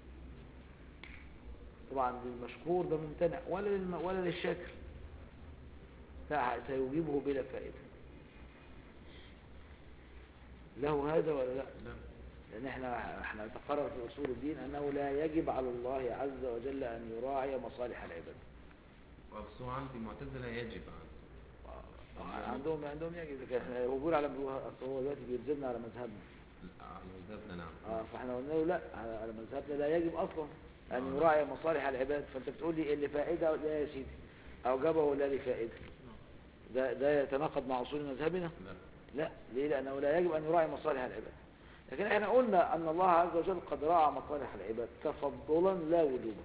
طبعا للمشكور ده ممتنع ولا للم... ولا للشاكر لا سيجيبه بلا فائدة له هذا ولا لا لا لأن احنا احنا تقرر في أصول الدين أنه لا يجب على الله عز وجل أن يراعي مصالح العباد بس هو عندي معتزلة يجب عندي عندهم عندهم يجب لكن احنا هو بيقول على أصل هو دلوقتي بيلزمنا على مذهبنا على مذهبنا نعم اه فاحنا قلنا له لا على على مذهبنا لا يجب اصلا ان يراعي مصالح العباد فانت بتقول لي اللي فائده لا يا سيدي اوجبه ولا لفائده ده ده يتناقض مع اصول مذهبنا لا لا ليه لانه لا يجب ان يراعي مصالح العباد لكن احنا قلنا ان الله عز وجل قد راعى مصالح العباد تفضلا لا وجوبا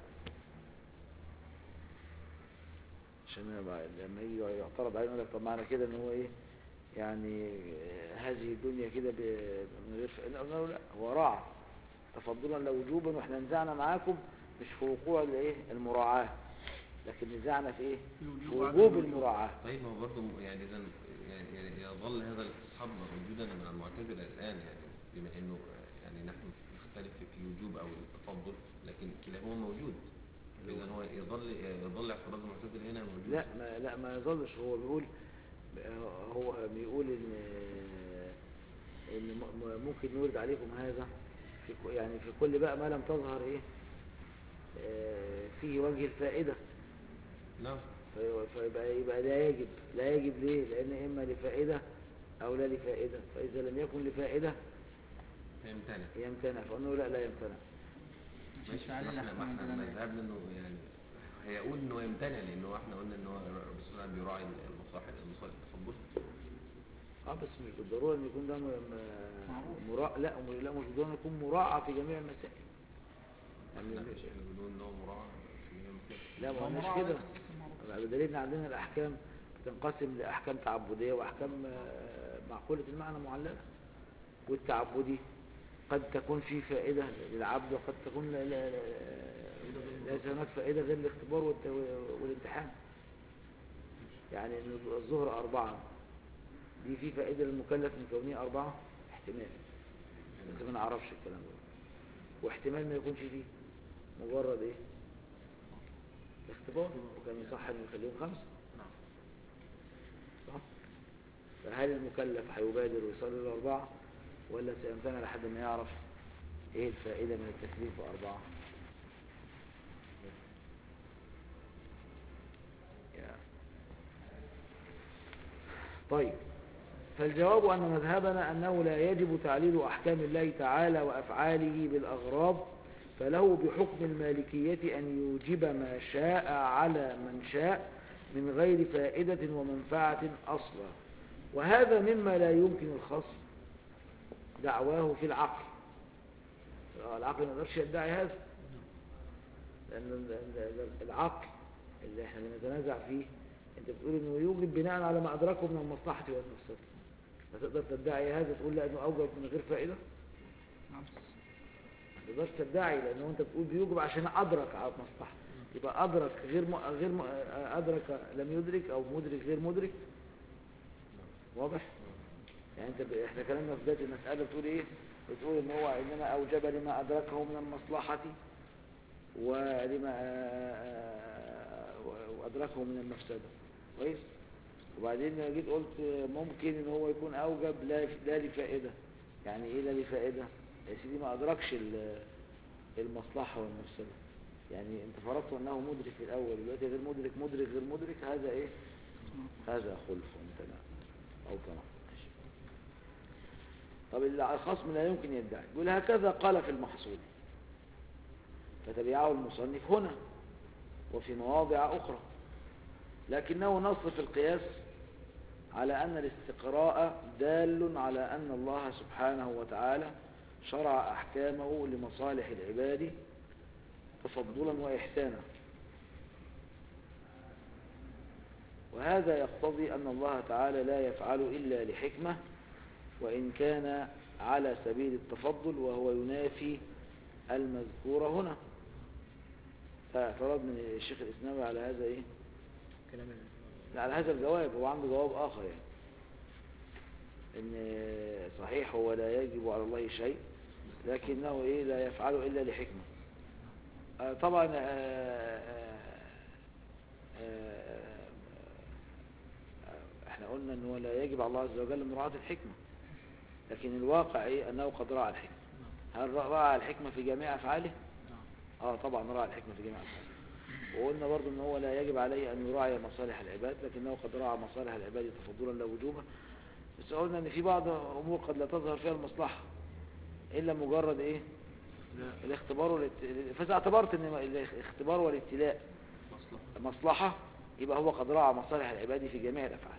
عشان يبقى- لما يجي يعترض علينا يقول لك طب معنى كده ان هو ايه يعني آه، هذه الدنيا كده ب- من غير ف- لا قلنا له لا هو راعى تفضلا لا وجوبا واحنا نزعنا معاكم مش في وقوع الايه المراعاه لكن نزعنا في ايه في في الوجوب عدم وجوب الوجوب. المراعاه طيب ما هو برضه يعني اذا يعني يعني يظل هذا الاستصحاب موجودا من المعتزلة الان يعني بما انه يعني نحن نختلف في الوجوب او التفضل لكن كلاهما موجود اذا هو يظل يظل اعتراض المعتزلة هنا موجود لا ما لا ما يظلش هو بيقول هو بيقول ان ان م- م- ممكن نورد عليكم هذا في ك- يعني في كل بقى ما لم تظهر ايه آه، فيه وجه الفائده نعم في- فيبقى يبقى لا يجب لا يجب ليه لان اما لفائده او لا لفائده فاذا لم يكن لفائده فهمتني يمتنع فانه لا لا يمتنع عشان ماشي تعليل ما احنا ما الأحكام احنا الدلالية. مذهبنا انه يعني هيقول انه يمتنع لانه احنا قلنا انه الرسول عليه بيراعي المصالح المصالح التفضل اه بس مش بالضروره ان يكون ده م- م- معروف. مراع لا م- لا مش بالضروره ان يكون مراعى في جميع المسائل يعني لا مش احنا بنقول ان هو مراعي في المثال. لا ما هو قلناش مراعاة كده للقصص المعروفة. بدليل ان عندنا الاحكام تنقسم لاحكام تعبديه واحكام آه، معقوله المعنى معلقه والتعبدي قد تكون في فائدة للعبد وقد تكون لا لا لا ليس هناك فائدة غير الاختبار والت- والامتحان يعني إن الظهر أربعة دي في فائدة للمكلف من كونه أربعة احتمال بس ما نعرفش الكلام ده واحتمال ما يكونش فيه مجرد ايه اختبار وكان يصح انه يخليهم خمسة نعم صح فهل المكلف هيبادر ويصلي الأربعة ولا سيمتنع لحد ما يعرف ايه الفائدة من التكليف بأربعة يا. طيب فالجواب أن مذهبنا أنه لا يجب تعليل أحكام الله تعالى وأفعاله بالأغراب فله بحكم المالكية أن يوجب ما شاء على من شاء من غير فائدة ومنفعة أصلا وهذا مما لا يمكن الخصم دعواه في العقل العقل ما يقدرش يدعي هذا لأن ال- ال- ال- العقل اللي احنا بنتنازع فيه انت بتقول انه يوجب بناء على ما ادركه من المصلحة والمفسدة فتقدر تدعي هذا تقول لا انه اوجب من غير فائدة نعم ما تقدرش تدعي لانه انت بتقول بيوجب عشان ادرك على المصلحة يبقى ادرك غير م... غير م... ادرك لم يدرك او مدرك غير مدرك واضح يعني انت ب... احنا كلامنا في بدايه المساله بتقول ايه بتقول ان هو انما اوجب لما ادركه من المصلحه ولما و- وادركه من المفسده كويس وبعدين جيت قلت ممكن ان هو يكون اوجب لا لا لفائده يعني ايه لا لفائده يا سيدي ما ادركش ال- المصلحه والمفسده يعني انت فرضت انه مدرك في الاول دلوقتي غير مدرك مدرك غير مدرك هذا ايه هذا خلف امتناع او تناقض ماشي. طب الخصم لا يمكن يدعي يقول هكذا قال في المحصول فتبعه المصنف هنا وفي مواضع أخرى لكنه نص في القياس على أن الاستقراء دال على أن الله سبحانه وتعالى شرع أحكامه لمصالح العباد تفضلا وإحسانا وهذا يقتضي أن الله تعالى لا يفعل إلا لحكمة وإن كان على سبيل التفضل وهو ينافي المذكور هنا فاعتراض من الشيخ الإسلامي على هذا إيه؟ كلام لا، على هذا الجواب هو عنده جواب آخر يعني إن صحيح هو لا يجب على الله شيء لكنه إيه لا يفعله إلا لحكمة آه، طبعا آه، آه، آه، آه، احنا قلنا ان هو لا يجب على الله عز وجل مراعاة الحكمة لكن الواقع ايه انه قد راعى الحكمة هل راعى الحكمة في جميع افعاله اه طبعا راعى الحكمة في جميع افعاله وقلنا برضو ان هو لا يجب عليه ان يراعي مصالح العباد لكنه قد راعى مصالح العباد تفضلا لا وجوبا بس قلنا ان في بعض امور قد لا تظهر فيها المصلحة الا مجرد ايه الاختبار والابت... فاذا اعتبرت ان الاختبار والابتلاء مصلحة مصلحة يبقى هو قد راعى مصالح العباد في جميع الافعال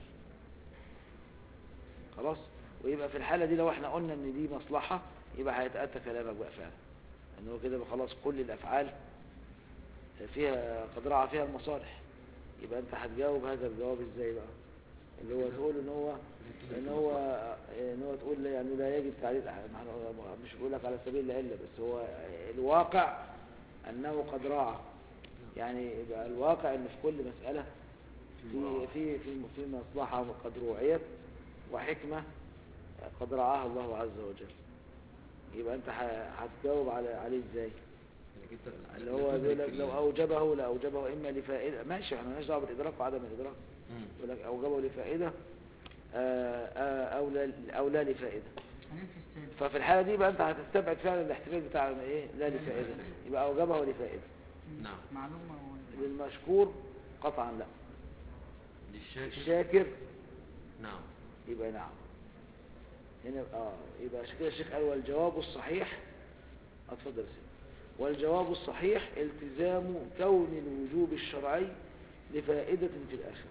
خلاص ويبقى في الحالة دي لو احنا قلنا ان دي مصلحة يبقى هيتأتى كلامك بقى فعلا ان هو كده خلاص كل الافعال فيها قد راعى فيها المصالح يبقى انت هتجاوب هذا الجواب ازاي بقى اللي هو تقول ان هو ان هو ان هو تقول يعني لا يجب تعليل أحد. ما احنا مش بقول لك على سبيل العله بس هو الواقع انه قد راعى يعني يبقى الواقع ان في كل مساله في في في في مصلحه قد روعيت وحكمه قد رعاها الله عز وجل يبقى انت ه- هتجاوب على عليه ازاي يعني جدا اللي هو بيقول لك لو اوجبه لاوجبه اما لفائده ماشي احنا مالناش دعوه بالادراك وعدم الادراك مم. يقول لك اوجبه لفائده آه، آه، او لا او لا لفائده هننفي السابق ففي الحاله دي بقى انت هتستبعد فعلا الاحتمال بتاع ايه لا لفائده يبقى اوجبه لفائده نعم معلومة و... للمشكور قطعا لا للشاكر الشاكر نعم يبقى نعم هنا اه يبقى عشان كده الشيخ قال والجواب الصحيح اتفضل يا سيدي والجواب الصحيح التزام كون الوجوب الشرعي لفائدة في الآخرة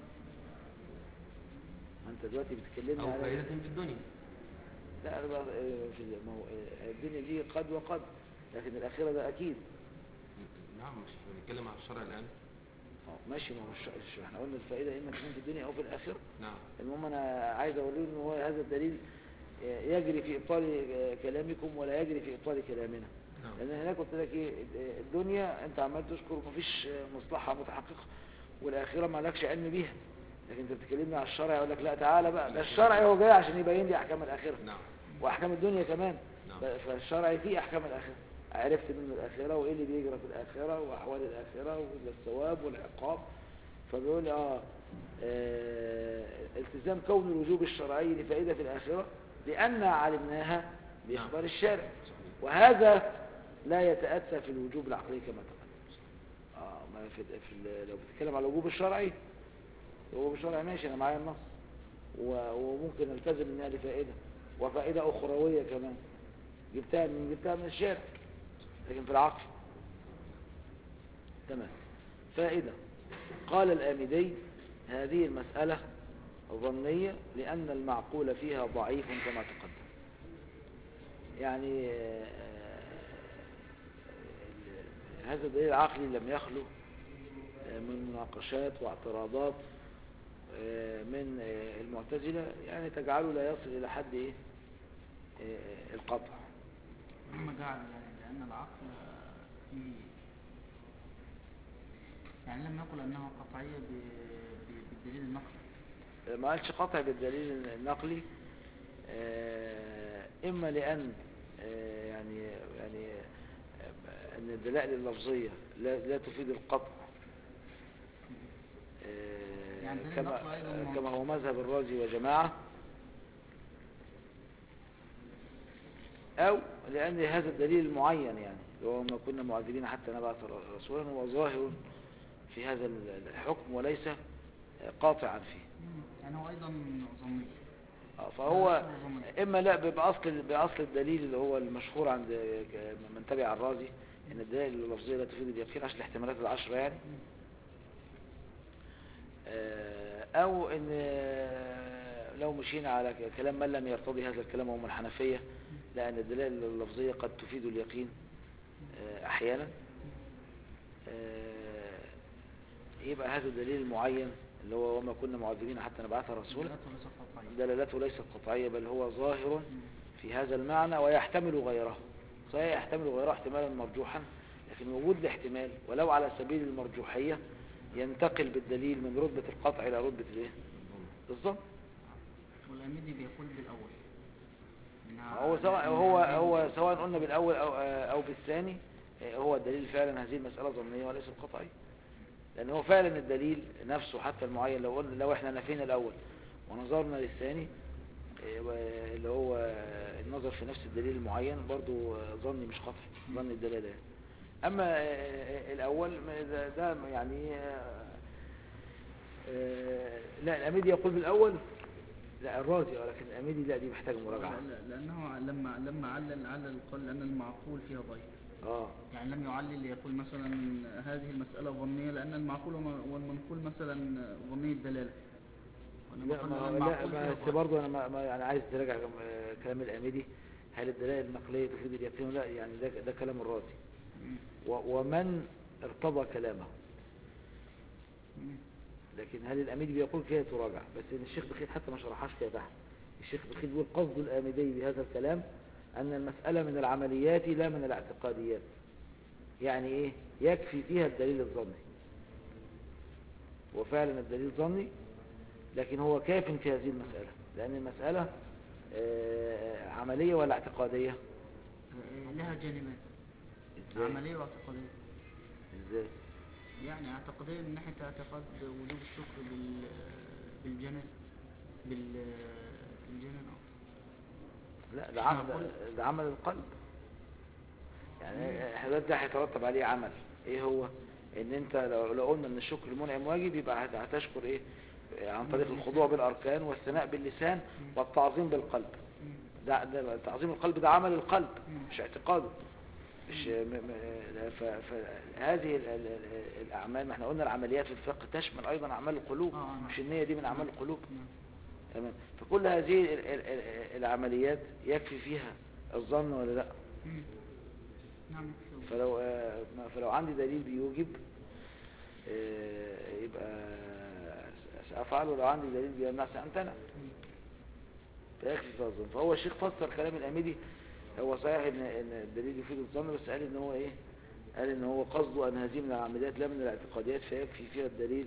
ما انت دلوقتي بتكلمني أو على فائدة في الدنيا لا أنا بقى آه، في ال- ما هو آه، الدنيا دي قد وقد لكن الآخرة ده أكيد نعم مش بنتكلم على الشرع الآن اه ماشي ما هو الش- الش- احنا قلنا الفائدة إما تكون في الدنيا أو في الآخرة نعم المهم أنا عايز أوريه إن هو هذا الدليل يجري في إبطال كلامكم ولا يجري في إبطال كلامنا نعم لأن هناك قلت لك إيه الدنيا أنت عمال تذكر مفيش مصلحة متحققة والآخرة ما لكش علم بيها لكن أنت بتكلمني على الشرع يقول لك لا تعالى بقى ده الشرع هو جاي عشان يبين لي أحكام الآخرة نعم وأحكام الدنيا كمان نعم. ف- فالشرع فيه أحكام الآخرة عرفت منه الآخرة وإيه اللي بيجرى في الآخرة وأحوال الآخرة والثواب والعقاب فبيقول لي آه آه، التزام كون الوجوب الشرعي لفائدة الآخرة لأن علمناها بإخبار الشارع وهذا لا يتأتى في الوجوب العقلي كما تقدم آه ما في, في ال- لو بتتكلم على الوجوب الشرعي الوجوب الشرعي ماشي أنا معايا النص و- وممكن التزم منها لفائدة وفائدة أخروية كمان جبتها من جبتها من الشارع لكن في العقل تمام فائدة قال الآمدي هذه المسألة ظنية لأن المعقول فيها ضعيف كما تقدم يعني آه، آه، هذا الدليل العقلي لم يخلو آه، من مناقشات واعتراضات آه، من آه، المعتزلة يعني تجعله لا يصل إلى حد إيه آه، القطع ثم جعل يعني لأن العقل فيه يعني لم يقل أنها قطعية ب- ب- بالدليل النقلي ما قالش قطع بالدليل النقلي آه، إما لأن آه، يعني يعني آه، أن الدلائل اللفظية لا, لا تفيد القطع آه، يعني دليل كما النقل أيضاً كما هو مذهب الرازي وجماعة أو لأن هذا الدليل المعين يعني اللي هو ما كنا معذبين حتى نبعث رسولا هو ظاهر في هذا الحكم وليس قاطعا فيه يعني هو أيضا ظني آه، فهو هو ظني. اما لا باصل باصل الدليل اللي هو المشهور عند من تبع الرازي ان الدلائل اللفظيه لا تفيد اليقين عشان الاحتمالات العشره يعني آه، او ان آه، لو مشينا على ك- كلام من لم يرتضي هذا الكلام وهم الحنفيه لان الدلائل اللفظيه قد تفيد اليقين آه، احيانا آه، يبقى هذا الدليل المعين اللي هو وما كنا معذبين حتى نبعث رسولا دلالته ليست قطعية دلالته ليست قطعية بل هو ظاهر في هذا المعنى ويحتمل غيره صحيح يحتمل غيره احتمالا مرجوحا لكن وجود الاحتمال ولو على سبيل المرجوحية ينتقل بالدليل من رتبة القطع إلى رتبة الايه؟ الظن والأميدي بيقول بالأول إنها- هو سواء إن هو هذه هو سواء قلنا بالأول أو أو بالثاني هو الدليل فعلا هذه المسألة ظنية وليست قطعية لأن هو فعلا الدليل نفسه حتى المعين لو قلنا لو احنا نفينا الأول ونظرنا للثاني إيه، و- اللي هو النظر في نفس الدليل المعين برضو ظني مش قطعي ظني الدلالة يعني. أما آه، الأول ما ده ده يعني آه، آه، لا الأميدي يقول بالأول لا الرازي ولكن الأميدي لا دي محتاج مراجعة لا- لأنه لما لما علل علل قال لأن المعقول فيها ضعيف اه يعني لم يعلل يقول مثلا هذه المسألة ظنية لأن المعقول وم- والمنقول مثلا ظني الدلالة وإنما لا قال ما لأن لا المعقول ما فيها بس ضعيف. برضه انا ما ما- يعني عايز تراجع كم- كلام الاميدي هل الدلائل النقليه تفيد اليقين ولا لا يعني ده ده كلام الرازي مم. و- ومن ارتضى كلامه مم. لكن هل الاميدي بيقول كده تراجع بس إن الشيخ بخيت حتى ما شرحهاش كده تحت الشيخ بخيت بيقول قصد الاميدي بهذا الكلام ان المساله من العمليات لا من الاعتقاديات يعني ايه يكفي فيها الدليل الظني وفعلا الدليل ظني لكن هو كاف في هذه المسألة لأن المسألة آه، عملية ولا اعتقادية آه، لها جانبان ازاي عملية واعتقادية ازاي يعني اعتقادية من ناحية اعتقاد وجوب الشكر بال بالجنان بال بالجنان اه لا ده عمل ده عمل القلب يعني احنا دلوقتي ده هيترتب عليه عمل ايه هو ان انت لو لو قلنا ان الشكر المنعم واجب يبقى هت- هتشكر ايه عن طريق الخضوع بالاركان والثناء باللسان والتعظيم بالقلب ده, ده تعظيم القلب ده عمل القلب مش اعتقاده مش م- م- ف- فهذه ال- ال- ال- الاعمال ما احنا قلنا العمليات في الفقه تشمل ايضا اعمال القلوب آه، نعم. مش النيه دي من اعمال القلوب نعم. تمام فكل هذه ال- ال- ال- العمليات يكفي فيها الظن ولا لا مم. نعم يكفي. فلو آه، ما- فلو عندي دليل بيوجب آه، يبقى سأفعل ولو عندي دليل بيمنع سأمتنع فيكفي فيها الظن فهو الشيخ فسر كلام الأميدي هو صحيح ان ان الدليل يفيد الظن بس قال ان هو ايه قال ان هو قصده ان هذه من العمليات لا من الاعتقاديات فيكفي فيها الدليل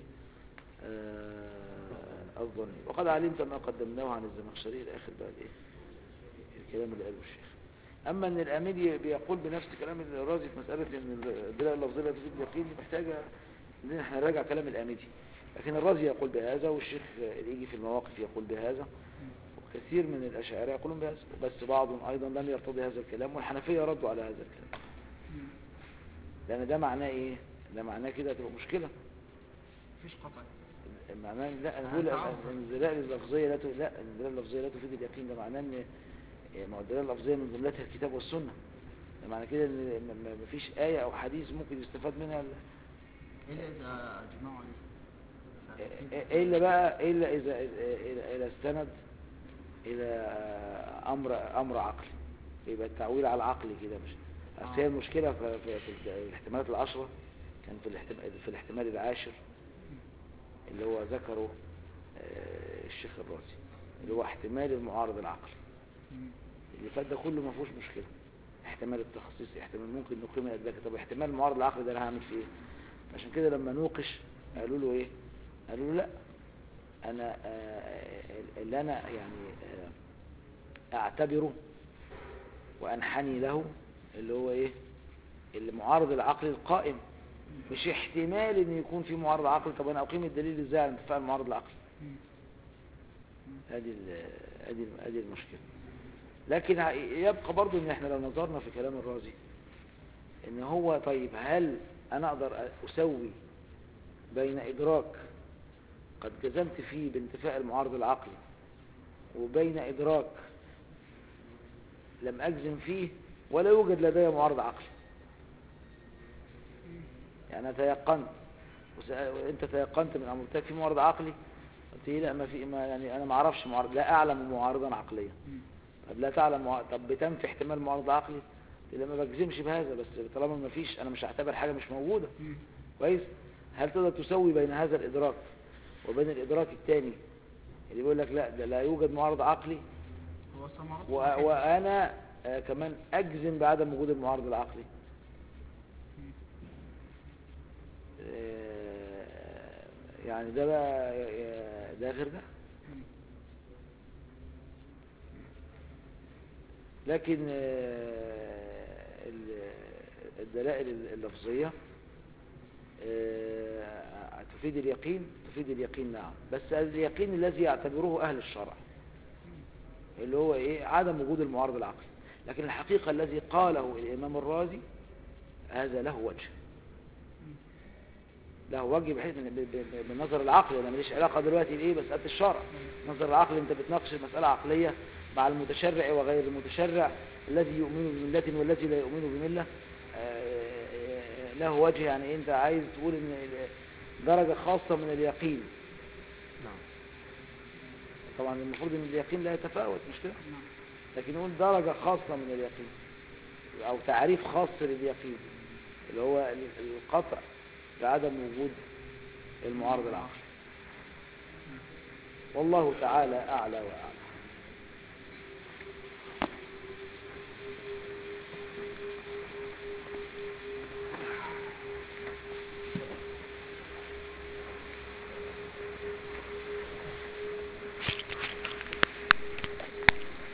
آه الظني وقد علمت ما قدمناه عن الزمخشري الاخر بقى الايه الكلام اللي قاله الشيخ اما ان الاميدي بيقول بنفس كلام الرازي في مساله ان الدلاله اللفظيه لا تفيد اليقين دي محتاجه ان احنا نراجع كلام الاميدي لكن الرازي يقول بهذا والشيخ الإيجي في المواقف يقول بهذا وكثير من الأشاعرة يقولون بهذا بس بعضهم أيضا لم يرتضي هذا الكلام والحنفية ردوا على هذا الكلام لأن ده معناه إيه؟ ده معناه كده تبقى مشكلة مفيش قطع معناه لا أنا بقول إن الدلالة اللفظية لا ت- لا الدلالة اللفظية لا تفيد اليقين ده معناه إن ما هو الدلالة اللفظية من جملتها الكتاب والسنة ده معنى كده إن م- م- مفيش آية أو حديث ممكن يستفاد منها ال- إلا إذا أجمعوا عليه إلا بقى إلا إذا إذا إذا استند إلى أمر أمر عقلي يبقى التعويل على العقل كده مش أصل هي المشكلة في, في, في الاحتمالات العشرة كان في الاحتمال في الاحتمال العاشر اللي هو ذكره آه، الشيخ الرازي اللي هو احتمال المعارض العقلي اللي فات ده كله ما فيهوش مشكلة احتمال التخصيص احتمال ممكن نقيم الأدلة طب احتمال المعارض العقلي ده انا هعمل فيه ايه عشان كده لما نوقش قالوا له ايه قالوا له لا انا آه، اللي انا يعني آه، اعتبره وانحني له اللي هو ايه المعارض العقلي القائم مش احتمال ان يكون في معارض عقلي طب انا اقيم الدليل ازاي على انتفاع المعارض العقلي ادي ال- ادي ادي المشكله لكن ع- يبقى برضو ان احنا لو نظرنا في كلام الرازي ان هو طيب هل انا اقدر اسوي بين ادراك قد جزمت فيه بانتفاء المعارض العقلي وبين ادراك لم اجزم فيه ولا يوجد لدي معارض عقلي يعني أنا تيقنت وس- وانت تيقنت من امرتك في معارض عقلي قلت لي لا ما في ما يعني انا ما اعرفش معارض لا اعلم معارضا عقليا طب لا تعلم معارض طب بتنفي احتمال معارض عقلي قلت لي لا ما بجزمش بهذا بس طالما ما فيش انا مش هعتبر حاجه مش موجوده كويس هل تقدر تسوي بين هذا الادراك وبين الادراك الثاني اللي بيقول لك لا ده لا يوجد معارض عقلي هو ثمرته و- واحدة. وانا آه، كمان اجزم بعدم وجود المعارض العقلي آه، يعني ده بقى آه، ده غير ده لكن آه، ال- الدلائل اللفظية آه، تفيد اليقين تفيد اليقين نعم بس اليقين الذي يعتبره أهل الشرع اللي هو ايه عدم وجود المعارض العقلي لكن الحقيقة الذي قاله الإمام الرازي هذا له وجه له وجه بحيث من ب- ب- بالنظر العقلي انا ماليش علاقة دلوقتي بايه مسألة الشرع النظر العقلي انت بتناقش المسألة عقلية مع المتشرع وغير المتشرع الذي يؤمن بملة والذي لا يؤمن بملة آه، له وجه يعني انت عايز تقول ان درجة خاصة من اليقين نعم طبعا المفروض ان اليقين لا يتفاوت مش كده لكن نقول درجة خاصة من اليقين او تعريف خاص لليقين اللي هو ال- القطع بعدم وجود المعارض العقلي والله تعالى اعلى واعلم